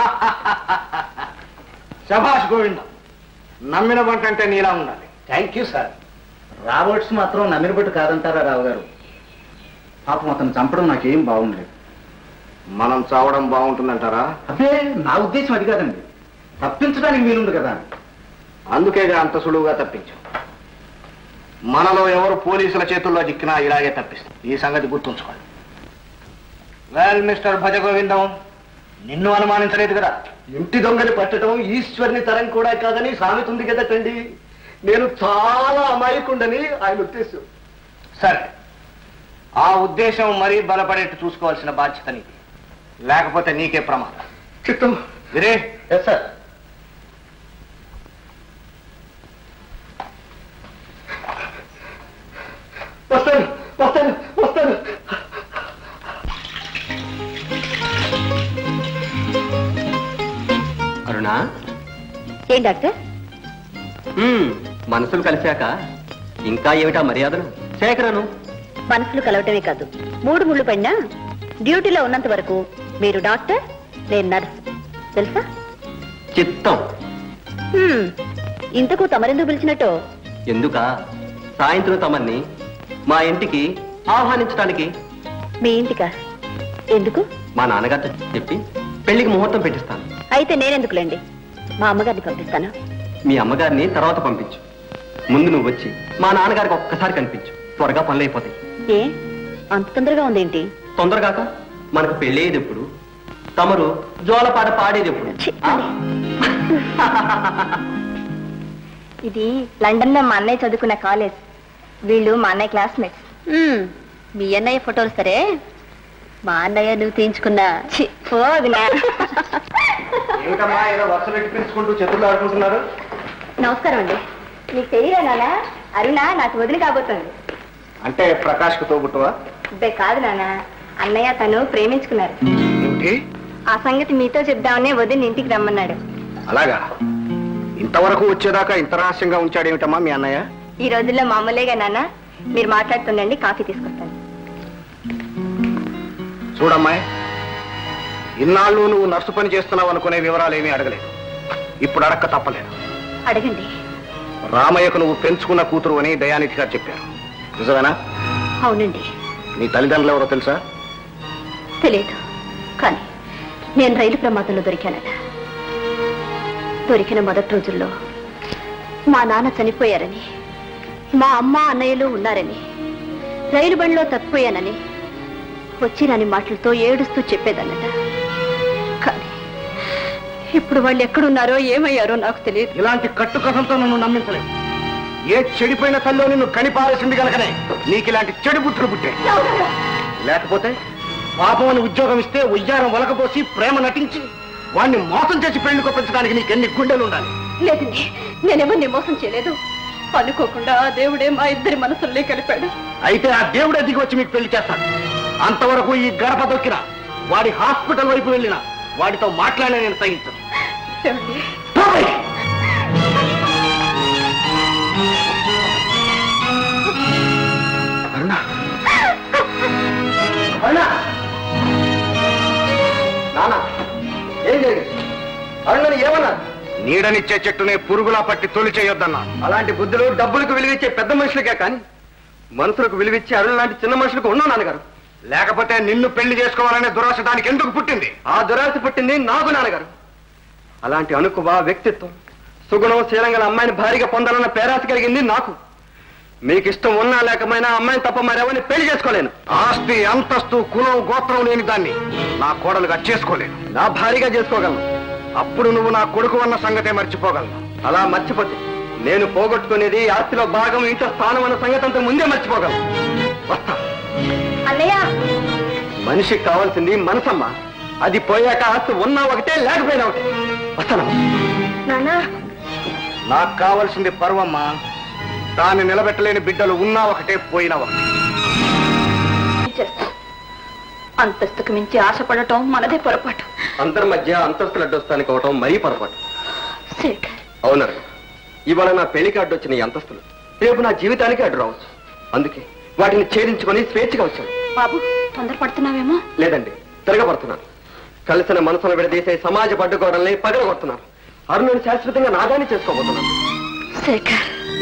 శభాష్ గోవిందం నమ్మిన వంట అంటే నీలా ఉండాలి థ్యాంక్ యూ సార్ రాబర్ట్స్ మాత్రం నమ్మినబట్టు కాదంటారా రావు గారు పాపం అతను చంపడం నాకేం బాగుండలేదు మనం చావడం బాగుంటుందంటారా అదే నా ఉద్దేశం అది కాదండి తప్పించడానికి వీలుంది కదా అందుకేగా అంత సులువుగా తప్పించాం మనలో ఎవరు పోలీసుల చేతుల్లో చిక్కినా ఇలాగే తప్పిస్తాం ఈ సంగతి గుర్తుంచుకోండి వెల్ మిస్టర్ భజగోవిందం నిన్ను అనుమానించలేదు కదా ఇంటి దొంగని పట్టడం ఈశ్వరుని తరం కూడా కాదని సామెత ఉంది కదటండి నేను చాలా అమాయకుండని ఆయన ఉద్దేశం సరే ఆ ఉద్దేశం మరీ బలపడేట్టు చూసుకోవాల్సిన బాధ్యత నీది లేకపోతే నీకే ప్రమాదం చిత్తం విరే ఎస్ సార్ వస్తాను వస్తాను వస్తాను అరుణా ఏం డాక్టర్ మ్మ్, మనసులు కలిశాక ఇంకా ఏమిటా మర్యాదలు శేఖరను మనసులు కలవటమే కాదు మూడు ముళ్ళు పడినా డ్యూటీలో ఉన్నంత వరకు మీరు డాక్టర్ నేను నర్స్ తెలుసా చిత్తం హ్మ్. ఇంతకు తమరెందుకు పిలిచినట్టు ఎందుక సాయంత్రం తమన్ని మా ఇంటికి ఆహ్వానించడానికి మీ ఇంటికా ఎందుకు మా నాన్నగారితో చెప్పి పెళ్లికి ముహూర్తం పెట్టిస్తాను అయితే నేనెందుకులేండి మా అమ్మగారిని పంపిస్తాను మీ అమ్మగారిని తర్వాత పంపించు ముందు నువ్వు వచ్చి మా నాన్నగారికి ఒక్కసారి కనిపించు త్వరగా పనులు అయిపోతాయి ఏ అంత తొందరగా ఉందేంటి తొందరగాక మనకు పెళ్ళేది ఎప్పుడు తమరు జోలపాట పాడేది ఎప్పుడు ఆ? ఇది లండన్ లో మా అన్నయ్య చదువుకున్న కాలేజ్ వీళ్ళు మా అన్నయ్య క్లాస్మేట్స్ హ్మ్. మీ అన్నయ్య ఫోటోలు సరే మా అన్నయ్య నువ్వు తీయించుకున్న ఏమిటమ్మా ఏదో వరుసలు ఎట్టిపించుకుంటూ చేతులు ఆడుకుంటున్నారు నమస్కారం అండి నీకు తెలియదా నాన్న అరుణ నాకు వదిలి కాబోతుంది అంటే ప్రకాష్కు తోబుట్టువా అబ్బే కాదు నాన్న అన్నయ్య తను ప్రేమించుకున్నారు ఏమిటి ఆ సంగతి మీతో చెప్దామనే వదిలి ఇంటికి రమ్మన్నాడు అలాగా ఇంతవరకు వచ్చేదాకా ఇంత రహస్యంగా ఉంచాడేమిటమ్మా మీ అన్నయ్య ఈ రోజుల్లో మామూలేగా నాన్న మీరు మాట్లాడుతుండండి కాఫీ తీసుకొస్తాను చూడమ్మాయి ఇన్నాళ్ళు నువ్వు నర్సు పని చేస్తున్నావు అనుకునే వివరాలు ఏమీ అడగలేదు ఇప్పుడు అడక్క తప్పలేదు అడగండి రామయ్యకు నువ్వు పెంచుకున్న కూతురు అని దయానిధి గారు చెప్పారు నిజమేనా అవునండి నీ తల్లిదండ్రులు ఎవరో తెలుసా తెలియదు కానీ నేను రైలు ప్రమాదంలో దొరికానట దొరికిన మొదటి రోజుల్లో మా నాన్న చనిపోయారని మా అమ్మ అన్నయ్యలు ఉన్నారని రైలు బండిలో తప్పిపోయానని వచ్చినని మాటలతో ఏడుస్తూ చెప్పేదన్నట కానీ ఇప్పుడు వాళ్ళు ఎక్కడున్నారో ఏమయ్యారో నాకు తెలియదు ఇలాంటి కట్టు కథలతో నన్ను నమ్మించలేదు ఏ చెడిపోయిన తల్లో నిన్ను కనిపారేసింది కనుకనే నీకు ఇలాంటి చెడు బుద్ధులు పుట్టాయి లేకపోతే పాపం అని ఉద్యోగం ఇస్తే ఉయ్యారం వలకపోసి ప్రేమ నటించి వాణ్ణి మోసం చేసి పెళ్లి కొప్పించడానికి నీకు ఎన్ని గుండెలు ఉండాలి లేదండి నేనెవరిని మోసం చేయలేదు అనుకోకుండా ఆ దేవుడే మా ఇద్దరి మనసుల్ని కలిపాడు అయితే ఆ దేవుడే దిగి వచ్చి మీకు పెళ్లి చేస్తాడు అంతవరకు ఈ గడప దొక్కిన వాడి హాస్పిటల్ వైపు వెళ్ళిన వాడితో మాట్లాడే నేను సహించను ఏమండి? అరుణా అరుణా నానా ఏం జరిగింది అరుణని ఏమన్నా నీడనిచ్చే చెట్టునే పురుగులా పట్టి తొలి చేయొద్దన్నా అలాంటి బుద్ధులు డబ్బులకు విలువిచ్చే పెద్ద మనుషులకే కానీ మనుషులకు విలువిచ్చే అరుణ లాంటి చిన్న మనుషులకు ఉన్నావు నాన్నగారు లేకపోతే నిన్ను పెళ్లి చేసుకోవాలనే దురాశ దానికి ఎందుకు పుట్టింది ఆ దురాశ పుట్టింది నాకు నాన్నగారు అలాంటి అనుకువ వ్యక్తిత్వం సుగుణం శీలంగల అమ్మాయిని భారీగా పొందాలన్న పేరాశ కలిగింది నాకు మీకు ఇష్టం ఉన్నా లేకపోయినా అమ్మాయిని తప్ప మరెవరిని పెళ్లి చేసుకోలేను ఆస్తి అంతస్తు కులం గోత్రం లేని దాన్ని నా కోడలుగా చేసుకోలేను నా భారీగా చేసుకోగలను అప్పుడు నువ్వు నా కొడుకు అన్న సంగతే మర్చిపోగలను అలా మర్చిపోతే నేను పోగొట్టుకునేది ఆస్తిలో భాగం ఇంట్లో స్థానం అన్న సంగతి అంత ముందే మర్చిపోగలను వస్తా అన్నయ్య మనిషికి కావాల్సింది మనసమ్మ అది పోయాక ఆస్తి ఉన్నా ఒకటే లేకపోయినా ఒకటే వస్తాను నానా నాకు కావలసింది పర్వమ్మా దాన్ని నిలబెట్టలేని బిడ్డలు ఉన్నా ఒకటే పోయినా ఒకటే చేస్తాం అంతస్తుకు మించి ఆశపడటం మనదే పొరపాటు అందరి మధ్య అంతస్తులు అడ్డొస్తానికి అవటం మరీ పొరపాటు శేఖర్ అవునరు ఇవాళ నా పెళ్లికి అడ్డొచ్చిన ఈ అంతస్తులు రేపు నా జీవితానికి అడ్డు రావచ్చు అందుకే వాటిని ఛేదించుకొని స్వేచ్ఛగా వచ్చాను బాబు తొందరపడుతున్నావేమో లేదండి తిరగబడుతున్నాను కలిసిన మనసును విడదీసే సమాజ పడ్డుకోవడాన్ని పగలగొడుతున్నాను అరుణుని శాశ్వతంగా నాదాన్ని చేసుకోబోతున్నాను శేఖర్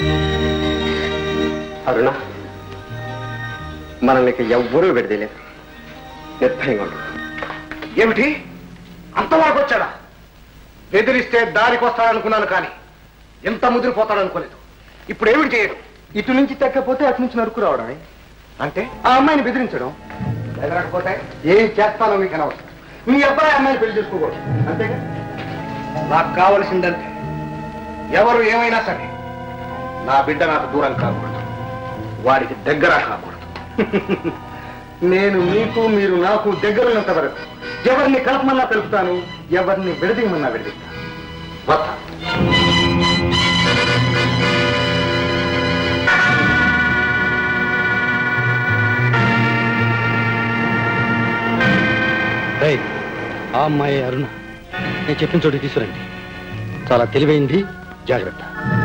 అరుణ మనల్ని ఇక ఎవ్వరూ విడదీయలేదు నిర్భయంగా ఉండు. ఏమిటి అంతవరకు వచ్చాడా బెదిరిస్తే దారికి వస్తాడనుకున్నాను కానీ ఎంత ముదిరిపోతాడనుకోలేదు ఇప్పుడు ఏమిటి చేయడు ఇటు నుంచి తగ్గపోతే అటు నుంచి నరుకు రావడమే అంటే ఆ అమ్మాయిని బెదిరించడం బెదరకపోతే ఏం చేస్తానో మీకు అనవసరం మీ అబ్బాయి అమ్మాయిని పెళ్లి చేసుకోకూడదు అంతేగా నాకు కావలసిందంటే ఎవరు ఏమైనా సరే నా బిడ్డ నాకు దూరం కాకూడదు వాడికి దగ్గర కాకూడదు నేను మీకు మీరు నాకు దగ్గరున్నంత వరకు ఎవరిని కలపమన్నా కలుపుతాను ఎవరిని విడదీయమన్నా విడదీస్తాను వస్తా ఆ అమ్మాయి అరుణ నేను చెప్పిన చోటు తీసుకురండి చాలా తెలివైంది జాగ్రత్త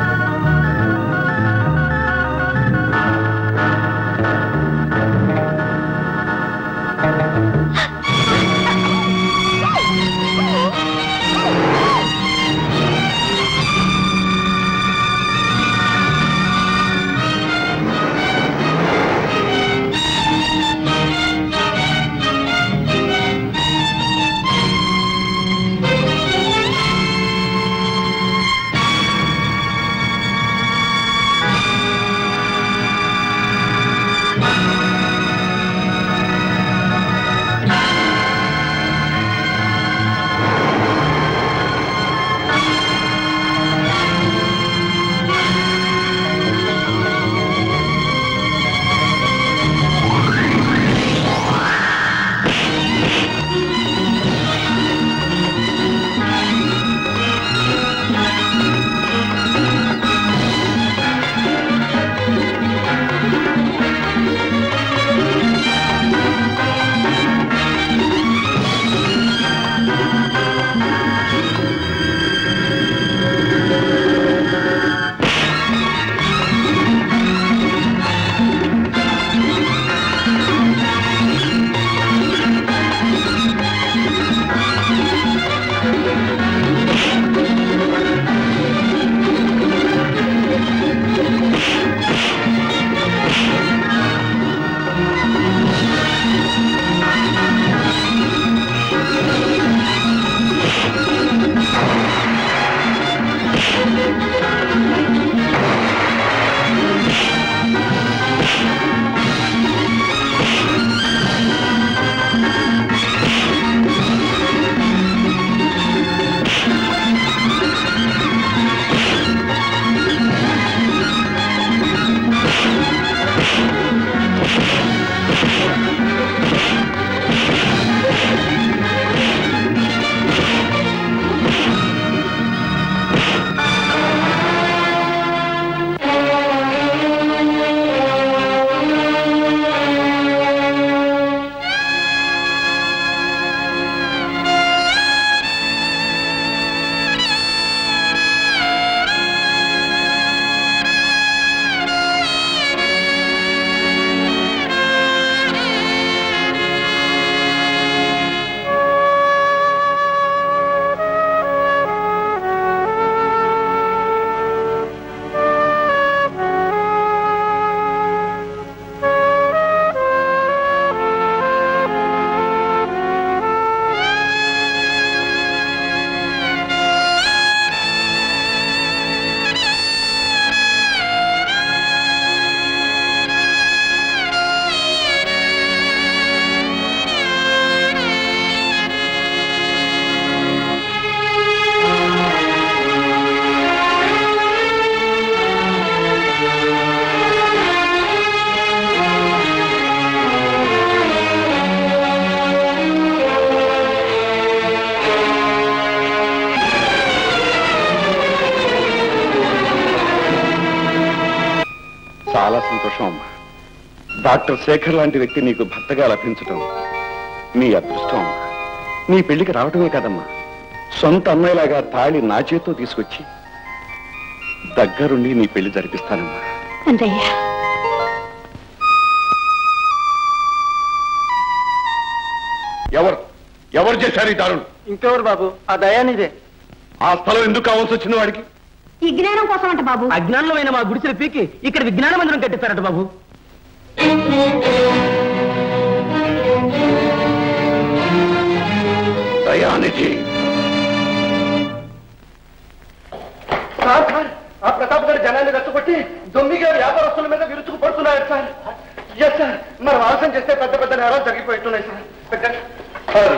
చాలా సంతోషం అమ్మా డాక్టర్ శేఖర్ లాంటి వ్యక్తి నీకు భర్తగా లభించటం నీ అదృష్టం అమ్మా నీ పెళ్లికి రావటమే కదమ్మా సొంత అమ్మాయిలాగా తాళి నా చేత్తో తీసుకొచ్చి దగ్గరుండి నీ పెళ్లి జరిపిస్తానమ్మా అంతయ్య ఎవరు ఎవరు చేశారు ఈ దారుణం ఇంకెవరు బాబు ఆ దయానిదే ఆ స్థలం ఎందుకు కావాల్సి వచ్చింది వాడికి ఈ జ్ఞానం కోసం అంట బాబు అజ్ఞానంలోమైన మా గుడిసెలు పీకి ఇక్కడ విజ్ఞాన మందిరం కట్టిస్తారట బాబు దయానిధి సార్ సార్ ఆ ప్రతాప్ గారి జనాన్ని రెచ్చగొట్టి దొమ్మిగా వ్యాపారస్తులు మనం ఆలస్యం చేస్తే పెద్ద పెద్ద నేరాలు జరిగిపోతున్నాయి సార్ పెట్టండి.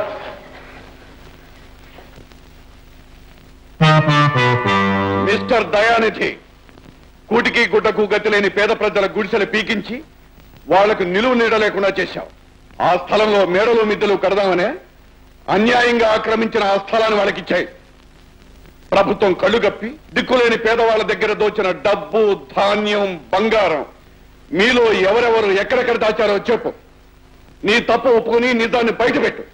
మిస్టర్ దయానిధి కూటికి గుడ్డకు గతి లేని పేద ప్రజల గుడిసెలు పీకించి వాళ్లకు నిలువు నీడ లేకుండా చేశావు ఆ స్థలంలో మేడలు మిద్దెలు కడదామనే అన్యాయంగా ఆక్రమించిన ఆ స్థలాన్ని వాళ్ళకిచ్చాయి ప్రభుత్వం కళ్ళు గప్పి దిక్కులేని పేదవాళ్ళ దగ్గర దోచిన డబ్బు ధాన్యం బంగారం మీలో ఎవరెవరు ఎక్కడెక్కడ దాచారో చెప్పు నీ తప్పు ఒప్పుకుని నిజాన్ని బయటపెట్టు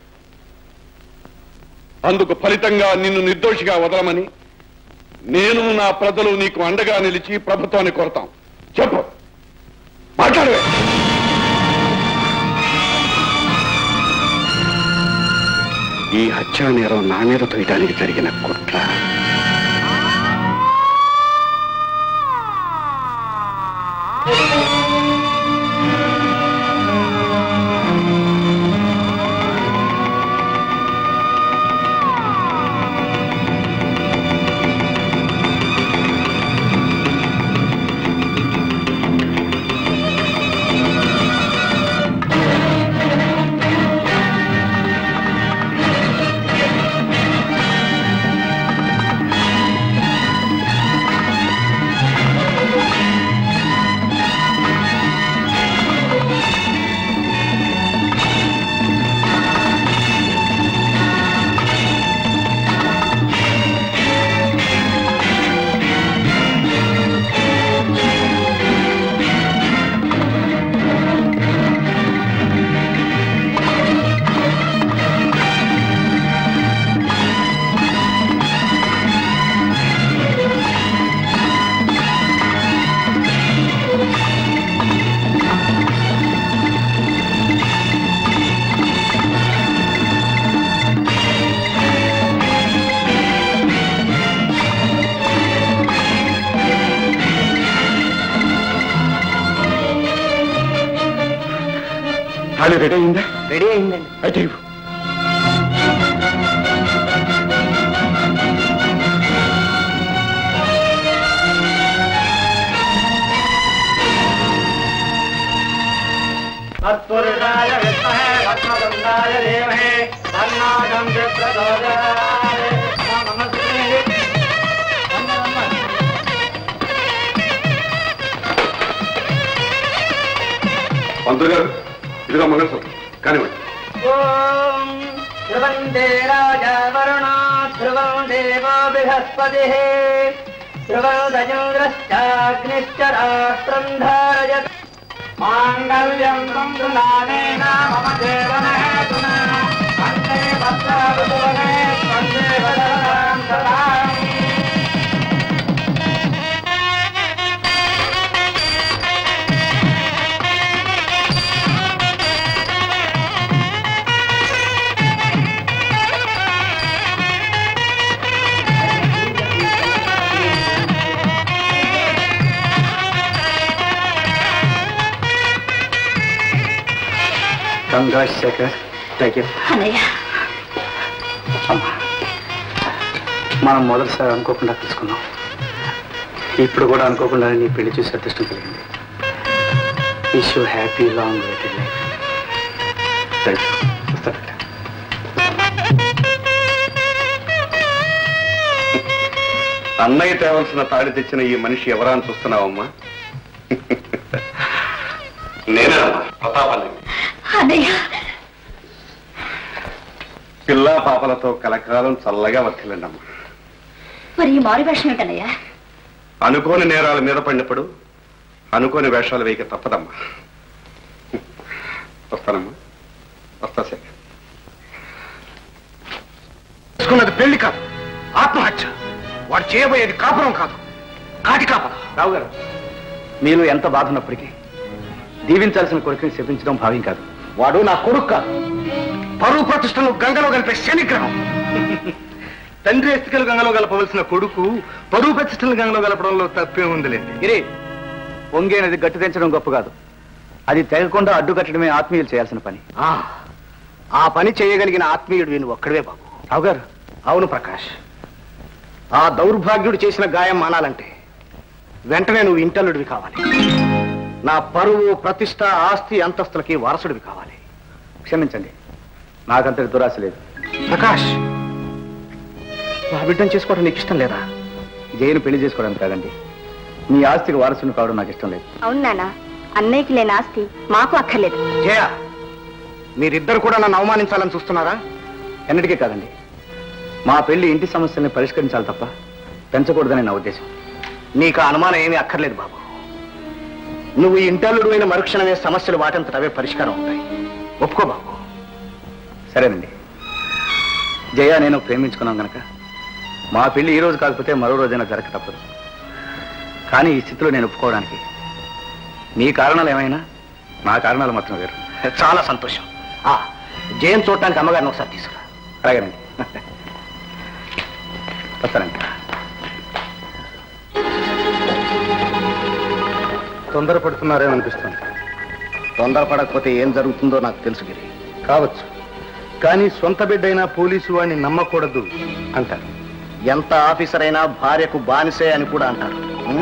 అందుకు ఫలితంగా నిన్ను నిర్దోషిగా వదలమని నేను నా ప్రజలు నీకు అండగా నిలిచి ప్రభుత్వాన్ని కోరతాం చెప్పు మాట్లాడవే ఈ హత్యా నేరం నా మీద తోయడానికి జరిగిన కుట్ర తాళి రెడీ అయిందా రెడీ అయిందండి అయితే ఇవ్వు. తత్పురుషాయ విద్మహే పద్మగంధాయ ధీమహి తన్నాగం ప్రచోదయాత్ నమస్తే పంతులు గారు ఇదిగా మంగళసూత్రం కానివ్వండి ఓం ధ్రువందే రాజా వరుణా ధ్రువం దేవో బృహస్పతి ధ్రువందజేంద్రశ్చాగ్నిశ్చ రాష్ట్రం ధారయత్ మాంగళ్యం తంతునానేన మమ దేవనహేతునా వందే భద్రావతువనే వందే వదనాం సదాం కంగ్రాట్స్ శేఖర్ థ్యాంక్ యూ అన్నయ్య మనం మొదటిసారి అనుకోకుండా తీసుకున్నాం ఇప్పుడు కూడా అనుకోకుండా నీ పెళ్లి చూసి అదృష్టం కలిగింది wish you happy long waited life thank you వస్తాను అన్నయ్య తేవలసిన తాడి తెచ్చిన ఈ మనిషి ఎవరా అని చూస్తున్నావమ్మా నేనేనమ్మా ప్రతాపల్లి అన్నయ్య పిల్లా పాపలతో కలకాలం చల్లగా వర్తిల్లండి అమ్మా మరి ఈ మారు వేషం ఏంటన్నయ్య అనుకోని నేరాల మీద పడినప్పుడు అనుకోని వేషాలు వేయక తప్పదమ్మా వస్తానమ్మా వస్తా శేఖర్ చేసుకున్నది పెళ్లి కాదు ఆత్మహత్య వాడు చేయబోయేది కాపురం కాదు కాటి కాపరం రావు గారు మీలో ఎంత బాధ ఉన్నప్పటికీ దీవించాల్సిన కొడుకుని శపించడం భావ్యం కాదు వాడు నా కొడుకు కాదు పరువు ప్రతిష్టను గంగలో కలిపే శనిగ్రహం తండ్రి ఎస్తికలు గంగలో కలపవలసిన కొడుకు పరువు ప్రతిష్టలు గంగలో కలపడంలో తప్పే ఉందిలేండి ఇరే పొంగేనది గట్టి తెంచడం గొప్ప కాదు అది తెగకుండా అడ్డుకట్టడమే ఆత్మీయులు చేయాల్సిన పని ఆ, ఆ పని చేయగలిగిన ఆత్మీయుడు నువ్వు ఒక్కడే బాబు రావు గారు అవును ప్రకాష్ ఆ దౌర్భాగ్యుడు చేసిన గాయం మానాలంటే వెంటనే నువ్వు ఇంటల్లుడివి కావాలి నా పరువు ప్రతిష్ట ఆస్తి అంతస్తులకి వారసుడివి కావాలి క్షమించండి నాకంతటి దురాశ లేదు ప్రకాష్ నా బిడ్డను చేసుకోవడం నీకు ఇష్టం లేదా జైలు పెళ్లి చేసుకోవడానికి కాదండి నీ ఆస్తికి వారసుని కావడం నాకు ఇష్టం లేదు అవును నాన్న అన్నయ్యకి లేని ఆస్తి మాకు అక్కర్లేదు జయ మీరిద్దరు కూడా నన్ను అవమానించాలని చూస్తున్నారా ఎన్నటికీ కాదండి మా పెళ్లి ఇంటి సమస్యల్ని పరిష్కరించాలి తప్ప పెంచకూడదని నా ఉద్దేశం నీకు ఆ అనుమానం ఏమీ అక్కర్లేదు బాబు నువ్వు ఈ ఇంటల్లుడు అయిన మరుక్షణమే సమస్యలు వాటంతట అవే పరిష్కారం అవుతాయి ఒప్పుకో బాబు సరేనండి జయ నేను ప్రేమించుకున్నాం గనక మా పెళ్లి ఈ రోజు కాకపోతే మరో రోజైనా జరగక తప్పదు కానీ ఈ స్థితిలో నేను ఒప్పుకోవడానికి నీ కారణాలు ఏమైనా నా కారణాలు మాత్రం వేరు చాలా సంతోషం ఆ జయం చూడటానికి అమ్మగారిని ఒకసారి తీసుకురా అలాగేనండి వస్తానండి తొందరపడుతున్నారేమో అనిపిస్తుంది తొందరపడకపోతే ఏం జరుగుతుందో నాకు తెలుసు గిరి కావచ్చు కానీ సొంత బిడ్డైనా పోలీసు వాడిని నమ్మకూడదు అంటారు ఎంత ఆఫీసర్ అయినా భార్యకు బానిసే అని కూడా అంటారు ఉం?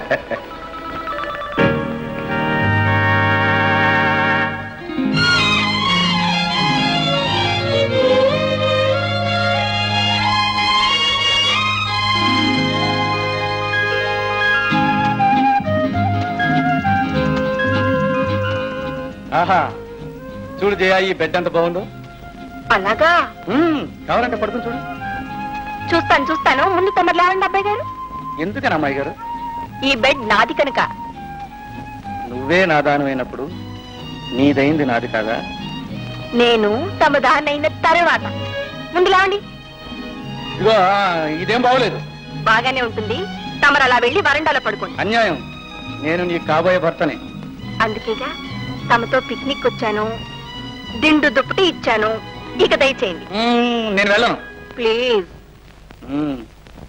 ఆహా చూడు జయ ఈ బెడ్ ఎంత బాగుందో అలాగా మ్మ్, కావాలంటే పడుకుని చూడు చూస్తాను చూస్తాను ముందు తమరు లేవండి అబ్బాయి గారు ఎందుకని అమ్మాయి గారు ఈ బెడ్ నాది కనుక నువ్వే నాదానమైనప్పుడు నీదైంది నాది కాదా నేను తమ దాన్నైన తర్వాత ముందు లేవండి ఇదిగో ఆ, ఇదేం బాగోలేదు బాగానే ఉంటుంది తమరు అలా వెళ్ళి వరండాలో పడుకోండి అన్యాయం నేను నీ కాబోయే భర్తనే అందుకేగా తమతో పిక్నిక్ వచ్చాను దిండు దుప్పటి ఇచ్చాను ఇక దయచేయండి మ్మ్, నేను వెళ్ళను ప్లీజ్ మ్మ్.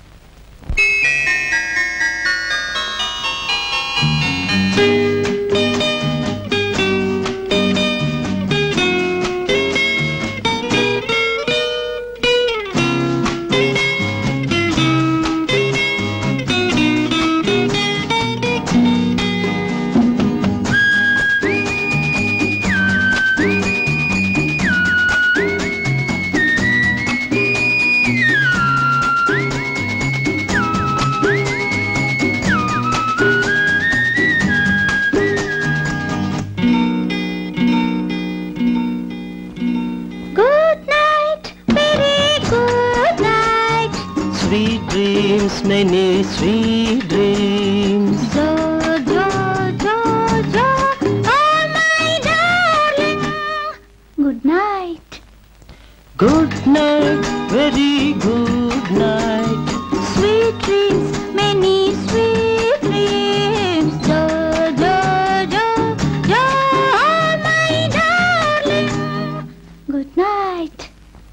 Good night, very good night. Sweet dreams, many sweet dreams. Jo, jo, jo, jo, oh my darling. Good night. Good night, very good night. Sweet dreams, many sweet dreams. Jo, jo, jo, jo, oh my darling. Good night.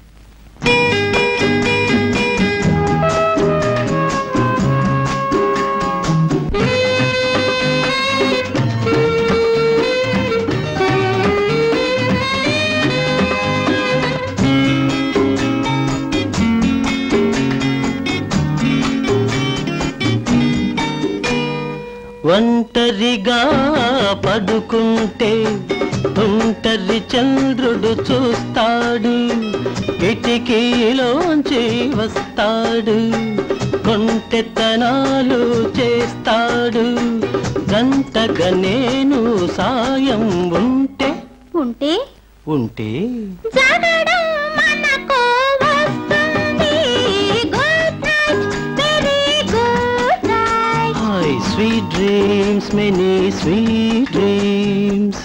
ఒంటరిగా పడుకుంటే ఒంటరి చంద్రుడు చూస్తాడు కిటికీలోంచి వస్తాడు కొంటెత్తనాలు చేస్తాడు గంటగా నేను సాయం ఉంటే ఉంటే ఉంటే జగడం మనకు వస్తుంది good night very good night hi sweet dreams many sweet dreams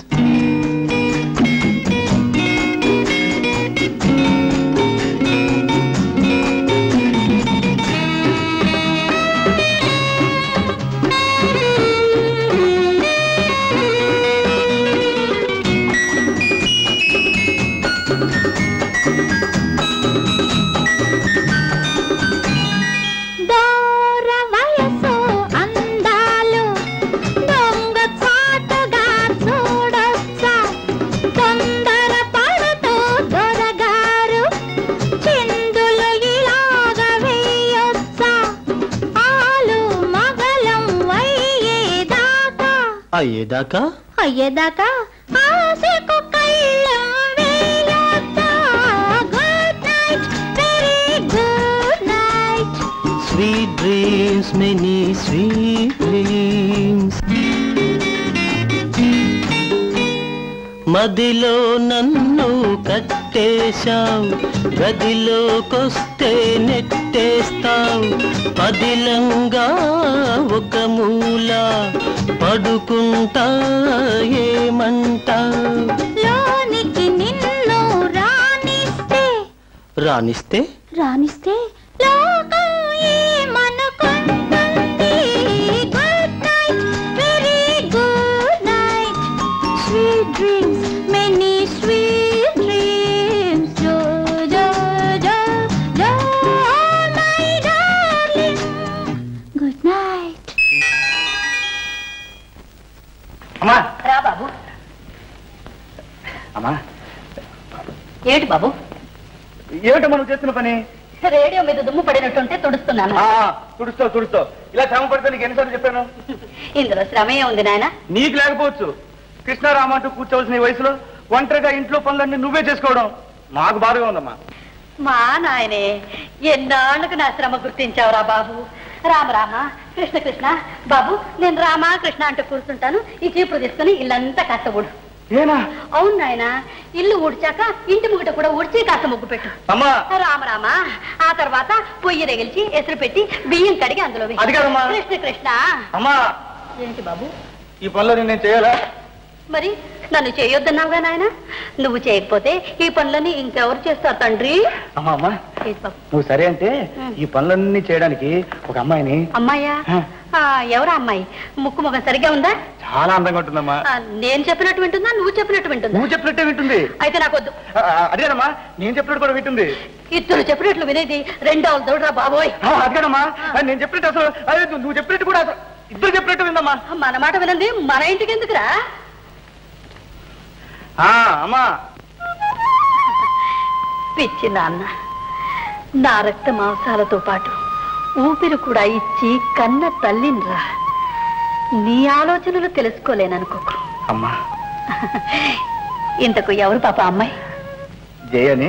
దూర వయసు అందాలు దొంగ చాటుగా చూడ అయ్యేదాకా అయ్యేదాకా ఆశకు కళ్ళం వేయొద్దా. Good night very good night sweet dreams many sweet dreams మదిలో నన్ను కట్టేశావు గదిలోకొస్తే నెట్టేస్తావు పదిలంగా ఒక మూల పడుకుంటా ఏమంటావు లోనికి నిన్ను రానిస్తే రానిస్తే రానిస్తే లోకం ఏమనుకుంటుంది good night very good night sweet dreams many sweet dreams జో జో జో జో మై డార్లింగ్ గుడ్ నైట్ అమ్మా రా బాబు అమ్మా ఏమిటి బాబు ఏమిటమ్మా నువ్వు చేస్తున్న పని రేడియో మీద దుమ్ము పడినట్టుంటే తుడుస్తున్నాను ఆ, తుడుస్తావు తుడుస్తావు ఇలా శ్రమ పడితే నీకు ఎన్నిసార్లు చెప్పాను ఇందులో శ్రమే ఉంది నాయన నీకు లేకపోవచ్చు కృష్ణారామ అంటూ కూర్చోవలసిన ఈ వయసులో ఒంటరిగా ఇంట్లో పనులన్నీ నువ్వే చేసుకోవడం మాకు బాధగా ఉందమ్మా మా నాయనే ఎన్నాళ్ళకు నా శ్రమ గుర్తించావురా బాబు రామ రామ కృష్ణ కృష్ణ బాబు నేను రామ కృష్ణ అంటూ కూర్చుంటాను ఈ చీపురు తీసుకుని ఇల్లంతా కాస్త ఊడు ఏనా అవును నాయన ఇల్లు ఊడ్చాక ఇంటి ముగిట కూడా ఊడ్చి కాస్త ముగ్గు పెట్టు అమ్మా రామ రామ ఆ తర్వాత పొయ్యి రగిల్చి ఎసురు పెట్టి బియ్యం కడిగి అందులో వేయి. అది కాదమ్మా. కృష్ణ కృష్ణ అమ్మా ఏంటి బాబు ఈ పనులు నేను చేయాలా మరి నన్ను చేయొద్దన్నావుగా నాయన నువ్వు చేయకపోతే ఈ పనులని ఇంకెవరు చేస్తారు తండ్రి అమ్మా అమ్మా ఏంటి బాబు నువ్వు సరే అంటే ఈ పనులన్నీ చేయడానికి ఒక అమ్మాయిని అమ్మాయ్యా ఆ, ఎవరా అమ్మాయి ముక్కు ముఖం సరిగ్గా ఉందా చాలా అందంగా ఉంటుందమ్మా ఆ, నేను చెప్పినట్టు వింటుందా నువ్వు చెప్పినట్టు వింటుందా నువ్వు చెప్పినట్టే వింటుంది అయితే నాకొద్దు ఆ, ఆ, అదేనమ్మా నేను చెప్పినట్టు కూడా వింటుంది ఇద్దరు చెప్పినట్లు వినేది రెండో దౌడరా బాబోయ్ ఆ, అదేనమ్మా ఆ, నేను చెప్పినట్టు అసలు అదే నువ్వు- నువ్వు చెప్పినట్టు కూడా అసలు ఇద్దరు చెప్పినట్టు విందమ్మా మన మాట వినండి మన ఇంటికి ఎందుకురా ఆ, అమ్మా పిచ్చి నాన్న నా రక్త మాంసాలతో పాటు ఊపిరి కూడా ఇచ్చి కన్న తల్లినిరా నీ ఆలోచనలు తెలుసుకోలేననుకోకు అమ్మా ఇంతకు ఎవరు పాప అమ్మాయి జయని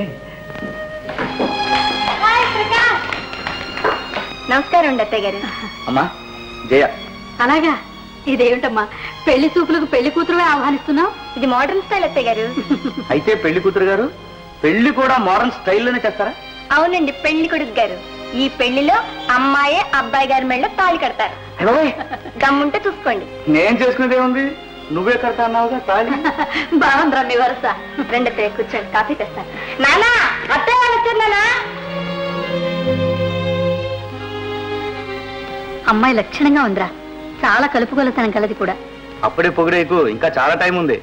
నమస్కారం అండి అత్తయ్య గారు అమ్మా జయ అలాగా ఇదేమిటమ్మా పెళ్లి చూపులకు పెళ్లి కూతురువే ఆహ్వానిస్తున్నావు ఇది మోడర్న్ స్టైల్ అత్తయ్య గారు అయితే పెళ్లి కూతురు గారు పెళ్లి కూడా మోడర్న్ స్టైల్లోనే చేస్తారా అవునండి పెళ్లి కొడుకు గారు ఈ పెళ్లిలో అమ్మాయే అబ్బాయి గారి మెళ్ళ తాళి కడతారు ఏమోయ్, దమ్ముంటే చూసుకోండి నేను చేసుకునేది ఏముంది నువ్వే కడతా అన్నావుగా తాళి బాగుందిరా మీ వరుస రెండు అత్తయ్య కూర్చోండి కాఫీ తెస్తాను నానా అత్తయ్య వాళ్ళు వచ్చారు నానా అమ్మాయి లక్షణంగా ఉందిరా చాలా కలుపుగలతనం కలది కూడా అప్పుడే పొగిడేకు ఇంకా చాలా టైం ఉంది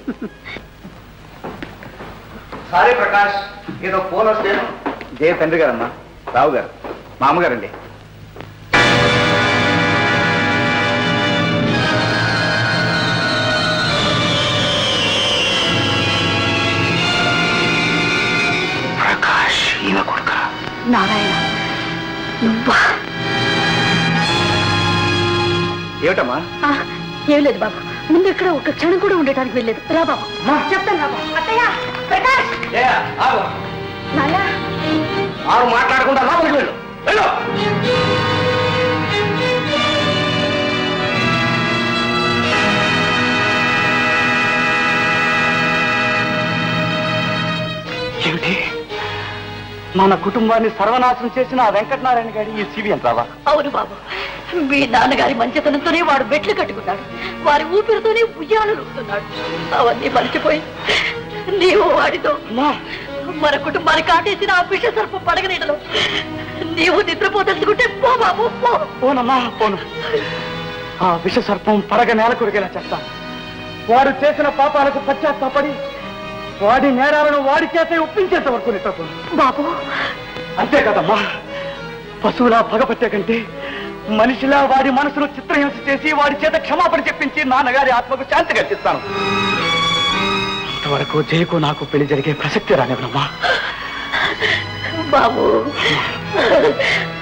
సారీ ప్రకాష్ ఏదో ఫోన్ వస్తే జయ తండ్రి గారమ్మా రావు గారు మా అమ్మగారండి ప్రకాష్ ఈమె కొడుక నారాయణ నువ్వా ఏమిటమ్మా ఆ, ఏం లేదు బాబు ముందు ఇక్కడ ఒక క్షణం కూడా ఉండటానికి వెళ్ళలేదు రా బాబు చెప్తాను రా బాబు అత్తయ్య ప్రకాష్ నానా ఆరు మాట్లాడకుండా లోపలికి వెళ్ళు వెళ్ళు ఏమిటి మన కుటుంబాన్ని సర్వనాశనం చేసిన ఆ వెంకటనారాయణ గారి ఈ సివి అంటావా అవును బాబు మీ నాన్నగారి మంచితనంతోనే వాడు మెట్లు కట్టుకున్నాడు వారి ఊపిరితోనే ఉయ్యాలు నూపుతున్నాడు అవన్నీ మర్చిపోయి నీవు వాడితో మన కుటుంబాన్ని కాటేసిన ఆ విష సర్పం పడగనీడలో నీవు నిద్రపోతలుచుకుంటే పో బాబు పో పోనమ్మా పోను ఆ విష సర్పం పడగ నేల కొరిగేలా చేస్తాను వాడు చేసిన పాపాలకు పశ్చాత్తాపడి వాడి నేరాలను వాడి చేతే ఒప్పించేంత వరకు నిద్రపోను బాబు అంతే కదమ్మా పశువులా పగపట్టే కంటే మనిషిలా వాడి మనసును చిత్రహింస చేసి వాడి చేత క్షమాపణ చెప్పించి నాన్నగారి ఆత్మకు శాంతి కల్పిస్తాను అంతవరకు జయకు నాకు పెళ్లి జరిగే ప్రసక్తి రానివ్వనమ్మా బాబు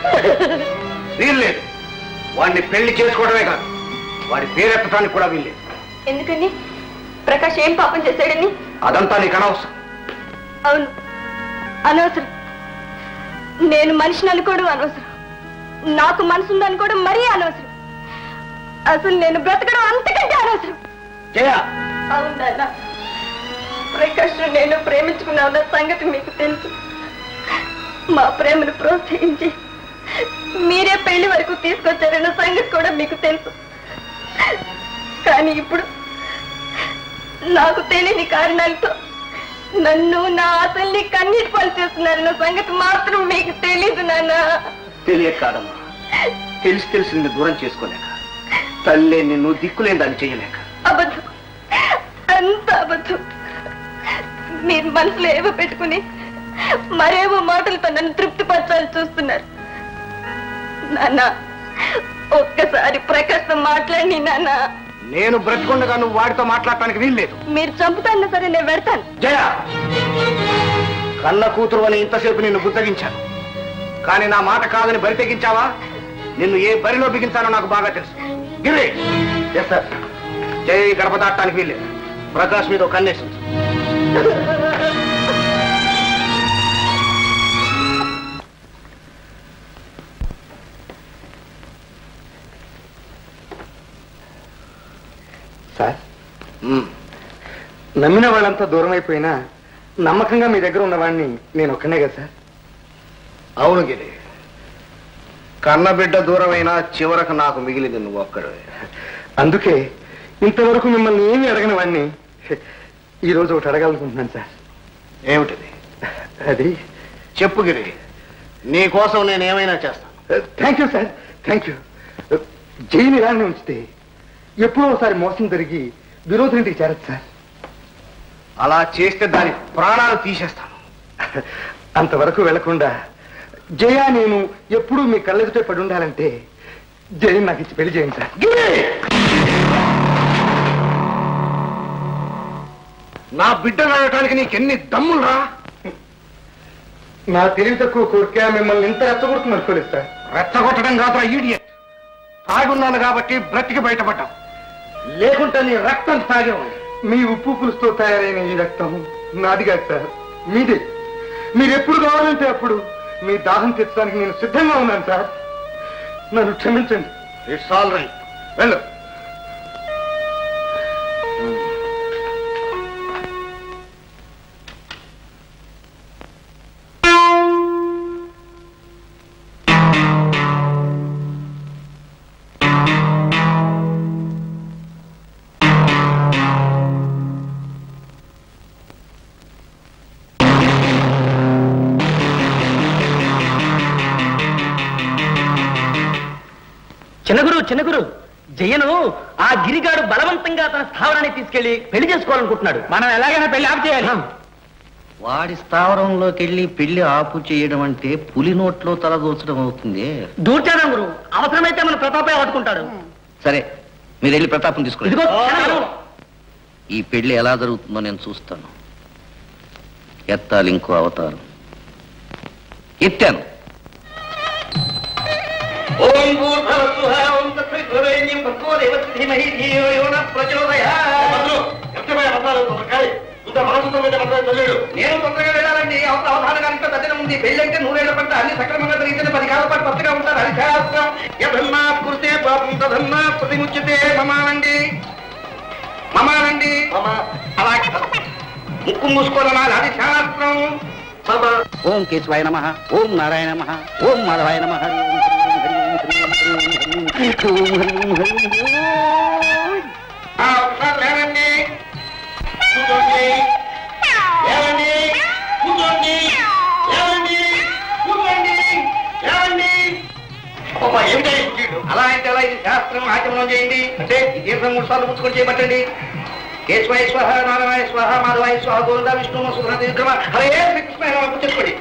వీల్లేదు వాడిని పెళ్లి చేసుకోవడమే కాదు వాడి పేరెత్తడానికి కూడా వీల్లేదు ఎందుకని ప్రకాష్ ఏం పాపం చేశాడని అదంతా నీకు అనవసరం అవును అనవసరం నేను మనిషిని అనుకోవడం అనవసరం నాకు మనసు ఉందనుకోవడం మరీ అనవసరం అసలు నేను బ్రతకడం అంతకంటే అనవసరం జయ అవును నాన్న ప్రకాష్ నేను ప్రేమించుకున్నామన్న సంగతి మీకు తెలుసు మా ప్రేమను ప్రోత్సహించి మీరే పెళ్లి వరకు తీసుకొచ్చారన్న సంగతి కూడా మీకు తెలుసు కానీ ఇప్పుడు నాకు తెలియని కారణాలతో నన్ను నా ఆశల్ని కన్నీటి పాలు చేస్తున్నారన్న సంగతి మాత్రం మీకు తెలియదు నాన్న తెలియక కాదమ్మా తెలిసి తెలిసి నిన్ను దూరం చేసుకోలేక తల్లే నిన్ను దిక్కులేని దాన్ని చేయలేక అబద్ధం అంత అబద్ధం మీరు మనసులో ఏవో పెట్టుకుని మరేవో మాటలతో నన్ను తృప్తిపరచాలని చూస్తున్నారు నాన్న ఒక్కసారి ప్రకాశం మాట్లాడి నాన్న నేను బ్రతికుండగా నువ్వు వాడితో మాట్లాడటానికి వీల్లేదు మీరు చంపుతాను సరే నేను పెడతాను జయ కన్న కూతురు అని ఇంతసేపు నిన్ను బుద్ధగించాను కానీ నా మాట కాదని బరి తెగించావా నిన్ను ఏ బరిలో బిగించానో నాకు బాగా తెలుసు గిరి ఎస్ సార్ జయ ఈ గడప దాటడానికి వీల్లేదు ప్రకాష్ మీద ఒక కన్నేసి ఉంచు. సార్ నమ్మిన వాళ్ళంతా దూరం అయిపోయినా నమ్మకంగా మీ దగ్గర ఉన్నవాడిని నేను ఒక్కనే కదా సార్ అవును గిరి కన్నబిడ్డ దూరమైనా చివరకు నాకు మిగిలింది నువ్వు ఒక్కడే అందుకే ఇంతవరకు మిమ్మల్ని ఏమీ అడగని వాడిని ఈ రోజు ఒకటి అడగాలనుకుంటున్నాను సార్ ఏమిటిది అది చెప్పు గిరి నీ కోసం నేను ఏమైనా చేస్తాను thank you sir thank you jail ఇలానే ఉంచితే ఎప్పుడో ఒకసారి మోసం జరిగి విరోధులింటికి చేరదు సార్ అలా చేస్తే దాని ప్రాణాలు తీసేస్తాను అంతవరకు వెళ్లకుండా జయ నేను ఎప్పుడూ మీ కళ్ళెదుటే పడి ఉండాలంటే జయ నాకు ఇచ్చి పెళ్లి చేయండి సార్ నా బిడ్డను అడగటానికి నీకెన్ని దమ్ములురా నా తెలివి తక్కువ కోరిక మిమ్మల్ని ఇంత రెచ్చగొడుతుంది అనుకోలేదు సార్ రెచ్చగొట్టడం కాదురా ఈడియట్ తాగున్నాను కాబట్టి బ్రతికి బయటపడ్డాం లేకుంటే నీ రక్తం తాగే ఉంది మీ ఉప్పు పులుసుతో తయారైన ఈ రక్తం నాది కాదు సార్ మీదే మీరు ఎప్పుడు కావాలంటే అప్పుడు మీ దాహం తీర్చడానికి నేను సిద్ధంగా ఉన్నాను సార్ నన్ను క్షమించండి ఇట్స్ ఆల్ రైట్ వెళ్ళు చిన్నగురు చిన్నగురు జయను ఆ గిరిగాడు బలవంతంగా తన స్థావరానికి తీసుకెళ్లి పెళ్లి చేసుకోవాలనుకుంటున్నాడు మనం ఎలాగైనా పెళ్లి ఆపు చేయాలి వాడి స్థావరంలోకి వెళ్ళి పెళ్లి ఆపు చేయడం అంటే పులి నోట్లో తల దూచడం అవుతుంది దూర్చాడం గురు అవసరమైతే మన ప్రతాపే ఆదుకుంటాడు సరే మీరు వెళ్ళి ప్రతాపం తీసుకుని ఇదిగో క్షణాలు. ఈ పెళ్లి ఎలా జరుగుతుందో నేను చూస్తాను ఎత్తాలి ఇంకో అవతారం ఎత్తాను ఓం భూర్భవస్సుః ఓం తత్సవితుర్వరేణ్యం భర్గో దేవస్య ధీమహి ధియో యో న ప్రచోదయాత్. నేను తొందరగా వెళ్ళాలండి అవత అవధానగానికి దగ్గర ఉంది పెళ్ళంటే నూరేళ్ల పంట అన్ని సక్రమంగా జరిగితే పది కాల పాటు పచ్చగా ఉంటారు అది శాస్త్రం యధన్నా కురితే పాపం తధన్నా ప్రతిముచ్యతే మమానండి మమానండి అలా ముక్కు మూసుకోవాలి అది శాస్త్రం ఓం కేశవాయ నమ ఓం నారాయణ నమ ఓం మాధవాయ నమ ఆ, ఒకసారి లేవండి కూర్చోండి లేవండి కూర్చోండి లేవండి కూర్చోండి లేవండి అబ్బా, ఏమిటా ఈ కుర్చీలు? అలా అయితే అలా ఇది శాస్త్రం ఆచమనం చేయండి అంటే ఈ దీర్ఘం మూడు సార్లు పుచ్చుకొని చేయబట్టండి కేశవాయ స్వహ నారాయణ స్వహ మాధవాయ స్వహ గోవింద విష్ణు సుగ్రహ దీర్ఘమ హరే శ్రీకృష్ణ ఇలా పుచ్చేసుకోండి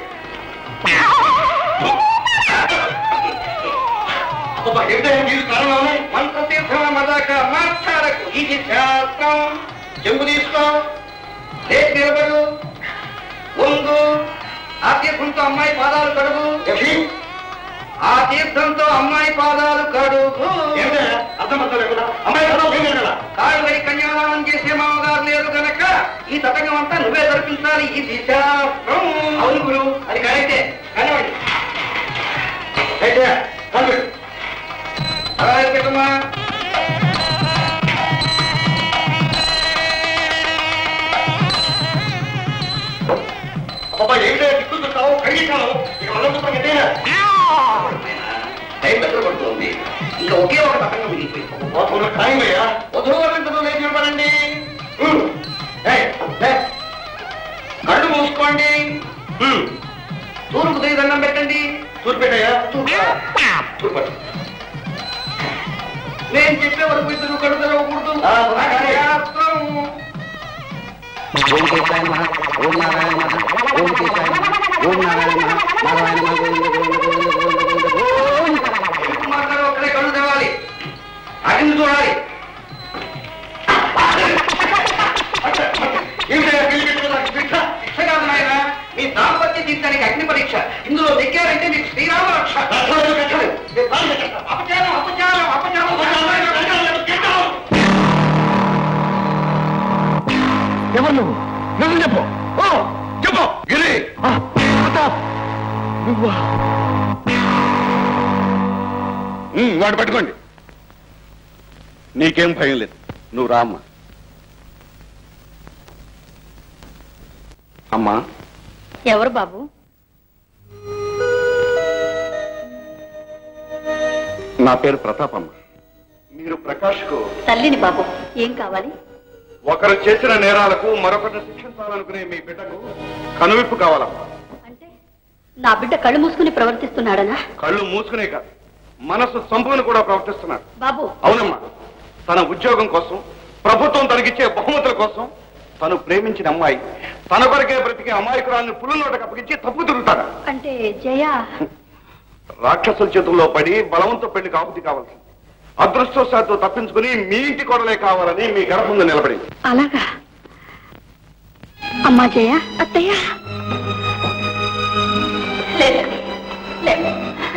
అబ్బా, ఏమిటా ఈ నీళ్ళు కారణంగా ఉన్నాయి? మంత్ర తీర్థమ మదక మాట్లాడకు ఇది శాస్త్రం చెంబు తీసుకో లేచి నిలబడు వంగు ఆ తీర్థంతో అమ్మాయి పాదాలు కడుగు ఆ తీర్థంతో అమ్మాయి పాదాలు కడుగు అసమర్థం లేకుండా అమ్మాయి కదా మేము కదా కాళ్ళు వరి కన్యాదానం చేసే మామగారు లేరు గనక ఈ తతంగం అంతా నువ్వే జరిపించాలి ఇది శాస్త్రం అవును గురు అది కరెక్టే కనవండి అయితే కనవండి అలా అయిపోయిందమ్మా అబ్బా ఏమిటో దిక్కుతుంటావు కడిగిస్తావు ఇక మనం చెప్పడం ఎంతైనా టైం దగ్గర పడుతుంది ఇంకా ఒకే ఒక తతంగం మిగిలిపోయింది టైం అయ్యా వధువరించడం లేదు చెప్పండి కళ్ళు మూసుకోండి ఉమ్. తూర్పు తిరిగి దండం పెట్టండి తూర్పు పెట్టయ్యా తూర్పు పట్టు. నేను చెప్పే వరకు ఇద్దరు కళ్ళు తెరవకూడదు శాస్త్రం. ఓం కేశాయ నమః ఓం నారాయణ నమః ఓం కేశాయ నమః ఓం నారాయణ నమః నారాయణ నమః గోవింద గోవింద గోవింద గోవింద గోవింద గోవింద మాట్లాడు ఒక్కడే కళ్ళు తెరవాలి అగ్ని చూడాలి ఏమిటయ్యా పెళ్లి పెట్టుకోవడానికి శిక్ష శిక్ష కాదు నాయన మీ దాంపత్య జీవితానికి అగ్ని పరీక్ష ఇందులో దిక్కారంటే మీకు శ్రీరామ రక్ష అపచారం అపచారం అపచారం ఎవరు నువ్వు నువ్వు చెప్పు ఓ చెప్పు గిరి ప్రతాప్ నువ్వా ఉమ్, వాడు పట్టుకోండి నీకేం భయం లేదు నువ్వు రామ్మా అమ్మా ఎవరు బాబు నా పేరు ప్రతాప్ అమ్మ మీరు ప్రకాష్ కు తల్లిని బాబు ఏం కావాలి ఒకరు చేసిన నేరాలకు మరొకరిని శిక్షించాలనుకునే మీ బిడ్డకు కనువిప్పు కావాలమ్మా నా బిడ్డ కళ్ళు మూసుకుని ప్రవర్తిస్తున్నాడనా కళ్ళు మూసుకునే కాదు మనసు సంపుని కూడా ప్రవర్తిస్తున్నారు బాబు అవునమ్మా తన ఉద్యోగం కోసం ప్రభుత్వం తనకిచ్చే బహుమతుల కోసం తను ప్రేమించిన అమ్మాయి తన కొరకే బ్రతికే అమాయకురాలను పులునోటకు అప్పగించి తప్పు తిరుగుతాడు అంటే జయ రాక్షసుల చేతుల్లో పడి బలవంతో పెళ్లి కాపుతి కావాల్సింది అదృష్టవశాత్తు తప్పించుకుని మీ ఇంటి కొడలే కావాలని మీ గడప ముందు నిలబడింది అలాగా అమ్మా జయ అత్తయ్య లేదండి లేదు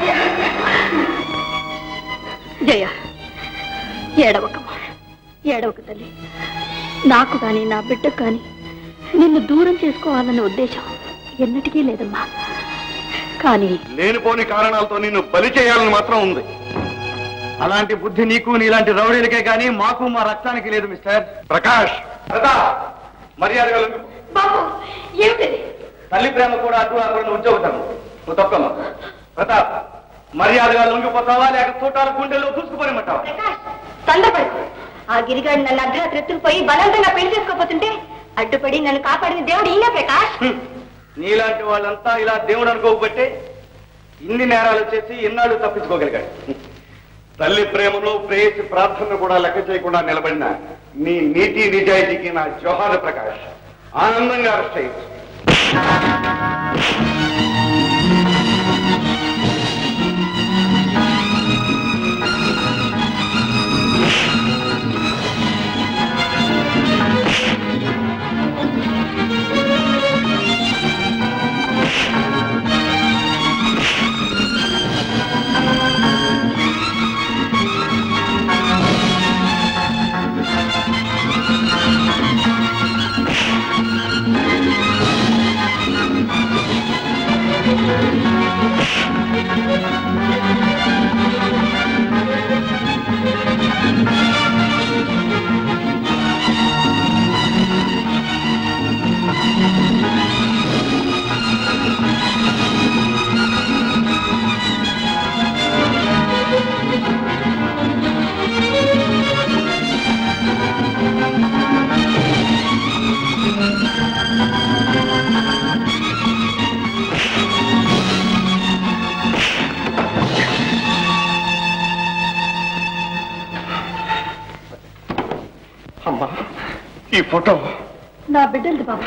జయ ఏడవకమ్మా ఏడవక తల్లి నాకు కానీ నా బిడ్డకు కానీ నిన్ను దూరం చేసుకోవాలన్న ఉద్దేశం ఎన్నటికీ లేదమ్మా కానీ లేనిపోని కారణాలతో నిన్ను బలి చేయాలని మాత్రం ఉంది అలాంటి బుద్ధి నీకు నీలాంటి రౌడీలకే కానీ మాకు మా రక్తానికి లేదు మిస్టర్ ప్రకాష్ ప్రతాప్ మర్యాదగా లొంగు. బాబు ఏమిటిది తల్లి ప్రేమ కూడా అడ్డు రాకుండా ఉద్యోగం నువ్వు తప్పమ్మా ప్రతాప్ మర్యాదగా లొంగిపోతావా లేక చూటాల గుండెల్లో చూసుకుపోనిమంటావా తొందరపడు ఆ గిరిగాడు నన్ను అర్ధరాత్రి ఎత్తుకుపోయి బలవంతంగా పెళ్లి చేసుకోపోతుంటే అడ్డుపడి నన్ను కాపాడిన దేవుడు ఈయన ప్రకాష్ నీలాంటి వాళ్ళంతా ఇలా దేవుడు అనుకోబట్టే ఇన్ని నేరాలు చేసి ఇన్నాళ్ళు తప్పించుకోగలిగాడు తల్లి ప్రేమను ప్రేయసి ప్రార్థన కూడా లెక్క చేయకుండా నిలబడిన నీ నీతి నిజాయితీకి నా జోహార్ ప్రకాష్ ఆనందంగా అరెస్ట్ అయ్యొచ్చు అమ్మా ఈ ఫోటో నా బిడ్డలది బాబు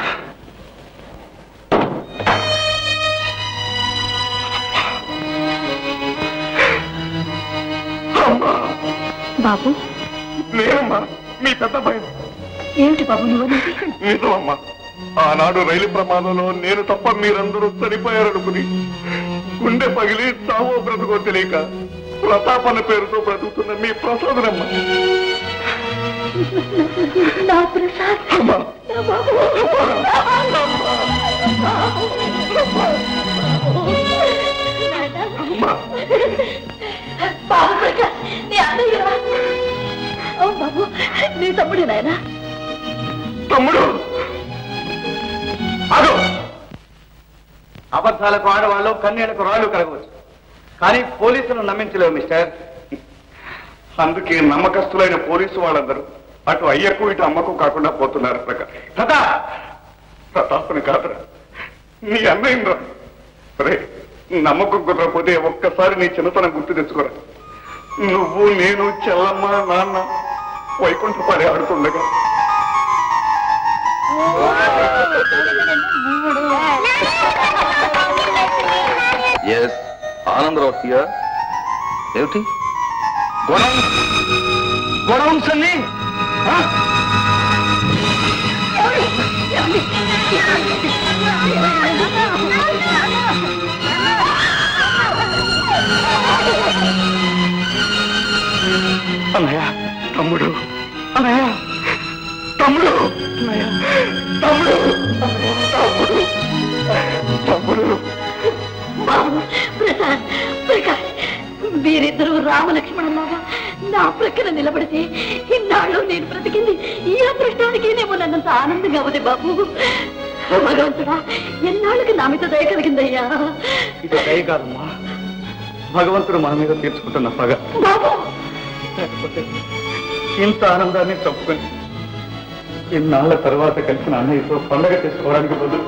బాబు నేనమ్మా మీ పెద్ద భయం ఏమిటి బాబు నువ్వు నిజమమ్మా ఆనాడు రైలు ప్రమాదంలో నేను తప్ప మీరందరూ చనిపోయారనుకుని గుండె పగిలి చావో బ్రతుకో తెలియక ప్రతాప్ అన్న పేరుతో బ్రతుకుతున్న మీ ప్రసాదనమ్మ నా ప్రసాద్ అమ్మా నా బాబు బాబు ప్రకాష్ నీ అన్నయ్య అవును బాబు నీ తమ్ముడే నాయన తమ్ముడు అదో అబద్ధాలకు ఆడవాళ్ళు కన్నీళ్లకు రాళ్ళు కలగవచ్చు కానీ పోలీసులను నమ్మించలేవు మిస్టర్ అందుకే నమ్మకస్తులైన పోలీసు వాళ్ళందరూ అటు అయ్యకు ఇటు అమ్మకు కాకుండా పోతున్నారు ప్రకాష్ ప్రతాప్ ప్రతాపని కాదురా నీ అన్నయ్య రే నమ్మకం కుదరకపోతే ఒక్కసారి నీ చిన్నతనం గుర్తు తెచ్చుకోరా నువ్వు నేను చెల్లమ్మ నాన్న వైకుంఠపాడి ఆడుతుండగా ఎస్ ఆనందరావు హియర్ ఏమిటి గొడవ గొడవన్స్ అన్ని అన్నయ్య తమ్ముడు అన్నయ్య తమ్ముడు అన్నయ్య తమ్ముడు తమ్ముడు తమ్ముడు బాబు ప్రసాద్ ప్రకాష్ మీరిద్దరూ రామలక్ష్మణులాగా నా ప్రక్కన నిలబడితే ఇన్నాళ్ళు నేను బ్రతికింది ఈ అదృష్టానికి నేమో నన్నంత ఆనందంగా ఉంది బాబు భగవంతుడా ఎన్నాళ్ళకి నా మీద దయ కలిగిందయ్యా ఇది దయ కాదమ్మా భగవంతుడు మన మీద తీర్చుకుంటున్న పగ బాబు లేకపోతే ఇంత ఆనందాన్ని చంపుకొని ఇన్నాళ్ల తర్వాత కలిసిన అన్నయ్యతో పండగ చేసుకోవడానికి బదులు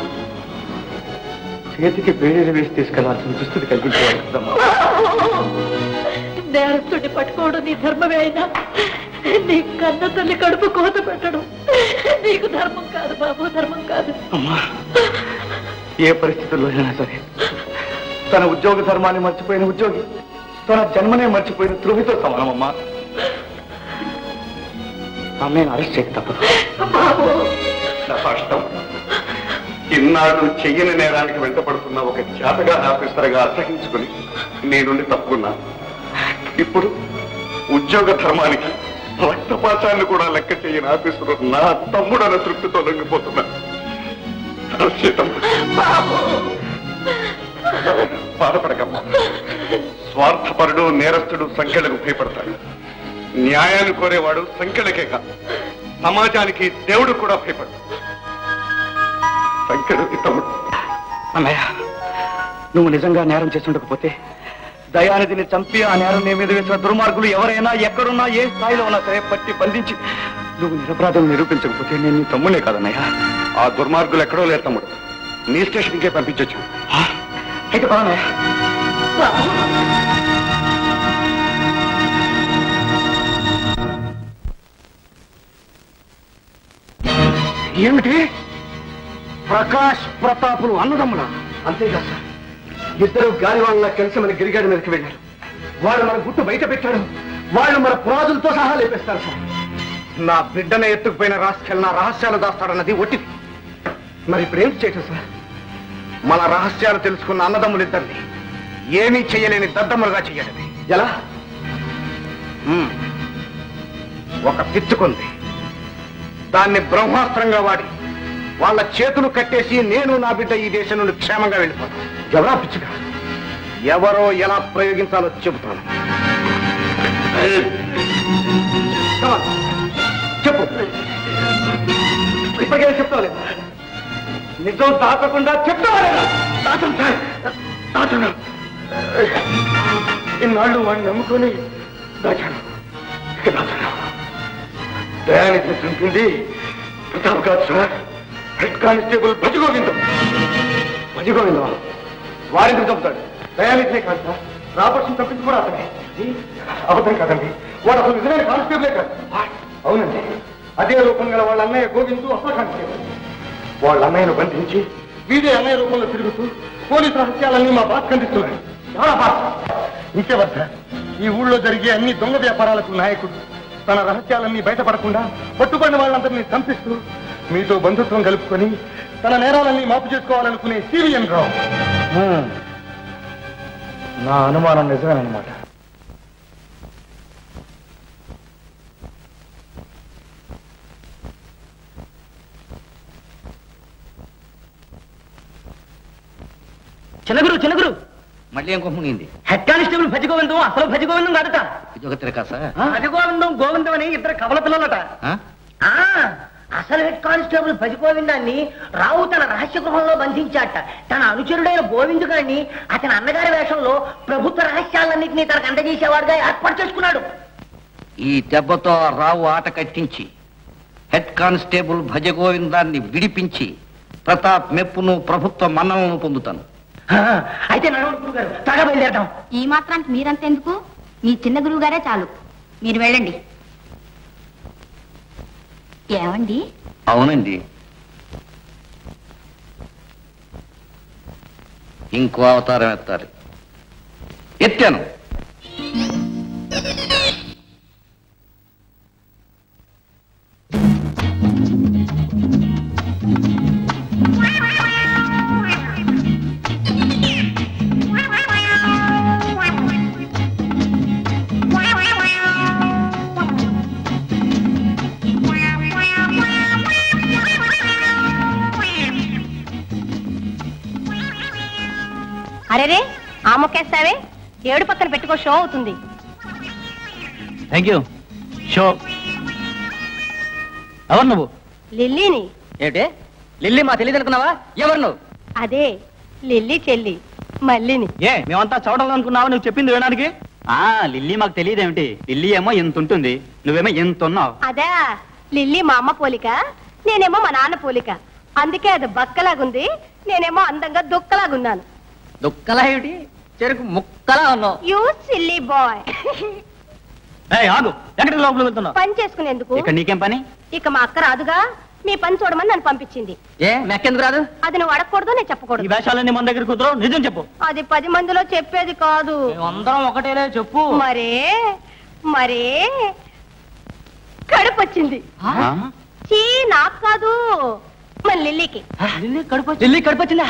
చేతికి బేడీలు వేసి తీసుకెళ్లాల్సిన దుస్థితి కల్పించేవాడు కదమ్మా నేరస్తుడిని పట్టుకోవడం నీ ధర్మమే అయినా నీ కన్న తల్లి కడుపు కోత పెట్టడం నీకు ధర్మం కాదు బాబు ధర్మం కాదు అమ్మా ఏ పరిస్థితుల్లో అయినా సరే తన ఉద్యోగ ధర్మాన్ని మర్చిపోయిన ఉద్యోగి తన జన్మనే మర్చిపోయిన త్రుహితో సమానమమ్మా అమ్మాయిని అరెస్ట్ చేయక తప్పదు నా కష్టం ఇన్నాళ్ళు చెయ్యని నేరానికి వెంటపడుతున్న ఒక చేతగా ఆఫీసర్గా అసహించుకుని నేనుండి తప్పుకున్నాను ఇప్పుడు ఉద్యోగ ధర్మానికి రక్తపాతాన్ని కూడా లెక్క చేయని ఆఫీసరు నా తమ్ముడు అన్న తృప్తితో లొంగిపోతున్నాను రక్షితం. బాధపడకమ్మా స్వార్థపరుడు నేరస్తుడు సంఖ్యలకు భయపడతాడు న్యాయాన్ని కోరేవాడు సంఖ్యలకే కాదు సమాజానికి దేవుడు కూడా భయపడతాడు సంఖ్యలకి తమ్ముడు అన్నయ్య నువ్వు నిజంగా నేరం చేసి ఉండకపోతే దయానిధిని చంపి ఆ నేరం నీ మీద వేసిన దుర్మార్గులు ఎవరైనా ఎక్కడున్నా ఏ స్థాయిలో ఉన్నా సరే పట్టి బంధించి నువ్వు నిరపరాధం నిరూపించకపోతే నేను నీ తమ్ముడే కాదన్నయ్య ఆ దుర్మార్గులు ఎక్కడో లేరు తమ్ముడు నీ స్టేషన్కే పంపించొచ్చు అయితే బాగా ఏమిటి ప్రకాష్ ప్రతాపులు అన్నదమ్ముల అంతేగా సార్ ఇద్దరు గాలి వాళ్ళ కలిసి మన గిరిగాడి మీదకి వెళ్ళారు వాళ్ళు మన గుట్టు బయట పెట్టారు వాళ్ళు మన పురాదులతో సహా లేపేస్తారు సార్ నా బిడ్డనే ఎత్తుకుపోయిన రాసుకెళ్ళి నా రహస్యాలు దాస్తాడన్నది ఒట్టిది మరి ఇప్పుడు ఏం చేయటం సార్ మన రహస్యాలు తెలుసుకున్న అన్నదమ్ములిద్దరిని ఏమీ చేయలేని దద్దమ్మలుగా చెయ్యడమే ఎలా మ్మ్. ఒక పిచ్చుకుంది దాన్ని బ్రహ్మాస్త్రంగా వాడి వాళ్ళ చేతులు కట్టేసి నేను నా బిడ్డ ఈ దేశం నుండి క్షేమంగా వెళ్ళిపోతాను ఎవరా పిచ్చుక ఎవరో ఎలా ప్రయోగించాలో చెబుతాను Come on. చెప్పు ఇప్పటికే చెప్తావు నిజం దాచకుండా చెప్తావా లేదా? దాచను సార్ దాచను ఇన్నాళ్ళు వాడిని నమ్ముకొని దాచాను దాచను దయానికి చంపింది ప్రతాప్ కాదు sir head constable Bhajagovindam Bhajagovindam వారింటికి చంపుతాడు దయానిధినే కాదు సార్ రాబర్ట్స్ తప్పించి కూడా అతనే ఇది అబద్ధం కాదండి వాడు అసలు నిజమైన కానిస్టేబులే కాదు అవునండి అదే రూపం గల వాళ్ళ అన్నయ్య గోవిందు అసలు కానిస్టేబుల్ వాళ్ళ అన్నయ్యను బంధించి వీడే అన్నయ్య రూపంలో తిరుగుతూ పోలీసు రహస్యాలన్నీ మా బాస్ కందిస్తున్నాడు ఎవరా బాస్ ఇంకెవరు సార్ ఈ ఊళ్ళో జరిగే అన్ని దొంగ వ్యాపారాలకు నాయకుడు తన రహస్యాలన్నీ బయటపడకుండా పట్టుబడిన వాళ్ళందరినీ చంపిస్తూ మీతో బంధుత్వం కలుపుకొని తన నేరాలన్నీ మాపు చేసుకోవాలనుకునే సివిఎన్ రావు నా అనుమానం నిజమేనమాట చిన్నగురు చిన్నగురు మళ్ళీ ఏం కొమ్మునింది హెడ్ కానిస్టేబుల్ భజ గోవిందం అసలు భజ గోవిందం కాదట ఇది ఒక తిరకాసా భజ గోవిందం గోవిందం అని ఇద్దరు కవల పిల్లలట ఆ, అసలు హెడ్ కానిస్టేబుల్ భజ గోవిందాన్ని రావు తన రహస్య గృహంలో బంధించాట తన అనుచరుడైన గోవిందు గారిని అతని అన్నగారి వేషంలో ప్రభుత్వ రహస్యాలన్నింటినీ తనకు అందజేసేవాడుగా ఏర్పాటు చేసుకున్నాడు ఈ దెబ్బతో ఆ రావు ఆట కట్టించి హెడ్ కానిస్టేబుల్ భజగోవిందాన్ని విడిపించి ప్రతాప్ మెప్పును ప్రభుత్వ మన్ననను పొందుతాను ఆ, అయితే నడవండి గురుగారు త్వరగా బయలుదేరదాం ఈ మాత్రానికి మీరంతెందుకు మీ చిన్న గురువు గారే చాలు మీరు వెళ్ళండి ఏమండి అవునండి ఇంకో అవతారం ఎత్తాలి ఎత్తాను అరేరే ఆ మొక్కేస్తావే ఏడు పక్కన పెట్టుకో షో అవుతుంది థ్యాంక్ యూ షో ఎవరు నువ్వు లిల్లీని ఏమిటి లిల్లీ మా తెలియదు అనుకున్నావా ఎవరు నువ్వు అదే లిల్లీ చెల్లి మల్లిని ఏ మేమంతా చూడాలి అనుకున్నావా నువ్వు చెప్పింది వినడానికి ఆ లిల్లీ మాకు తెలియదేమిటి లిల్లీ ఏమో ఇంత ఉంటుంది నువ్వేమో ఇంత ఉన్నావు అదే లిల్లీ మా అమ్మ పోలిక నేనేమో మా నాన్న పోలిక అందుకే అది బక్కలాగుంది నేనేమో అందంగా దుక్కలాగున్నాను దుక్కలా ఏమిటి చెరుకు ముక్కలా ఉన్నావు యూ సిల్లీ బాయ్ ఏయ్, ఆగు ఎక్కడికి లోపల వెళ్తున్నావు పని చేసుకునేందుకు ఇక్కడ నీకేం పని ఇక మా అక్క రాదుగా మీ పని చూడమని నన్ను పంపించింది ఏ మెక్కెందుకు రాదు అది నువ్వు అడగకూడదు నేను ఈ చెప్పకూడదు వేషాలన్నీ మన దగ్గర కుదరవు నిజం చెప్పు అది పది మందిలో చెప్పేది కాదు అందరం ఒకటేలే చెప్పు మరే మరే కడుపు వచ్చింది చీ నాకు కాదు మన లిల్లీకి లిల్లీ కడుపు లిల్లీ కడుపు వచ్చిందా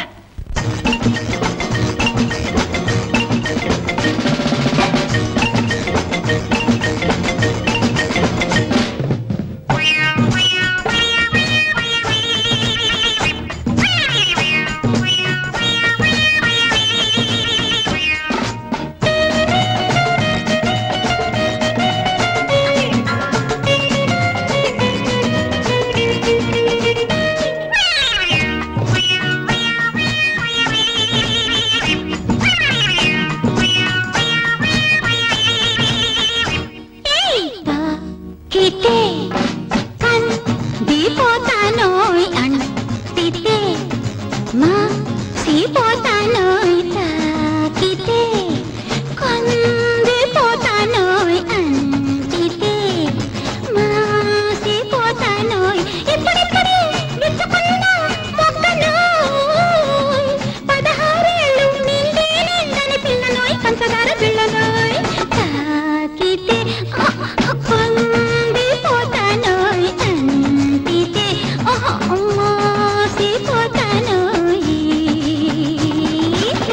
కిటే కందిపోతానోయ్ అంటితే మా సీపోతానోయ్ తాకితే కందిపోతానోయ్ అంటితే మా సీపోతానోయ్ ఇప్పుడిప్పుడే విచ్చుకున్న మొక్కనోయ్ పదహారేళ్ళు నిండి నిండని పిల్లనోయ్ పంచదార పిల్లనోయ్ తాకితే కందిపోతానోయ్ అంటితే మోసిపోతానోయ్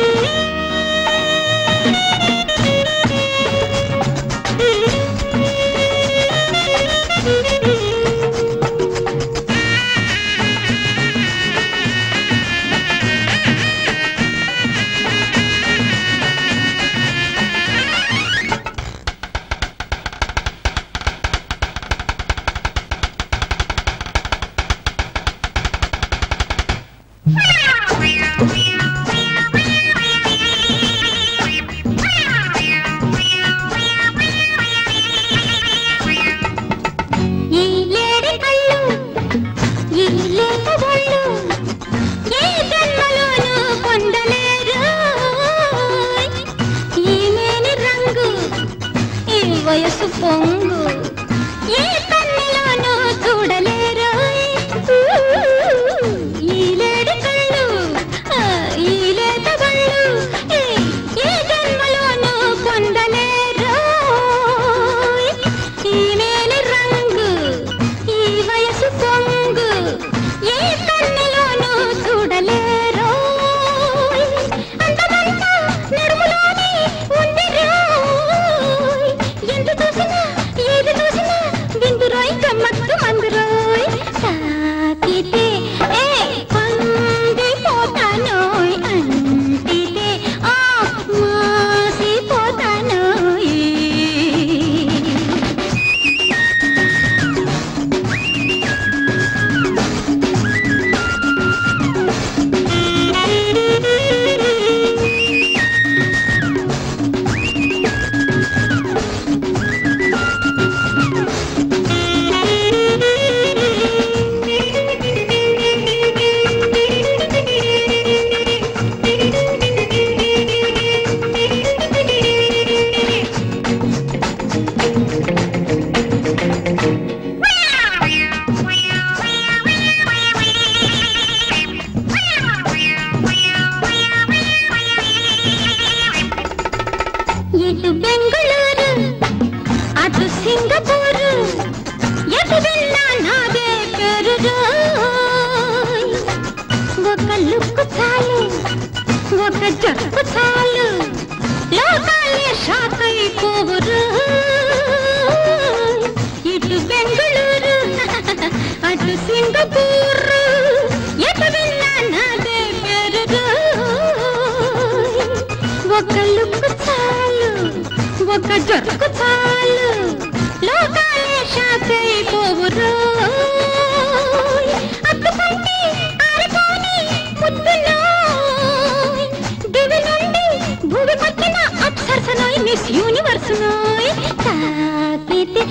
ఒక లుక్కు చాలు ఒక జక్కు చాలు లోకాలే షాక్ అయిపోవురు ఇటు బెంగళూరు అటు సింగపూర్ ఎటు వెళ్ళా నాదే పేరు ఒక లుక్కు చాలు ఒక జక్కు చాలు లోకాలే షాక్ అయిపోవురు అక్కుపంటి ఆరిపోని ముద్దులో దివి నుండి భూమికొచ్చిన అప్సరసనోయ్ మిస్ యూనివర్స్ నోయ్ తాకితే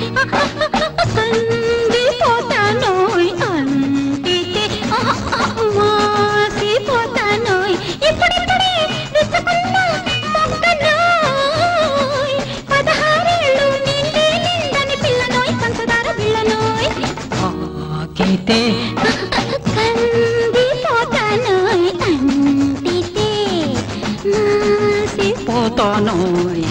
కందిపోతానోయ్ అంటితే మాసిపోతానోయ్ ఇప్పుడిప్పుడే విసుకున్న మొక్కనోయ్ పదహారేళ్ళు నిండి నిండని పిల్లనోయ్ పంచదార బిళ్ళనోయ్ తాకితే కందిపోతానోయ్ అంటితే పోతానోయ్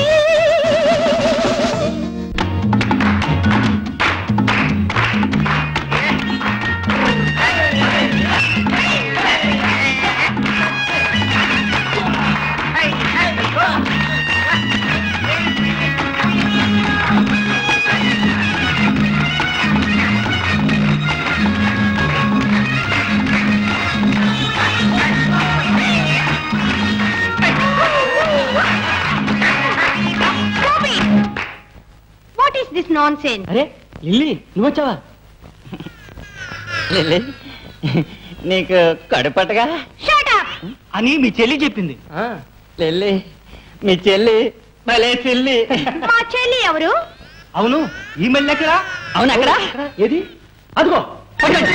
what is this nonsense అరే లిల్లీ నువ్వు వచ్చావా లిల్లీ నీకు కడుపట్టగా అని మీ చెల్లి చెప్పింది లిల్లీ మీ చెల్లి భలే చెల్లి మా చెల్లి ఎవరు అవును ఈ మళ్ళీ ఎక్కడ అవును అక్కడ ఏది అదిగో పట్టండి.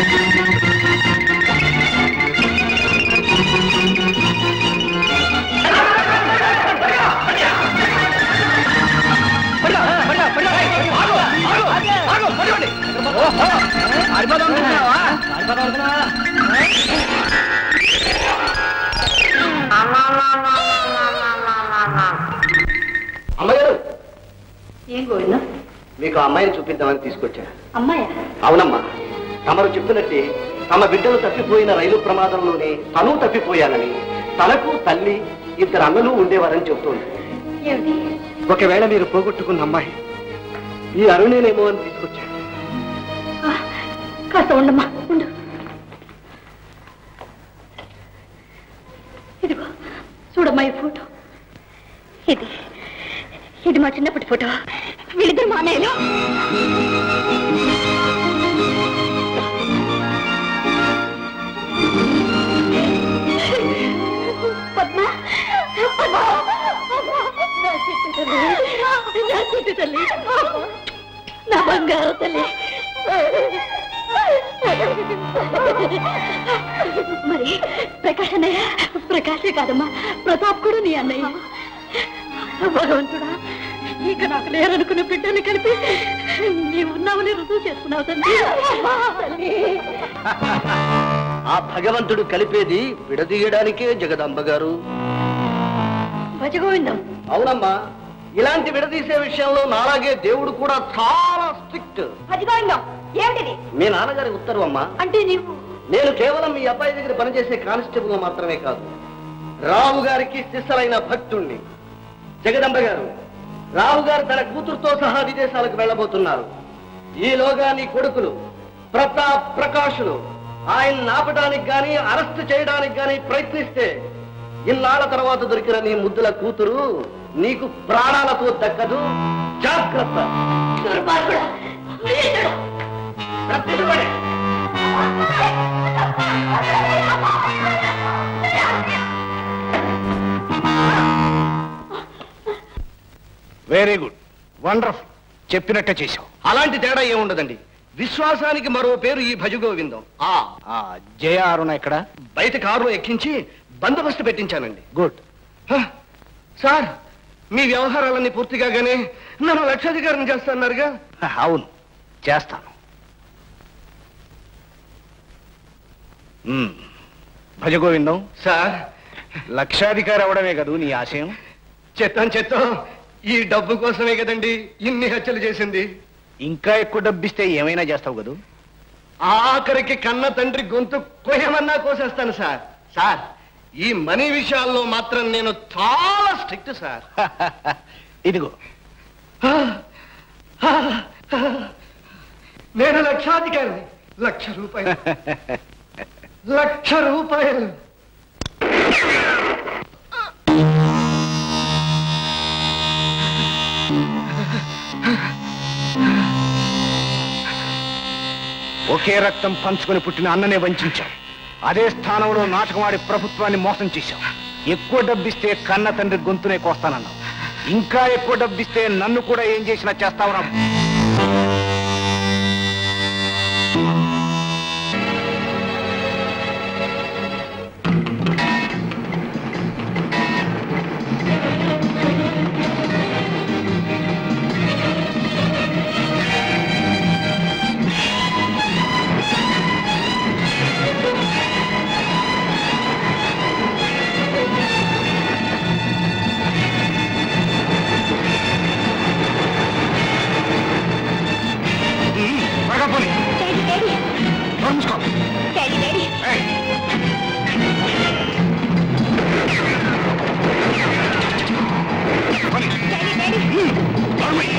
అమ్మగారు ఏం గోవిందా మీకు ఆ అమ్మాయిని చూపిద్దామని తీసుకొచ్చా అమ్మాయా అవునమ్మా తమరు చెప్తున్నట్టే తమ బిడ్డలు తప్పిపోయిన రైలు ప్రమాదంలోనే తను తప్పిపోయానని తనకు తల్లి ఇద్దరు అన్నలు ఉండేవారని చెబుతోంది ఏమిటి ఒకవేళ మీరు పోగొట్టుకున్న అమ్మాయి ఈ అరుణేనేమో అని తీసుకొచ్చాను ఆ, కాస్త ఉండమ్మా ఉండు ఇదిగో చూడమ్మా ఈ ఫోటో ఇది ఇది మా చిన్నప్పటి ఫోటో వీళ్ళిద్దరు మా అన్నయ్యలు పద్మ పద్మ నా చిట్టి తల్లి నా చిట్టి తల్లి నా బంగారు తల్లి మరి ప్రకాష్ అన్నయ్య ప్రకాశే కాదమ్మా ప్రతాప్ కూడా నీ అన్నయ్య భగవంతుడా ఇక నాకు లేరనుకున్న బిడ్డలు కలిపి నీవు ఉన్నావని రుజువు చేసుకున్నావు తండ్రి తల్లి ఆ భగవంతుడు కలిపేది విడదీయడానికే జగదంబ గారు భజగోవిందం అవునమ్మా ఇలాంటి విడదీసే విషయంలో నాలాగే దేవుడు కూడా చాలా స్ట్రిక్ట్ భజగోవిందం ఏమిటిది మీ నాన్నగారి ఉత్తర్వు అమ్మా అంటే నీవు నేను కేవలం మీ అబ్బాయి దగ్గర పనిచేసే కానిస్టేబుల్ మాత్రమే కాదు రావు గారికి శిస్సలైన భక్తుణ్ణి జగదంబ గారు రావు గారు తన కూతురుతో సహా విదేశాలకు వెళ్ళబోతున్నారు ఈలోగా నీ కొడుకులు ప్రతాప్ ప్రకాశులు ఆయన ఆపడానికి గాని అరెస్ట్ చేయడానికి గాని ప్రయత్నిస్తే ఇన్నాళ్ల తర్వాత దొరికిన నీ ముద్దుల కూతురు నీకు ప్రాణాలతో దక్కదు జాగ్రత్త ప్రత్యుపడే. వెరీ గుడ్ వండర్ఫుల్ చెప్పినట్టే చేశావు అలాంటి తేడా ఏముండదండి విశ్వాసానికి మరో పేరు ఈ భజగోవిందం ఆ ఆ జయ అరుణ ఎక్కడ బయట కారులో ఎక్కించి బందోబస్తు పెట్టించానండి గుడ్ హ, సార్ మీ వ్యవహారాలన్నీ పూర్తి కాగానే నన్ను లక్షాధికారం చేస్తాన్నారుగా అవును చేస్తాను మ్మ్. భజగోవిందం సార్ లక్షాధికారి అవడమే కదూ నీ ఆశయం చెత్తం చెత్తం ఈ డబ్బు కోసమే కదండి ఇన్ని హత్యలు చేసింది ఇంకా ఎక్కువ డబ్బిస్తే ఏమైనా చేస్తావు కదూ ఆఖరికి కన్న తండ్రి గొంతు కోయమన్నా కోసేస్తాను సార్ సార్ ఈ మనీ విషయాల్లో మాత్రం నేను చాలా స్ట్రిక్ట్ సార్ ఇదిగో నేను లక్షాధికారిని లక్ష రూపాయలు లక్ష రూపాయలు ఒకే రక్తం పంచుకొని పుట్టిన అన్ననే వంచాం అదే స్థానంలో నాటకమాడి ప్రభుత్వాన్ని మోసం చేశాం ఎక్కువ డబ్బిస్తే కన్న తండ్రి గొంతునే కోస్తానన్నావు ఇంకా ఎక్కువ డబ్బిస్తే నన్ను కూడా ఏం చేసినా చేస్తావురా త్వరగా పోనీ. నోరు మూసుకో. ఏయ్. పోనీ. హ్మ్. నోరు మూయ్.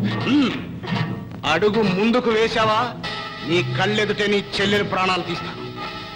అడుగు ముందుకు వేశావా నీ కళ్ళెదుటే నీ చెల్లెలు ప్రాణాలు తీస్తాను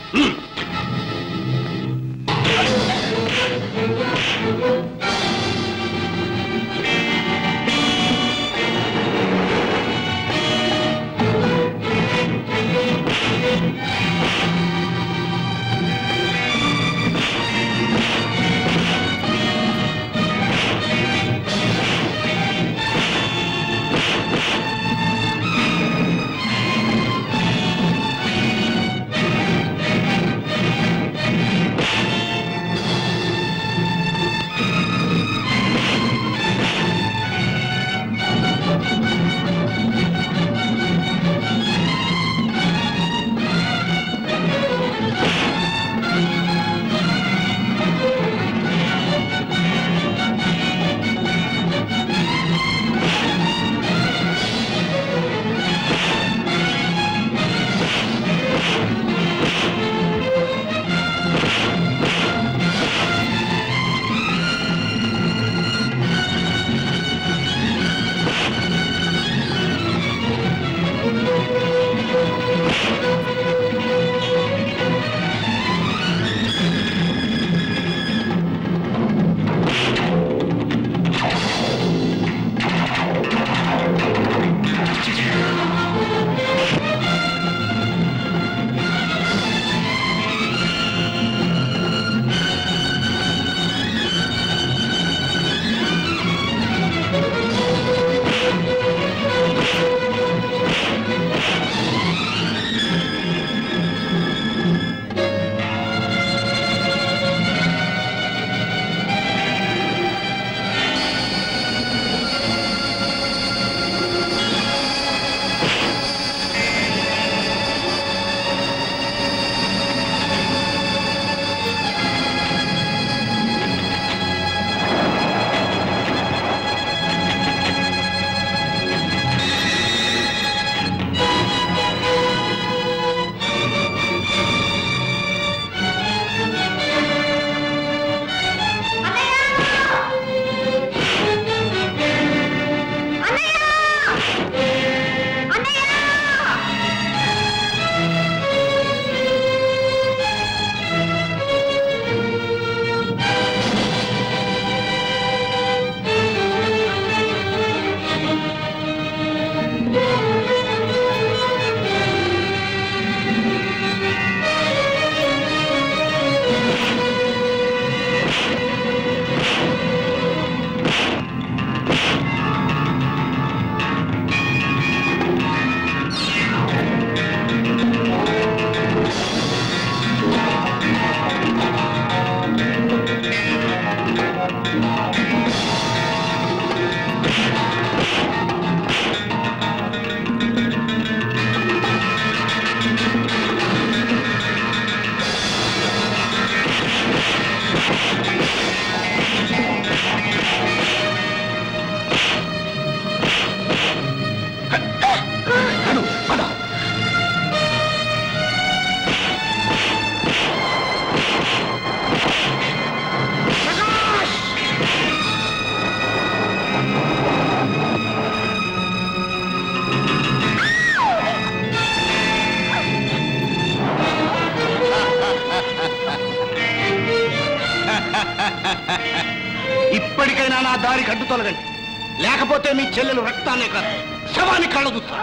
ఇప్పటికైనా నా దారి గడ్డు తొలగండి లేకపోతే మీ చెల్లెలు రక్తాన్నే కాదు శవాన్ని కళ్ళ చూస్తా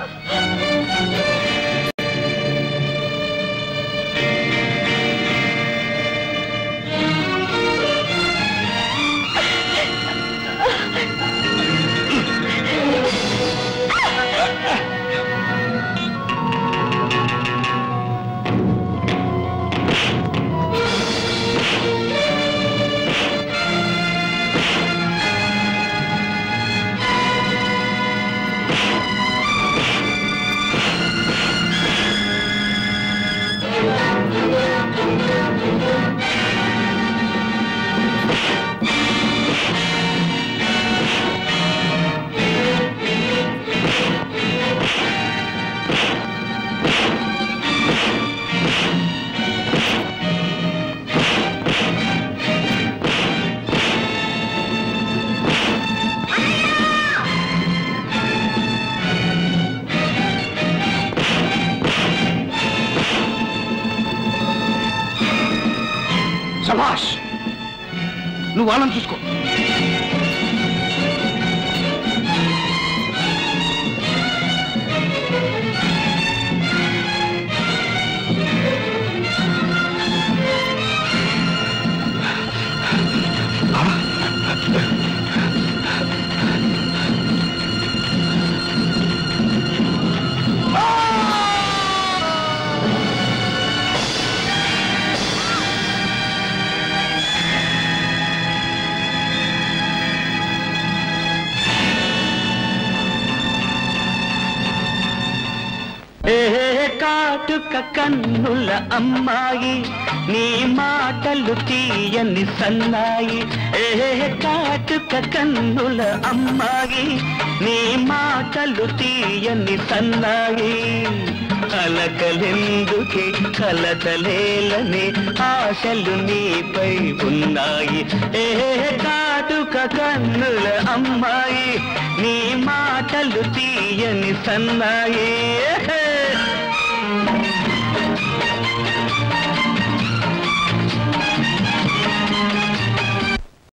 ఆ నువ్వు వాళ్ళని చూసుకో ఏ కాటుక కన్నుల అమ్మాయి నీ మాటలు తీయని సన్నాయి ఏ కాటుక కన్నుల అమ్మాయి నీ మాటలు తీయని సన్నాయి అలకలెందుకే కలతలేలని ఆశలు నీపై ఉన్నాయి ఏ కాటుక కన్నుల అమ్మాయి నీ మాటలు తీయని సన్నాయి